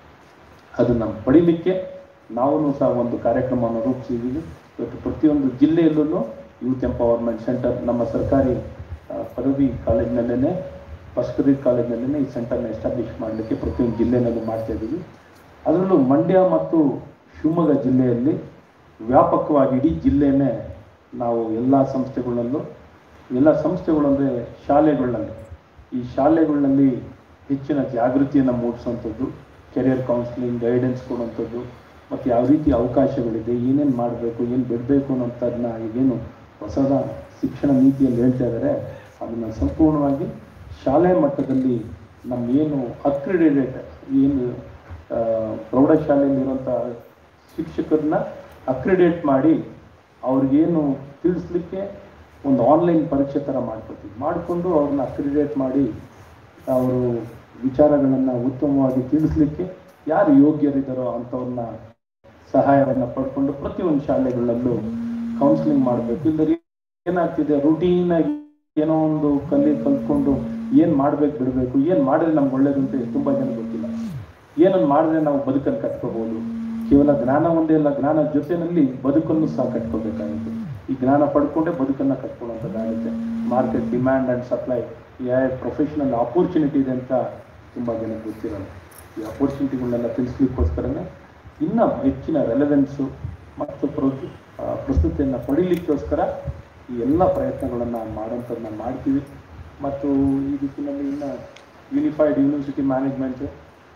ಅದನ್ನು ಪಡಿಲಿಕ್ಕೆ ನಾವು ಸಹ ಒಂದು ಕಾರ್ಯಕ್ರಮವನ್ನು ರೂಪಿಸಿದ್ದೀವಿ ಇವತ್ತು ಪ್ರತಿಯೊಂದು ಜಿಲ್ಲೆಯಲ್ಲೂ ಯೂತ್ ಎಂಪವರ್ಮೆಂಟ್ ಸೆಂಟರ್ ನಮ್ಮ ಸರ್ಕಾರಿ ಆ, ಪದವಿ ಕಾಲೇಜಿನಲ್ಲೇ ಫಸ್ಟ್ ಗ್ರೇಡ್ ಕಾಲೇಜಿನಲ್ಲೇ ಈ ಸೆಂಟರ್ನ ಎಸ್ಟಾಬ್ಲಿಷ್ ಮಾಡಲಿಕ್ಕೆ ಪ್ರತಿಯೊಂದು ಜಿಲ್ಲೆನಲ್ಲೂ ಮಾಡ್ತಾ ಇದ್ದೀವಿ ಅದರಲ್ಲೂ ಮಂಡ್ಯ ಮತ್ತು ಶಿವಮೊಗ್ಗ ಜಿಲ್ಲೆಯಲ್ಲಿ ವ್ಯಾಪಕವಾಗಿ ಇಡೀ ಜಿಲ್ಲೆನೇ ನಾವು ಎಲ್ಲ ಸಂಸ್ಥೆಗಳಲ್ಲೂ ಎಲ್ಲ ಸಂಸ್ಥೆಗಳು ಅಂದರೆ ಶಾಲೆಗಳಲ್ಲಿ ಈ ಶಾಲೆಗಳಲ್ಲಿ ಹೆಚ್ಚಿನ ಜಾಗೃತಿಯನ್ನು ಮೂಡಿಸುವಂಥದ್ದು ಕೆರಿಯರ್ ಕೌನ್ಸಿಲಿಂಗ್ ಗೈಡೆನ್ಸ್ ಕೊಡುವಂಥದ್ದು ಮತ್ತು ಯಾವ ರೀತಿ ಅವಕಾಶಗಳಿದೆ ಏನೇನು ಮಾಡಬೇಕು ಏನು ಬಿಡಬೇಕು ಅನ್ನೋಂಥದ್ದನ್ನ ಈಗೇನು ಹೊಸದ ಶಿಕ್ಷಣ ನೀತಿಯಲ್ಲಿ ಹೇಳ್ತಾ ಇದ್ದಾರೆ ಅದನ್ನು ಸಂಪೂರ್ಣವಾಗಿ ಶಾಲೆ ಮಟ್ಟದಲ್ಲಿ ನಮ್ಮ ಏನು ಅಕ್ರಿಡೇಟೆಡ್ ಏನು ಆ, ಪ್ರೌಢಶಾಲೆಯಲ್ಲಿರುವಂಥ ಶಿಕ್ಷಕರನ್ನ ಅಕ್ರಿಡೇಟ್ ಮಾಡಿ ಅವ್ರಿಗೇನು ತಿಳಿಸ್ಲಿಕ್ಕೆ ಒಂದು ಆನ್ಲೈನ್ ಪರೀಕ್ಷೆ ಥರ ಮಾಡ್ಕೊತೀವಿ ಮಾಡಿಕೊಂಡು ಅವ್ರನ್ನ ಅಕ್ರಿಡೇಟ್ ಮಾಡಿ ಅವರು ವಿಚಾರಗಳನ್ನು ಉತ್ತಮವಾಗಿ ತಿಳಿಸ್ಲಿಕ್ಕೆ ಯಾರು ಯೋಗ್ಯರಿದ್ದಾರೋ ಅಂಥವ್ರನ್ನ ಸಹಾಯವನ್ನು ಪಡ್ಕೊಂಡು ಪ್ರತಿಯೊಂದು ಶಾಲೆಗಳಲ್ಲೂ ಕೌನ್ಸಿಲಿಂಗ್ ಮಾಡಬೇಕು ಇಲ್ಲದ್ರೆ ಏನಾಗ್ತಿದೆ ರೂಟೀನ್ ಆಗಿ ಏನೋ ಒಂದು ಕಲಿ ಕಲ್ತ್ಕೊಂಡು ಏನು ಮಾಡ್ಬೇಕು ಬಿಡಬೇಕು ಏನು ಮಾಡಿದ್ರೆ ನಮ್ಗೆ ಒಳ್ಳೇದು ಅಂತ ತುಂಬ ಜನ ಗೊತ್ತಿಲ್ಲ ಏನನ್ನು ಮಾಡಿದ್ರೆ ನಾವು ಬದುಕನ್ನು ಕಟ್ಕೋಬಹುದು ಕೇವಲ ಜ್ಞಾನ ಒಂದೇ ಅಲ್ಲ ಜ್ಞಾನ ಜೊತೆನಲ್ಲಿ ಬದುಕನ್ನು ಸಹ ಕಟ್ಕೋಬೇಕಾಗುತ್ತೆ ಈ ಜ್ಞಾನ ಪಡ್ಕೊಂಡೇ ಬದುಕನ್ನು ಕಟ್ಕೊಳ್ಳೋಂಥದ್ದಾಗುತ್ತೆ ಮಾರ್ಕೆಟ್ ಡಿಮ್ಯಾಂಡ್ ಆ್ಯಂಡ್ ಸಪ್ಲೈ ಯಾವ ಪ್ರೊಫೆಷನಲ್ ಆಪರ್ಚುನಿಟಿ ಇದೆ ಅಂತ ತುಂಬ ಜನ ಗೊತ್ತಿರಲ್ಲ ಈ ಅಪರ್ಚುನಿಟಿಗಳನ್ನೆಲ್ಲ ತಿಳಿಸ್ಲಿಕ್ಕೋಸ್ಕರನೇ ಇನ್ನೂ ಹೆಚ್ಚಿನ ರೆಲೆವೆನ್ಸು ಮತ್ತು ಪ್ರ ಆ, ಪ್ರಸ್ತುತಿಯನ್ನು ಪಡೀಲಿಕ್ಕೋಸ್ಕರ ಈ ಎಲ್ಲ ಪ್ರಯತ್ನಗಳನ್ನು ಮಾಡುವಂಥದ್ದನ್ನ ಮಾಡ್ತೀವಿ ಮತ್ತು ಈ ದಿಕ್ಕಿನಲ್ಲಿ ಇನ್ನು ಯೂನಿಫೈಡ್ ಯೂನಿವರ್ಸಿಟಿ ಮ್ಯಾನೇಜ್ಮೆಂಟು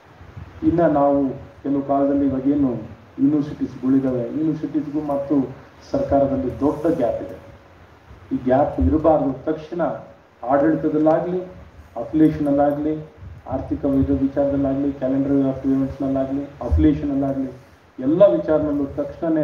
ಇನ್ನು ನಾವು ಕೆಲವು ಕಾಲದಲ್ಲಿ ಇವಾಗೇನು ಯೂನಿವರ್ಸಿಟೀಸ್ಗಳಿದ್ದಾವೆ ಯೂನಿವರ್ಸಿಟೀಸ್ಗೂ ಮತ್ತು ಸರ್ಕಾರದಲ್ಲಿ ದೊಡ್ಡ ಗ್ಯಾಪ್ ಇದೆ ಈ ಗ್ಯಾಪ್ ಇರಬಾರ್ದು ತಕ್ಷಣ ಆಡಳಿತದಲ್ಲಾಗಲಿ ಅಫಿಲೇಷನಲ್ಲಾಗಲಿ ಆರ್ಥಿಕ ವಿಧ ವಿಚಾರದಲ್ಲಾಗಲಿ ಕ್ಯಾಲೆಂಡರ್ ಆಫ್ ಇವೆಂಟ್ಸ್ನಲ್ಲಾಗಲಿ ಅಫಿಲೇಷನಲ್ಲಾಗಲಿ ಎಲ್ಲ ವಿಚಾರದಲ್ಲೂ ತಕ್ಷಣವೇ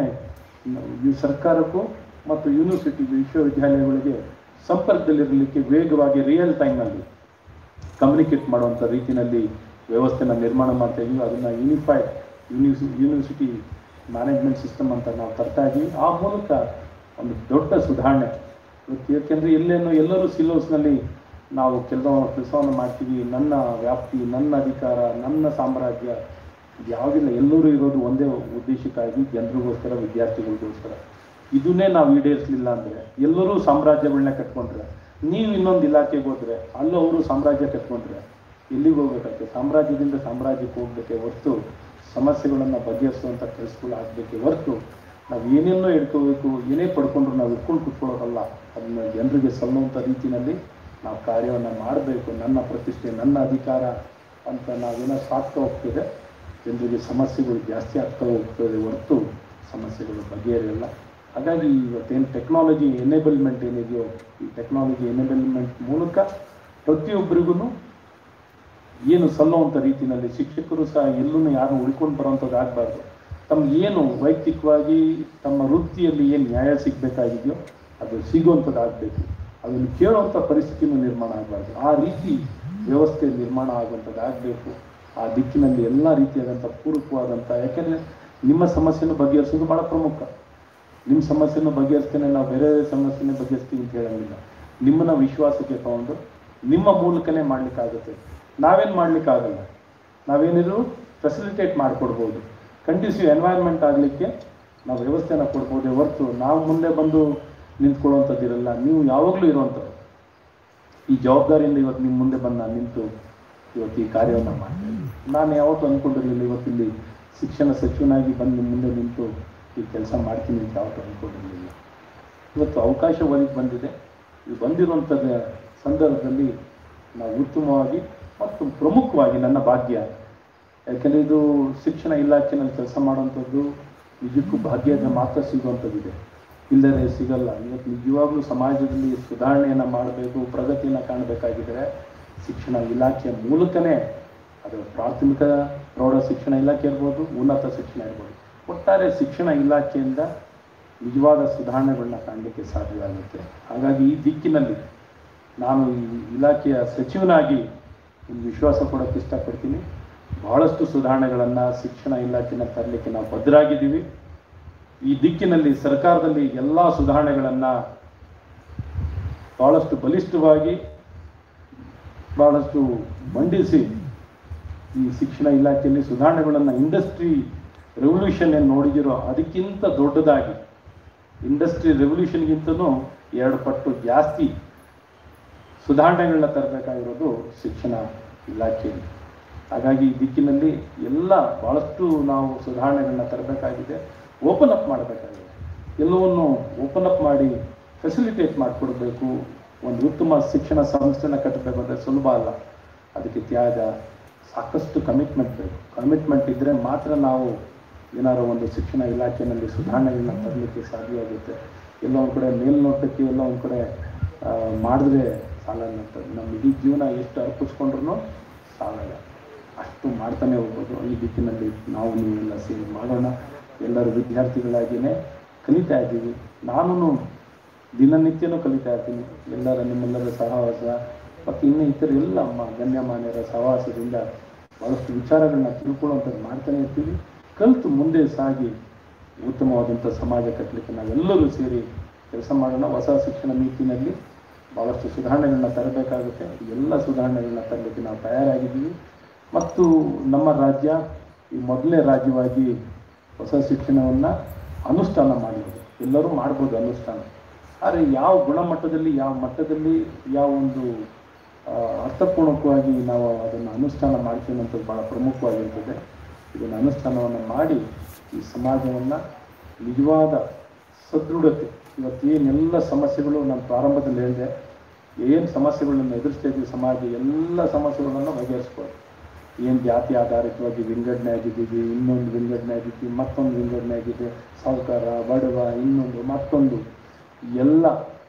ಈ ಸರ್ಕಾರಕ್ಕೂ ಮತ್ತು ಯೂನಿವರ್ಸಿಟಿ ವಿಶ್ವವಿದ್ಯಾಲಯಗಳಿಗೆ ಸಂಪರ್ಕದಲ್ಲಿರಲಿಕ್ಕೆ ವೇಗವಾಗಿ ರಿಯಲ್ ಟೈಮ್ನಲ್ಲಿ ಕಮ್ಯುನಿಕೇಟ್ ಮಾಡುವಂಥ ರೀತಿಯಲ್ಲಿ ವ್ಯವಸ್ಥೆನ ನಿರ್ಮಾಣ ಮಾಡ್ತಾ ಇದೀವಿ ಅದನ್ನು ಯೂನಿಫೈಡ್ ಯೂನಿವರ್ಸಿ ಯೂನಿವರ್ಸಿಟಿ ಮ್ಯಾನೇಜ್ಮೆಂಟ್ ಸಿಸ್ಟಮ್ ಅಂತ ನಾವು ತರ್ತಾ ಇದ್ದೀವಿ ಆ ಮೂಲಕ ಒಂದು ದೊಡ್ಡ ಸುಧಾರಣೆ ಇವತ್ತು ಯಾಕೆಂದರೆ ಎಲ್ಲೇನೋ ಎಲ್ಲರೂ ಸಿಲೋಸ್ನಲ್ಲಿ ನಾವು ಕೆಲಸ ಕೆಲಸವನ್ನು ಮಾಡ್ತೀವಿ ನನ್ನ ವ್ಯಾಪ್ತಿ ನನ್ನ ಅಧಿಕಾರ ನನ್ನ ಸಾಮ್ರಾಜ್ಯ ಇದು ಯಾವುದಿಲ್ಲ ಎಲ್ಲರೂ ಇರೋದು ಒಂದೇ ಉದ್ದೇಶಕ್ಕಾಗಿ ಜನರಿಗೋಸ್ಕರ ವಿದ್ಯಾರ್ಥಿಗಳಿಗೋಸ್ಕರ ಇದನ್ನೇ ನಾವು ಈಡೇರಿಸಲಿಲ್ಲ ಅಂದರೆ ಎಲ್ಲರೂ ಸಾಮ್ರಾಜ್ಯಗಳನ್ನ ಕಟ್ಕೊಂಡ್ರೆ ನೀವು ಇನ್ನೊಂದು ಇಲಾಖೆಗೆ ಹೋದ್ರೆ ಅಲ್ಲೂ ಅವರು ಸಾಮ್ರಾಜ್ಯ ಕಟ್ಕೊಂಡ್ರೆ ಎಲ್ಲಿಗೆ ಹೋಗ್ಬೇಕಾಗ್ತದೆ ಸಾಮ್ರಾಜ್ಯದಿಂದ ಸಾಮ್ರಾಜ್ಯಕ್ಕೆ ಹೋಗ್ಬೇಕೆ ಹೊರತು ಸಮಸ್ಯೆಗಳನ್ನು ಬಗೆಹರಿಸುವಂಥ ಕೆಲಸಗಳು ಆಗಬೇಕೆ ಹೊರತು ನಾವು ಏನೇನೋ ಇಟ್ಕೋಬೇಕು ಏನೇ ಪಡ್ಕೊಂಡ್ರು ನಾವು ಇಟ್ಕೊಂಡು ಕೂತ್ಕೊಳ್ಳೋದಲ್ಲ ಅದನ್ನ ಜನರಿಗೆ ಸಲ್ಲುವಂಥ ರೀತಿಯಲ್ಲಿ ನಾವು ಕಾರ್ಯವನ್ನು ಮಾಡಬೇಕು ನನ್ನ ಪ್ರತಿಷ್ಠೆ ನನ್ನ ಅಧಿಕಾರ ಅಂತ ನಾವೇನೋ ಸಾಕ್ತಾ ಹೋಗ್ತಿದೆ ಜನರಿಗೆ ಸಮಸ್ಯೆಗಳು ಜಾಸ್ತಿ ಆಗ್ತಾ ಹೋಗ್ತದೆ ಹೊರತು ಸಮಸ್ಯೆಗಳು ಬಗೆಹರಿಯಲ್ಲ ಹಾಗಾಗಿ ಇವತ್ತೇನು ಟೆಕ್ನಾಲಜಿ ಎನೇಬಲ್ಮೆಂಟ್ ಏನಿದೆಯೋ ಈ ಟೆಕ್ನಾಲಜಿ ಎನೇಬಲ್ಮೆಂಟ್ ಮೂಲಕ ಪ್ರತಿಯೊಬ್ಬರಿಗೂ ಏನು ಸಲ್ಲುವಂಥ ರೀತಿಯಲ್ಲಿ ಶಿಕ್ಷಕರು ಸಹ ಎಲ್ಲೂ ಯಾರು ಉಳ್ಕೊಂಡು ಬರೋವಂಥದ್ದು ಆಗಬಾರ್ದು ತಮ್ಗೆ ಏನು ವೈಯಕ್ತಿಕವಾಗಿ ತಮ್ಮ ವೃತ್ತಿಯಲ್ಲಿ ಏನು ನ್ಯಾಯ ಸಿಗಬೇಕಾಗಿದೆಯೋ ಅದು ಸಿಗುವಂಥದ್ದು ಆಗಬೇಕು ಅದನ್ನು ಕೇಳುವಂಥ ಪರಿಸ್ಥಿತಿನೂ ನಿರ್ಮಾಣ ಆಗಬಾರ್ದು ಆ ರೀತಿ ವ್ಯವಸ್ಥೆ ನಿರ್ಮಾಣ ಆಗುವಂಥದ್ದು ಆಗಬೇಕು ಆ ದಿಕ್ಕಿನಲ್ಲಿ ಎಲ್ಲ ರೀತಿಯಾದಂಥ ಪೂರಕವಾದಂಥ ಯಾಕೆಂದರೆ ನಿಮ್ಮ ಸಮಸ್ಯೆನ ಬಗೆಹರಿಸೋದು ಭಾಳ ಪ್ರಮುಖ ನಿಮ್ಮ ಸಮಸ್ಯೆನ ಬಗೆಹರಿಸ್ತೇನೆ ನಾವು ಬೇರೆ ಸಮಸ್ಯೆನೇ ಬಗೆಹರಿಸ್ತೀವಿ ಅಂತ ಹೇಳಂಗಿಲ್ಲ ನಿಮ್ಮನ್ನ ವಿಶ್ವಾಸಕ್ಕೆ ತಗೊಂಡು ನಿಮ್ಮ ಮೂಲಕನೇ ಮಾಡ್ಲಿಕ್ಕಾಗುತ್ತೆ ನಾವೇನು ಮಾಡ್ಲಿಕ್ಕಾಗಲ್ಲ ನಾವೇನಿದ್ರು ಫೆಸಿಲಿಟೇಟ್ ಮಾಡಿಕೊಡ್ಬೋದು ಕಂಡ್ಯೂಸಿವ್ ಎನ್ವೈರ್ಮೆಂಟ್ ಆಗಲಿಕ್ಕೆ ನಾವು ವ್ಯವಸ್ಥೆನ ಕೊಡ್ಬೋದೇ ಹೊರತು ನಾವು ಮುಂದೆ ಬಂದು ನಿಂತ್ಕೊಳ್ಳುವಂಥದ್ದಿರಲ್ಲ ನೀವು ಯಾವಾಗಲೂ ಇರುವಂಥದ್ದು ಈ ಜವಾಬ್ದಾರಿಯಿಂದ ಇವತ್ತು ನಿಮ್ಮ ಮುಂದೆ ಬಂದು ನಾನು ನಿಂತು ಇವತ್ತು ಈ ಕಾರ್ಯವನ್ನು ಮಾಡ್ತಾ ಇದ್ದೀನಿ ನಾನು ಯಾವತ್ತೂ ಅಂದ್ಕೊಂಡಿರಲಿಲ್ಲ ಇವತ್ತಿಲ್ಲಿ ಶಿಕ್ಷಣ ಸಚಿವನಾಗಿ ಬಂದು ನಿಮ್ಮ ಮುಂದೆ ನಿಂತು ಈ ಕೆಲಸ ಮಾಡ್ತೀನಿ ಅಂತ ಯಾವತ್ತೂ ಅಂದ್ಕೊಂಡಿರಲಿಲ್ಲ ಇವತ್ತು ಅವಕಾಶ ಒದಗಿ ಬಂದಿದೆ ಇದು ಬಂದಿರುವಂಥದ್ದು ಸಂದರ್ಭದಲ್ಲಿ ನಾವು ಉತ್ತಮವಾಗಿ ಮತ್ತು ಪ್ರಮುಖವಾಗಿ ನನ್ನ ಭಾಗ್ಯ ಯಾಕೆಂದರೆ ಇದು ಶಿಕ್ಷಣ ಇಲಾಖೆಯಲ್ಲಿ ಕೆಲಸ ಮಾಡುವಂಥದ್ದು ನಿಜಕ್ಕೂ ಭಾಗ್ಯದ ಮಾತ್ರ ಸಿಗುವಂಥದ್ದಿದೆ ಇಲ್ಲದೆ ಸಿಗಲ್ಲ ಇವತ್ತು ನಿಜವಾಗ್ಲೂ ಸಮಾಜದಲ್ಲಿ ಸುಧಾರಣೆಯನ್ನು ಮಾಡಬೇಕು ಪ್ರಗತಿಯನ್ನು ಕಾಣಬೇಕಾಗಿದ್ದರೆ ಶಿಕ್ಷಣ ಇಲಾಖೆಯ ಮೂಲಕನೇ ಅದು ಪ್ರಾಥಮಿಕ ಪ್ರೌಢ ಶಿಕ್ಷಣ ಇಲಾಖೆ ಇರ್ಬೋದು ಉನ್ನತ ಶಿಕ್ಷಣ ಇರ್ಬೋದು ಒಟ್ಟಾರೆ ಶಿಕ್ಷಣ ಇಲಾಖೆಯಿಂದ ನಿಜವಾದ ಸುಧಾರಣೆಗಳನ್ನ ಕಾಣಲಿಕ್ಕೆ ಸಾಧ್ಯವಾಗುತ್ತೆ ಹಾಗಾಗಿ ಈ ದಿಕ್ಕಿನಲ್ಲಿ ನಾನು ಈ ಇಲಾಖೆಯ ಸಚಿವನಾಗಿ ಒಂದು ವಿಶ್ವಾಸ ಕೊಡೋಕ್ಕೆ ಇಷ್ಟಪಡ್ತೀನಿ ಬಹಳಷ್ಟು ಸುಧಾರಣೆಗಳನ್ನು ಶಿಕ್ಷಣ ಇಲಾಖೆನ ತರಲಿಕ್ಕೆ ನಾವು ಬದ್ಧರಾಗಿದ್ದೀವಿ ಈ ದಿಕ್ಕಿನಲ್ಲಿ ಸರ್ಕಾರದಲ್ಲಿ ಎಲ್ಲ ಸುಧಾರಣೆಗಳನ್ನು ಬಹಳಷ್ಟು ಬಲಿಷ್ಠವಾಗಿ ಬಹಳಷ್ಟು ಮಂಡಿಸಿ ಈ ಶಿಕ್ಷಣ ಇಲಾಖೆಯಲ್ಲಿ ಸುಧಾರಣೆಗಳನ್ನು ಇಂಡಸ್ಟ್ರಿ ರೆವಲ್ಯೂಷನ್ ಏನು ನೋಡಿದಿರೋ ಅದಕ್ಕಿಂತ ದೊಡ್ಡದಾಗಿ ಇಂಡಸ್ಟ್ರಿ ರೆವಲ್ಯೂಷನ್ಗಿಂತನೂ ಎರಡು ಪಟ್ಟು ಜಾಸ್ತಿ ಸುಧಾರಣೆಗಳನ್ನ ತರಬೇಕಾಗಿರೋದು ಶಿಕ್ಷಣ ಇಲಾಖೆಯಲ್ಲಿ ಹಾಗಾಗಿ ಈ ದಿಕ್ಕಿನಲ್ಲಿ ಎಲ್ಲ ಭಾಳಷ್ಟು ನಾವು ಸುಧಾರಣೆಗಳನ್ನ ತರಬೇಕಾಗಿದೆ ಓಪನ್ ಅಪ್ ಮಾಡಬೇಕಾಗಿದೆ ಎಲ್ಲವನ್ನು ಓಪನ್ ಅಪ್ ಮಾಡಿ ಫೆಸಿಲಿಟೇಟ್ ಮಾಡಿಕೊಡ್ಬೇಕು ಒಂದು ಉತ್ತಮ ಶಿಕ್ಷಣ ಸಂಸ್ಥೆನ ಕಟ್ಟಬೇಕು ಅಂದರೆ ಸುಲಭ ಅಲ್ಲ ಅದಕ್ಕೆ ತ್ಯಾಗ ಸಾಕಷ್ಟು ಕಮಿಟ್ಮೆಂಟ್ ಬೇಕು ಕಮಿಟ್ಮೆಂಟ್ ಇದ್ದರೆ ಮಾತ್ರ ನಾವು ಏನಾದ್ರು ಒಂದು ಶಿಕ್ಷಣ ಇಲಾಖೆಯಲ್ಲಿ ಸುಧಾರಣೆಗಳನ್ನ ತರಲಿಕ್ಕೆ ಸಾಧ್ಯವಾಗುತ್ತೆ ಎಲ್ಲ ಒಂದು ಕಡೆ ಮೇಲ್ನೋಟಕ್ಕೆ ಎಲ್ಲ ಒಂದು ಕಡೆ ಆ, ಮಾಡಿದ್ರೆ ಸಾಲಲ್ಲ ಅಂತ ನಮ್ಮ ಇಡೀ ಜೀವನ ಎಷ್ಟು ಅರ್ಪಿಸ್ಕೊಂಡ್ರು ಸಾಲಲ್ಲ ಅಷ್ಟು ಮಾಡ್ತಾನೆ ಹೋಗ್ಬೋದು ಈ ದಿಕ್ಕಿನಲ್ಲಿ ನಾವು ನೀವೆಲ್ಲ ಸೇರಿ ಮಾಡೋಣ ಎಲ್ಲರೂ ವಿದ್ಯಾರ್ಥಿಗಳಾಗಿಯೇ ಕಲಿತಾ ಇದ್ದೀವಿ ನಾನು ದಿನನಿತ್ಯನೂ ಕಲಿತಾ ಇರ್ತೀನಿ ಎಲ್ಲರ ನಿಮ್ಮೆಲ್ಲರ ಸಹವಾಸ ಮತ್ತು ಇನ್ನು ಇತರ ಎಲ್ಲ ಮ- ಗಣ್ಯಮಾನ್ಯರ ಸಹವಾಸದಿಂದ ಭಾಳಷ್ಟು ವಿಚಾರಗಳನ್ನ ತಿಳ್ಕೊಳ್ಳುವಂಥದ್ದು ಮಾಡ್ತಾನೆ ಇರ್ತೀವಿ ಕಲಿತು ಮುಂದೆ ಸಾಗಿ ಉತ್ತಮವಾದಂಥ ಸಮಾಜ ಕಟ್ಟಲಿಕ್ಕೆ ನಾವೆಲ್ಲರೂ ಸೇರಿ ಕೆಲಸ ಮಾಡೋಣ ಹೊಸ ಶಿಕ್ಷಣ ನೀತಿನಲ್ಲಿ ಭಾಳಷ್ಟು ಸುಧಾರಣೆಗಳನ್ನ ತರಬೇಕಾಗುತ್ತೆ ಎಲ್ಲ ಸುಧಾರಣೆಗಳನ್ನ ತರಲಿಕ್ಕೆ ನಾವು ತಯಾರಾಗಿದ್ದೀವಿ ಮತ್ತು ನಮ್ಮ ರಾಜ್ಯ ಈ ಮೊದಲನೇ ರಾಜ್ಯವಾಗಿ ಹೊಸ ಶಿಕ್ಷಣವನ್ನು ಅನುಷ್ಠಾನ ಮಾಡಿರೋದು ಎಲ್ಲರೂ ಮಾಡ್ಬೋದು ಅನುಷ್ಠಾನ ಆದರೆ ಯಾವ ಗುಣಮಟ್ಟದಲ್ಲಿ ಯಾವ ಮಟ್ಟದಲ್ಲಿ ಯಾವ ಒಂದು ಆ, ಅರ್ಥಪೂರ್ಣಕವಾಗಿ ನಾವು ಅದನ್ನು ಅನುಷ್ಠಾನ ಮಾಡ್ತೀವಿ ಅನ್ನೋದು ಭಾಳ ಪ್ರಮುಖವಾಗಿರ್ತದೆ ಇದನ್ನು ಅನುಷ್ಠಾನವನ್ನು ಮಾಡಿ ಈ ಸಮಾಜವನ್ನು ನಿಜವಾದ ಸದೃಢತೆ ಇವತ್ತು ಏನೆಲ್ಲ ಸಮಸ್ಯೆಗಳು ನಾನು ಪ್ರಾರಂಭದಲ್ಲಿ ಹೇಳಿದೆ ಏನು ಸಮಸ್ಯೆಗಳನ್ನು ಎದುರಿಸ್ತಾ ಇದ್ದೀವಿ ಸಮಾಜ ಎಲ್ಲ ಸಮಸ್ಯೆಗಳನ್ನು ಬಗೆಹರಿಸ್ಬೋದು ಏನು ಜಾತಿ ಆಧಾರಿತವಾಗಿ ವಿಂಗಡಣೆ ಆಗಿದ್ದೀವಿ ಇನ್ನೊಂದು ವಿಂಗಡಣೆ ಆಗಿದ್ದೀವಿ ಮತ್ತೊಂದು ವಿಂಗಡಣೆ ಆಗಿದೆ ಸಾಹುಕಾರ ಬಡವ ಇನ್ನೊಂದು ಮತ್ತೊಂದು ಎಲ್ಲ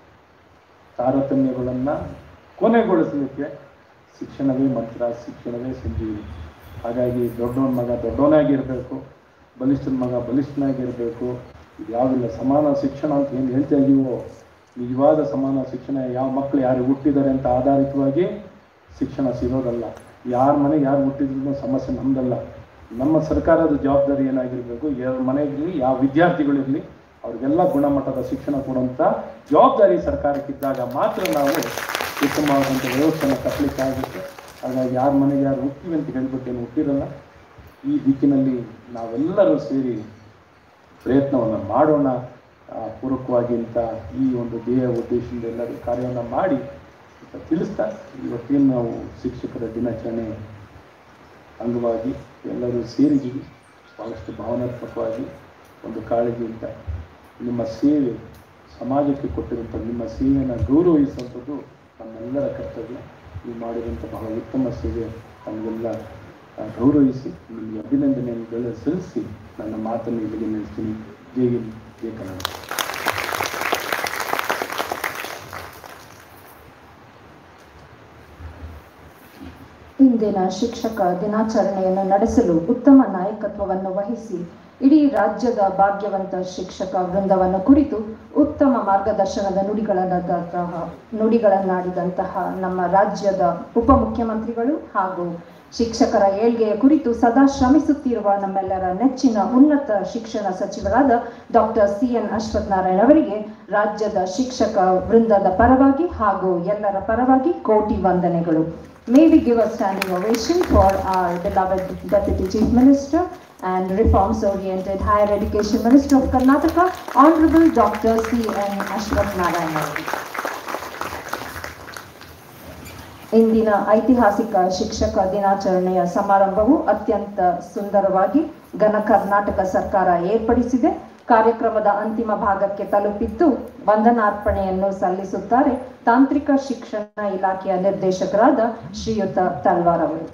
ತಾರತಮ್ಯಗಳನ್ನು ಕೊನೆಗೊಳಿಸಲಿಕ್ಕೆ ಶಿಕ್ಷಣವೇ ಮಂತ್ರ ಶಿಕ್ಷಣವೇ ಸಂಜೀವಿ ಹಾಗಾಗಿ ದೊಡ್ಡವನ ಮಗ ದೊಡ್ಡವನಾಗಿರಬೇಕು ಬಲಿಷ್ಠನ ಮಗ ಬಲಿಷ್ಠನಾಗಿರಬೇಕು ಇದು ಯಾವುದಿಲ್ಲ ಸಮಾನ ಶಿಕ್ಷಣ ಅಂತ ಏನು ಹೇಳ್ತಾ ಇದೀವೋ ನಿಜವಾದ ಸಮಾನ ಶಿಕ್ಷಣ ಯಾವ ಮಕ್ಕಳು ಯಾರು ಹುಟ್ಟಿದ್ದಾರೆ ಅಂತ ಆಧಾರಿತವಾಗಿ ಶಿಕ್ಷಣ ಸಿಗೋದಲ್ಲ ಯಾರ ಮನೆಗೆ ಯಾರು ಹುಟ್ಟಿದ್ರು ಸಮಸ್ಯೆ ನಮ್ದಲ್ಲ ನಮ್ಮ ಸರ್ಕಾರದ ಜವಾಬ್ದಾರಿ ಏನಾಗಿರಬೇಕು ಯಾರ ಮನೆಗಿರಲಿ ಯಾವ ವಿದ್ಯಾರ್ಥಿಗಳಿರಲಿ ಅವ್ರಿಗೆಲ್ಲ ಗುಣಮಟ್ಟದ ಶಿಕ್ಷಣ ಕೊಡುವಂಥ ಜವಾಬ್ದಾರಿ ಸರ್ಕಾರಕ್ಕಿದ್ದಾಗ ಮಾತ್ರ ನಾವು ಉತ್ತಮವಾದಂಥ ವ್ಯವಸ್ಥೆಯನ್ನು ಕಟ್ಟಲಿಕ್ಕಾಗುತ್ತೆ ಹಾಗಾಗಿ ಯಾರ ಮನೆಗೆ ಯಾರು ಹುಟ್ಟಿವಿ ಅಂತ ಹೇಳ್ಬಿಟ್ಟು ಏನು ಹುಟ್ಟಿರಲ್ಲ ಈ ದಿಕ್ಕಿನಲ್ಲಿ ನಾವೆಲ್ಲರೂ ಸೇರಿ ಪ್ರಯತ್ನವನ್ನು ಮಾಡೋಣ ಆ, ಪೂರಕವಾಗಿ ಅಂತ ಈ ಒಂದು ಧ್ಯೇಯ ಉದ್ದೇಶದಿಂದ ಎಲ್ಲರೂ ಕಾರ್ಯವನ್ನು ಮಾಡಿ ಅಂತ ತಿಳಿಸ್ತಾ ಇವತ್ತೇನು ನಾವು ಶಿಕ್ಷಕರ ದಿನಾಚರಣೆ ಅಂಗವಾಗಿ ಎಲ್ಲರೂ ಸೇರಿದ್ದೀವಿ ಭಾಳಷ್ಟು ಭಾವನಾತ್ಮಕವಾಗಿ ಒಂದು ಕಾಳಜಿಯಿಂದ ನಿಮ್ಮ ಸೇವೆ ಸಮಾಜಕ್ಕೆ ಕೊಟ್ಟಿರುವಂಥ ನಿಮ್ಮ ಸೇವೆಯನ್ನು ಗೌರವಿಸುವಂಥದ್ದು ನಮ್ಮೆಲ್ಲರ ಕರ್ತವ್ಯ ನೀವು ಮಾಡಿರುವಂಥ ಬಹಳ ಉತ್ತಮ ಸೇವೆ ನಮಗೆಲ್ಲ ಆ, ಗೌರವಿಸಿ ನಿಮಗೆ ಅಭಿನಂದನೆಯನ್ನು ಸಲ್ಲಿಸಿ ನನ್ನ ಮಾತನ್ನು ಇಲ್ಲಿಗೆ ನಿಲ್ಲಿಸ್ತೀನಿ ಜೈ ಹಿಂದ್ ಜೈ ಕನ್ನಡ ಇಂದಿನ ಶಿಕ್ಷಕ ದಿನಾಚರಣೆಯನ್ನು ನಡೆಸಲು ಉತ್ತಮ ನಾಯಕತ್ವವನ್ನು ವಹಿಸಿ ಇಡೀ ರಾಜ್ಯದ ಭಾಗ್ಯವಂತ ಶಿಕ್ಷಕ ವೃಂದವನ್ನು ಕುರಿತು ಉತ್ತಮ ಮಾರ್ಗದರ್ಶನದ ನುಡಿಗಳನ್ನಾದಂತಹ ನುಡಿಗಳನ್ನಾಡಿದಂತಹ ನಮ್ಮ ರಾಜ್ಯದ ಉಪಮುಖ್ಯಮಂತ್ರಿಗಳು ಹಾಗೂ ಶಿಕ್ಷಕರ ಏಳ್ಗೆಯ ಕುರಿತು ಸದಾ ಶ್ರಮಿಸುತ್ತಿರುವ ನಮ್ಮೆಲ್ಲರ ನೆಚ್ಚಿನ ಉನ್ನತ ಶಿಕ್ಷಣ ಸಚಿವರಾದ doctor C N Ashwath Narayan ಅವರಿಗೆ ರಾಜ್ಯದ ಶಿಕ್ಷಕ ವೃಂದದ ಪರವಾಗಿ ಹಾಗೂ ಎಲ್ಲರ ಪರವಾಗಿ ಕೋಟಿ ವಂದನೆಗಳು May we give a standing ovation for our beloved Deputy Chief Minister and reforms-oriented Higher Education Minister of Karnataka, Honorable Dr. C. N. Ashwath Narayan. ಇಂದಿನ ಐತಿಹಾಸಿಕ ಶಿಕ್ಷಕ ದಿನಾಚರಣೆಯ ಸಮಾರಂಭವು ಅತ್ಯಂತ ಸುಂದರವಾಗಿ ಘನ ಕರ್ನಾಟಕ ಸರ್ಕಾರ ಏರ್ಪಡಿಸಿದೆ ಕಾರ್ಯಕ್ರಮದ ಅಂತಿಮ ಭಾಗಕ್ಕೆ ತಲುಪಿದ್ದು ವಂದನಾರ್ಪಣೆಯನ್ನು ಸಲ್ಲಿಸುತ್ತಾರೆ ತಾಂತ್ರಿಕ ಶಿಕ್ಷಣ ಇಲಾಖೆಯ ನಿರ್ದೇಶಕರಾದ ಶ್ರೀಯುತ ತಲ್ವಾರ್ ಅವರು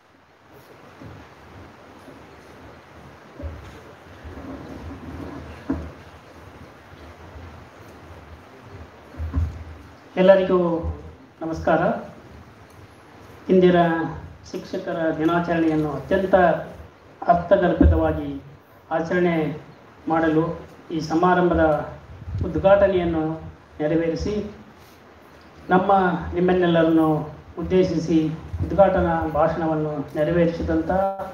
ಎಲ್ಲರಿಗೂ ನಮಸ್ಕಾರ ಇಂದಿನ ಶಿಕ್ಷಕರ ದಿನಾಚರಣೆಯನ್ನು ಅತ್ಯಂತ ಅರ್ಥಗರ್ಭಿತವಾಗಿ ಆಚರಣೆ ಮಾಡಲು ಈ ಸಮಾರಂಭದ ಉದ್ಘಾಟನೆಯನ್ನು ನೆರವೇರಿಸಿ ನಮ್ಮ ನಿಮ್ಮನ್ನೆಲ್ಲರನ್ನು ಉದ್ದೇಶಿಸಿ ಉದ್ಘಾಟನಾ ಭಾಷಣವನ್ನು ನೆರವೇರಿಸಿದಂಥ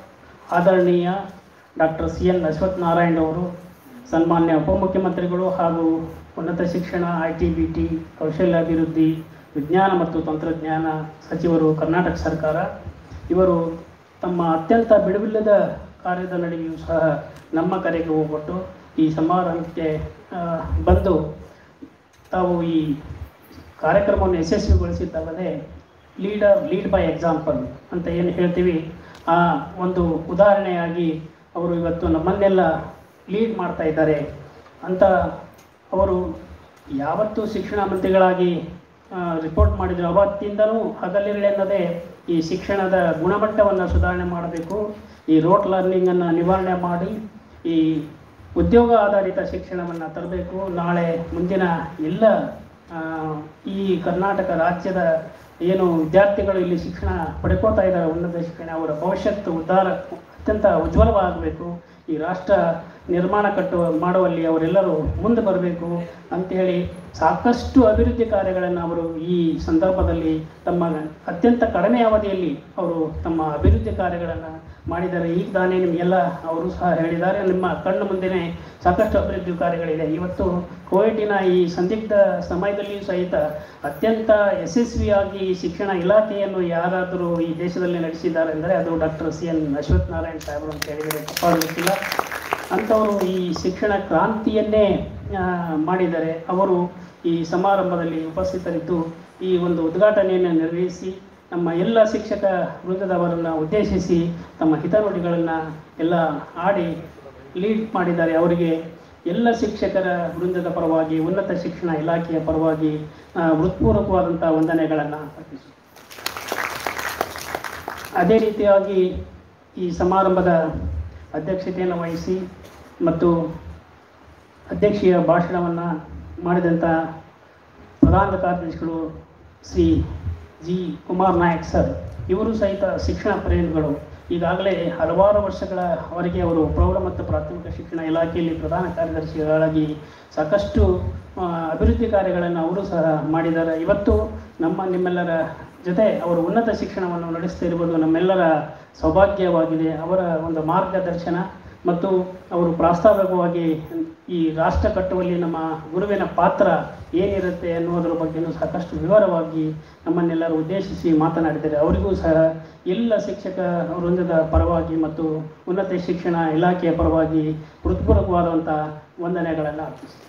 ಆದರಣೀಯ doctor C N Ashwath Narayan ಅವರು ಸನ್ಮಾನ್ಯ ಉಪಮುಖ್ಯಮಂತ್ರಿಗಳು ಹಾಗೂ ಉನ್ನತ ಶಿಕ್ಷಣ ಐ ಟಿ ಬಿ ಟಿ ಕೌಶಲ್ಯಾಭಿವೃದ್ಧಿ ವಿಜ್ಞಾನ ಮತ್ತು ತಂತ್ರಜ್ಞಾನ ಸಚಿವರು ಕರ್ನಾಟಕ ಸರ್ಕಾರ ಇವರು ತಮ್ಮ ಅತ್ಯಂತ ಬಿಡುವಿಲ್ಲದ ಕಾರ್ಯದ ನಡುವೆಯೂ ಸಹ ನಮ್ಮ ಕರೆಗೆ ಹೋಗ್ಬಿಟ್ಟು ಈ ಸಮಾರಂಭಕ್ಕೆ ಆ, ಬಂದು ತಾವು ಈ ಕಾರ್ಯಕ್ರಮವನ್ನು ಯಶಸ್ವಿಗೊಳಿಸಿದ್ದಲ್ಲದೆ ಲೀಡರ್ ಲೀಡ್ ಬೈ ಎಕ್ಸಾಂಪಲ್ ಅಂತ ಏನು ಹೇಳ್ತೀವಿ ಆ ಒಂದು ಉದಾಹರಣೆಯಾಗಿ ಅವರು ಇವತ್ತು ನಮ್ಮನ್ನೆಲ್ಲ ಲೀಡ್ ಮಾಡ್ತಾ ಇದ್ದಾರೆ ಅಂತ ಅವರು ಯಾವತ್ತು ಶಿಕ್ಷಣ ಮಂತ್ರಿಗಳಾಗಿ ರಿಪೋರ್ಟ್ ಮಾಡಿದ್ರು ಅವತ್ತಿಂದನೂ ಹಗಲಿರಳೆನ್ನದೇ ಈ ಶಿಕ್ಷಣದ ಗುಣಮಟ್ಟವನ್ನು ಸುಧಾರಣೆ ಮಾಡಬೇಕು ಈ ರೋಟ್ ಲರ್ನಿಂಗನ್ನು ನಿವಾರಣೆ ಮಾಡಿ ಈ ಉದ್ಯೋಗ ಆಧಾರಿತ ಶಿಕ್ಷಣವನ್ನು ತರಬೇಕು ನಾಳೆ ಮುಂದಿನ ಎಲ್ಲ ಆ, ಈ ಕರ್ನಾಟಕ ರಾಜ್ಯದ ಏನು ವಿದ್ಯಾರ್ಥಿಗಳು ಇಲ್ಲಿ ಶಿಕ್ಷಣ ಪಡ್ಕೋತಾ ಇದ್ದಾರೆ ಉನ್ನತ ಶಿಕ್ಷಣ ಅವರ ಭವಿಷ್ಯತ್ತು ಉದ್ಧಾರ ಅತ್ಯಂತ ಉಜ್ವಲವಾಗಬೇಕು ಈ ರಾಷ್ಟ್ರ ನಿರ್ಮಾಣ ಕಟ್ಟುವ ಮಾಡುವಲ್ಲಿ ಅವರೆಲ್ಲರೂ ಮುಂದೆ ಬರಬೇಕು ಅಂತೇಳಿ ಸಾಕಷ್ಟು ಅಭಿವೃದ್ಧಿ ಕಾರ್ಯಗಳನ್ನು ಅವರು ಈ ಸಂದರ್ಭದಲ್ಲಿ ತಮ್ಮ ಅತ್ಯಂತ ಕಡಿಮೆ ಅವಧಿಯಲ್ಲಿ ಅವರು ತಮ್ಮ ಅಭಿವೃದ್ಧಿ ಕಾರ್ಯಗಳನ್ನು ಮಾಡಿದ್ದಾರೆ ಈಗ ತಾನೇ ನಿಮಗೆಲ್ಲ ಅವರು ಸಹ ಹೇಳಿದ್ದಾರೆ ನಿಮ್ಮ ಕಣ್ಣು ಮುಂದೆನೇ ಸಾಕಷ್ಟು ಅಭಿವೃದ್ಧಿ ಕಾರ್ಯಗಳಿದೆ ಇವತ್ತು ಕೋವಿಡಿನ ಈ ಸಂದಿಗ್ಧ ಸಮಯದಲ್ಲಿಯೂ ಸಹಿತ ಅತ್ಯಂತ ಯಶಸ್ವಿಯಾಗಿ ಈ ಶಿಕ್ಷಣ ಇಲಾಖೆಯನ್ನು ಯಾರಾದರೂ ಈ ದೇಶದಲ್ಲಿ ನಡೆಸಿದ್ದಾರೆ ಅಂದರೆ ಅದು doctor C N Ashwath Narayan ಸಾಹೇಬರು ಅಂತ ಹೇಳಿದರೆ ತಪ್ಪಾಗಲಿಕ್ಕಿಲ್ಲ ಅಂಥವರು ಈ ಶಿಕ್ಷಣ ಕ್ರಾಂತಿಯನ್ನೇ ಆ, ಮಾಡಿದ್ದಾರೆ ಅವರು ಈ ಸಮಾರಂಭದಲ್ಲಿ ಉಪಸ್ಥಿತರಿದ್ದು ಈ ಒಂದು ಉದ್ಘಾಟನೆಯನ್ನು ನೆರವೇರಿಸಿ ನಮ್ಮ ಎಲ್ಲ ಶಿಕ್ಷಕ ವೃಂದದವರನ್ನು ಉದ್ದೇಶಿಸಿ ತಮ್ಮ ಹಿತನುಡಿಗಳನ್ನು ಎಲ್ಲ ಆಡಿ ಲೀಡ್ ಮಾಡಿದ್ದಾರೆ ಅವರಿಗೆ ಎಲ್ಲ ಶಿಕ್ಷಕರ ವೃಂದದ ಪರವಾಗಿ ಉನ್ನತ ಶಿಕ್ಷಣ ಇಲಾಖೆಯ ಪರವಾಗಿ ಆ, ಹೃತ್ಪೂರ್ವಕವಾದಂಥ ವಂದನೆಗಳನ್ನು ಅರ್ಪಿಸುತ್ತೇನೆ ಅದೇ ರೀತಿಯಾಗಿ ಈ ಸಮಾರಂಭದ ಅಧ್ಯಕ್ಷತೆಯನ್ನು ವಹಿಸಿ ಮತ್ತು ಅಧ್ಯಕ್ಷೀಯ ಭಾಷಣವನ್ನು ಮಾಡಿದಂಥ ಪ್ರಧಾನ ಕಾರ್ಯದರ್ಶಿಗಳು ಶ್ರೀ ಜಿ ಕುಮಾರ್ ನಾಯಕ್ ಸರ್ ಇವರು ಸಹಿತ ಶಿಕ್ಷಣ ಪ್ರೇಮಿಗಳು ಈಗಾಗಲೇ ಹಲವಾರು ವರ್ಷಗಳವರೆಗೆ ಅವರು ಪ್ರೌಢ ಮತ್ತು ಪ್ರಾಥಮಿಕ ಶಿಕ್ಷಣ ಇಲಾಖೆಯಲ್ಲಿ ಪ್ರಧಾನ ಕಾರ್ಯದರ್ಶಿಗಳಾಗಿ ಸಾಕಷ್ಟು ಆ, ಅಭಿವೃದ್ಧಿ ಕಾರ್ಯಗಳನ್ನು ಅವರು ಸಹ ಮಾಡಿದ್ದಾರೆ ಇವತ್ತು ನಮ್ಮ ನಿಮ್ಮೆಲ್ಲರ ಜೊತೆ ಅವರು ಉನ್ನತ ಶಿಕ್ಷಣವನ್ನು ನಡೆಸ್ತಾ ಇರುವುದು ನಮ್ಮೆಲ್ಲರ ಸೌಭಾಗ್ಯವಾಗಿದೆ ಅವರ ಒಂದು ಮಾರ್ಗದರ್ಶನ ಮತ್ತು ಅವರು ಪ್ರಾಸ್ತಾವಿಕವಾಗಿ ಈ ರಾಷ್ಟ್ರ ಕಟ್ಟುವಲ್ಲಿ ನಮ್ಮ ಗುರುವಿನ ಪಾತ್ರ ಏನಿರುತ್ತೆ ಅನ್ನೋದರ ಬಗ್ಗೆನೂ ಸಾಕಷ್ಟು ವಿವರವಾಗಿ ನಮ್ಮನ್ನೆಲ್ಲರೂ ಉದ್ದೇಶಿಸಿ ಮಾತನಾಡಿದ್ದಾರೆ ಅವರಿಗೂ ಸಹ ಎಲ್ಲ ಶಿಕ್ಷಕ ವೃಂದದ ಪರವಾಗಿ ಮತ್ತು ಉನ್ನತ ಶಿಕ್ಷಣ ಇಲಾಖೆಯ ಪರವಾಗಿ ಹೃತ್ಪೂರ್ವಕವಾದಂಥ ವಂದನೆಗಳನ್ನು ಅರ್ಪಿಸ್ತೀನಿ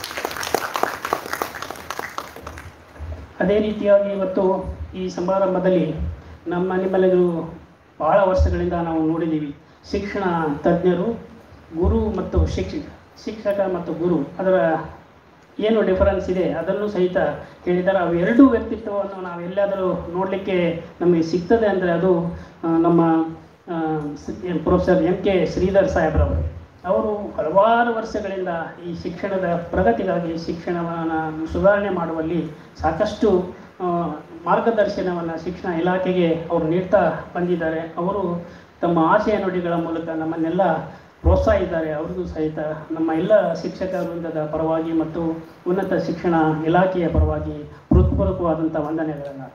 ಅದೇ ರೀತಿಯಾಗಿ ಇವತ್ತು ಈ ಸಮಾರಂಭದಲ್ಲಿ ನಮ್ಮ ನಿಮ್ಮೆಲ್ಲರೂ ಬಹಳ ವರ್ಷಗಳಿಂದ ನಾವು ನೋಡಿದ್ದೀವಿ ಶಿಕ್ಷಣ ತಜ್ಞರು ಗುರು ಮತ್ತು ಶಿಕ್ಷಕ ಶಿಕ್ಷಕ ಮತ್ತು ಗುರು ಅದರ ಏನು ಡಿಫರೆನ್ಸ್ ಇದೆ ಅದನ್ನು ಸಹಿತ ಹೇಳಿದ್ದಾರೆ ಅವು ಎರಡೂ ವ್ಯಕ್ತಿತ್ವವನ್ನು ನಾವು ಎಲ್ಲಾದರೂ ನೋಡಲಿಕ್ಕೆ ನಮಗೆ ಸಿಗ್ತದೆ ಅಂದರೆ ಅದು ಆ, ನಮ್ಮ ಪ್ರೊಫೆಸರ್ ಎಂ ಕೆ ಶ್ರೀಧರ್ ಸಾಹೇಬ್ರವರು ಅವರು ಹಲವಾರು ವರ್ಷಗಳಿಂದ ಈ ಶಿಕ್ಷಣದ ಪ್ರಗತಿಗಾಗಿ ಶಿಕ್ಷಣವನ್ನು ಸುಧಾರಣೆ ಮಾಡುವಲ್ಲಿ ಸಾಕಷ್ಟು ಆ, ಮಾರ್ಗದರ್ಶನವನ್ನು ಶಿಕ್ಷಣ ಇಲಾಖೆಗೆ ಅವರು ನೀಡ್ತಾ ಬಂದಿದ್ದಾರೆ ಅವರು ತಮ್ಮ ಆಶಯ ನುಡಿಗಳ ಮೂಲಕ ನಮ್ಮನ್ನೆಲ್ಲ ಪ್ರೋತ್ಸಾಹಿದ್ದಾರೆ ಅವರಿಗೂ ಸಹಿತ ನಮ್ಮ ಎಲ್ಲ ಶಿಕ್ಷಕ ವೃಂದದ ಪರವಾಗಿ ಮತ್ತು ಉನ್ನತ ಶಿಕ್ಷಣ ಇಲಾಖೆಯ ಪರವಾಗಿ ಹೃತ್ಪೂರ್ವಕವಾದಂಥ ವಂದನೆಗಳನ್ನು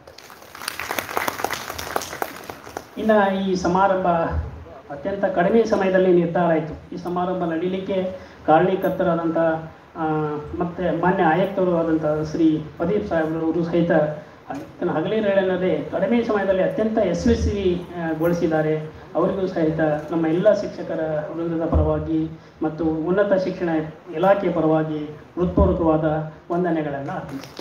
ಇನ್ನು ಈ ಸಮಾರಂಭ ಅತ್ಯಂತ ಕಡಿಮೆ ಸಮಯದಲ್ಲಿ ನಿರ್ಧಾರ ಆಯಿತು ಈ ಸಮಾರಂಭ ನಡೀಲಿಕ್ಕೆ ಕಾರಣೀಕರ್ತರಾದಂಥ ಆ, ಮತ್ತೆ ಮಾನ್ಯ ಆಯುಕ್ತರು ಆದಂಥ ಶ್ರೀ ಪ್ರದೀಪ್ ಸಾಹೇಬರು ಅವರು ಸಹಿತ ಇದನ್ನು ಹಗಲಿರಳೆನ್ನದೇ ಕಡಿಮೆ ಸಮಯದಲ್ಲಿ ಅತ್ಯಂತ ಯಶಸ್ವಿ ಆ, ಗೊಳಿಸಿದ್ದಾರೆ ಅವರಿಗೂ ಸಹಿತ ನಮ್ಮ ಎಲ್ಲ ಶಿಕ್ಷಕರ ವೃಂದದ ಪರವಾಗಿ ಮತ್ತು ಉನ್ನತ ಶಿಕ್ಷಣ ಇಲಾಖೆಯ ಪರವಾಗಿ ಹೃತ್ಪೂರ್ವಕವಾದ ವಂದನೆಗಳನ್ನು ಅರ್ಪಿಸಿ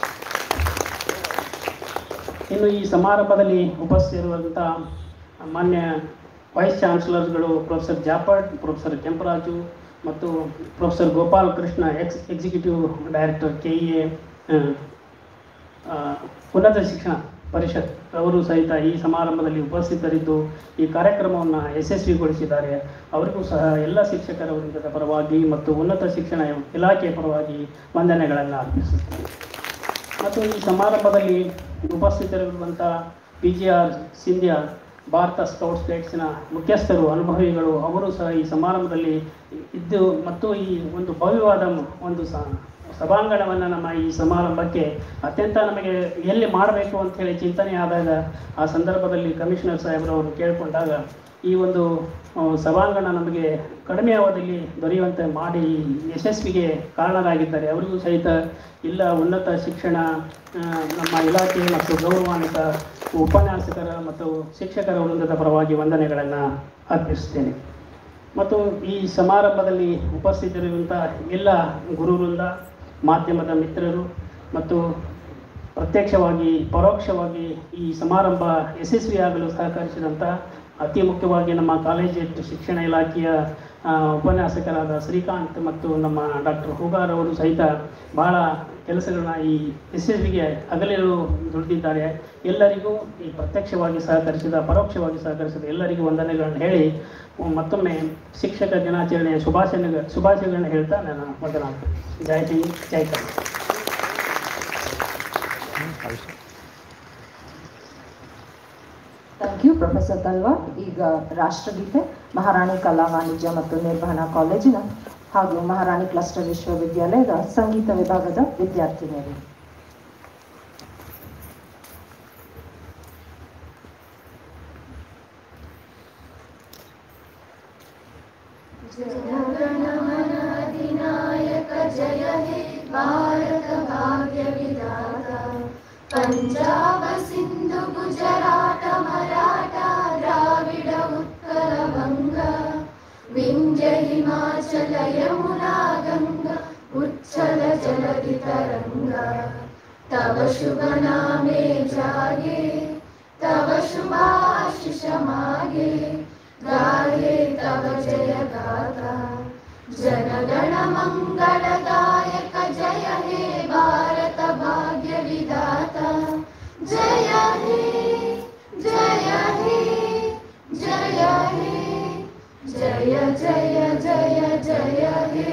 ಇನ್ನು ಈ ಸಮಾರಂಭದಲ್ಲಿ ಉಪಸ್ಥಿತಿರುವಂಥ ಮಾನ್ಯ ವೈಸ್ ಚಾನ್ಸಲರ್ಸ್ಗಳು ಪ್ರೊಫೆಸರ್ ಜಾಪಟ್ ಪ್ರೊಫೆಸರ್ ಕೆಂಪರಾಜು ಮತ್ತು ಪ್ರೊಫೆಸರ್ ಗೋಪಾಲ್ ಕೃಷ್ಣ ಎಕ್ಸ್ executive director K E A ಉನ್ನತ ಶಿಕ್ಷಣ ಪರಿಷತ್ ಅವರು ಸಹಿತ ಈ ಸಮಾರಂಭದಲ್ಲಿ ಉಪಸ್ಥಿತರಿದ್ದು ಈ ಕಾರ್ಯಕ್ರಮವನ್ನು ಯಶಸ್ವಿಗೊಳಿಸಿದ್ದಾರೆ ಅವರಿಗೂ ಸಹ ಎಲ್ಲ ಶಿಕ್ಷಕರ ವೃಂದದ ಪರವಾಗಿ ಮತ್ತು ಉನ್ನತ ಶಿಕ್ಷಣ ಇಲಾಖೆಯ ಪರವಾಗಿ ವಂದನೆಗಳನ್ನು ಅರ್ಪಿಸುತ್ತೇನೆ ಮತ್ತು ಈ ಸಮಾರಂಭದಲ್ಲಿ ಉಪಸ್ಥಿತರಿರುವಂಥ P G R Scindia Bharat scouts ಗೈಡ್ಸ್ನ ಮುಖ್ಯಸ್ಥರು ಅನುಭವಿಗಳು ಅವರು ಸಹ ಈ ಸಮಾರಂಭದಲ್ಲಿ ಇದ್ದು ಮತ್ತು ಈ ಒಂದು ಭವ್ಯವಾದ ಒಂದು ಸ ಸಭಾಂಗಣವನ್ನು ನಮ್ಮ ಈ ಸಮಾರಂಭಕ್ಕೆ ಅತ್ಯಂತ ನಮಗೆ ಎಲ್ಲಿ ಮಾಡಬೇಕು ಅಂತ ಹೇಳಿ ಚಿಂತನೆ ಆದಾಗ ಆ ಸಂದರ್ಭದಲ್ಲಿ ಕಮಿಷನರ್ ಸಾಹೇಬರವರು ಕೇಳಿಕೊಂಡಾಗ ಈ ಒಂದು ಆ, ಸಭಾಂಗಣ ನಮಗೆ ಕಡಿಮೆ ಅವಧಿಯಲ್ಲಿ ದೊರೆಯುವಂತೆ ಮಾಡಿ ಯಶಸ್ವಿಗೆ ಕಾರಣರಾಗಿದ್ದಾರೆ ಅವರಿಗೂ ಸಹಿತ ಇಲ್ಲ ಉನ್ನತ ಶಿಕ್ಷಣ ಆ, ನಮ್ಮ ಇಲಾಖೆ ಮತ್ತು ಗೌರವಾನ್ವಿತ ಉಪನ್ಯಾಸಕರ ಮತ್ತು ಶಿಕ್ಷಕರ ವೃಂದದ ಪರವಾಗಿ ವಂದನೆಗಳನ್ನು ಅರ್ಪಿಸುತ್ತೇನೆ ಮತ್ತು ಈ ಸಮಾರಂಭದಲ್ಲಿ ಉಪಸ್ಥಿತರಿರುವಂಥ ಎಲ್ಲ ಗುರುವೃಂದ ಮಾಧ್ಯಮದ ಮಿತ್ರರು ಮತ್ತು ಪ್ರತ್ಯಕ್ಷವಾಗಿ ಪರೋಕ್ಷವಾಗಿ ಈ ಸಮಾರಂಭ ಯಶಸ್ವಿಯಾಗಲು ಸಹಕರಿಸಿದಂಥ ಅತಿ ಮುಖ್ಯವಾಗಿ ನಮ್ಮ ಕಾಲೇಜು ಶಿಕ್ಷಣ ಇಲಾಖೆಯ ಆ, ಉಪನ್ಯಾಸಕರಾದ ಶ್ರೀಕಾಂತ್ ಮತ್ತು ನಮ್ಮ ಡಾಕ್ಟರ್ ಹೂಗಾರ್ ಅವರು ಸಹಿತ ಬಹಳ ಕೆಲಸಗಳನ್ನ ಈ ಯಶಸ್ವಿಗೆ ಹಗಲಿರುಳು ದುಡಿದಿದ್ದಾರೆ ಎಲ್ಲರಿಗೂ ಈ ಪ್ರತ್ಯಕ್ಷವಾಗಿ ಸಹಕರಿಸಿದ ಪರೋಕ್ಷವಾಗಿ ಸಹಕರಿಸಿದ ಎಲ್ಲರಿಗೂ ವಂದನೆಗಳನ್ನು ಹೇಳಿ ಮತ್ತೊಮ್ಮೆ ಶಿಕ್ಷಕ ದಿನಾಚರಣೆಯ ಶುಭಾಶಯ ಶುಭಾಶಯಗಳನ್ನು ಹೇಳ್ತಾ ನಾನು ಮಾತನಾಡ್ತೀನಿ ಜೈ ಹಿಂದ್ ಜೈ Karnataka thank you professor Talwar ಈಗ ರಾಷ್ಟ್ರಗೀತೆ ಮಹಾರಾಣಿ ಕಲಾ ವಾಣಿಜ್ಯ ಮತ್ತು ನಿರ್ವಹಣಾ ಕಾಲೇಜಿನ ಹಾಗೂ ಮಹಾರಾಣಿ ಕ್ಲಸ್ಟರ್ ವಿಶ್ವವಿದ್ಯಾಲಯದ ಸಂಗೀತ ವಿಭಾಗದ ವಿದ್ಯಾರ್ಥಿನಿಯರು अधिनायक जय हे भारत भाग्य विधाता पंजाब सिंधु गुजरात मराठा द्राविड उत्कल बंग विंध्य हिमाचल यमुना गंगा उच्छल जलधि तरंगा तव शुभ नामे जागे तव शुभाशिष मागे गाये तव जय गाथा जनगण मङ्गलदायक जय हे भारत भाग्य विधाता जय हे जय हे जय हे जय जय जय जय हे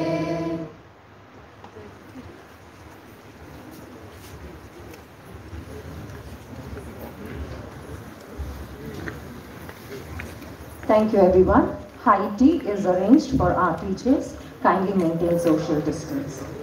Thank you everyone. High tea is arranged for our teachers. Kindly maintain social distance.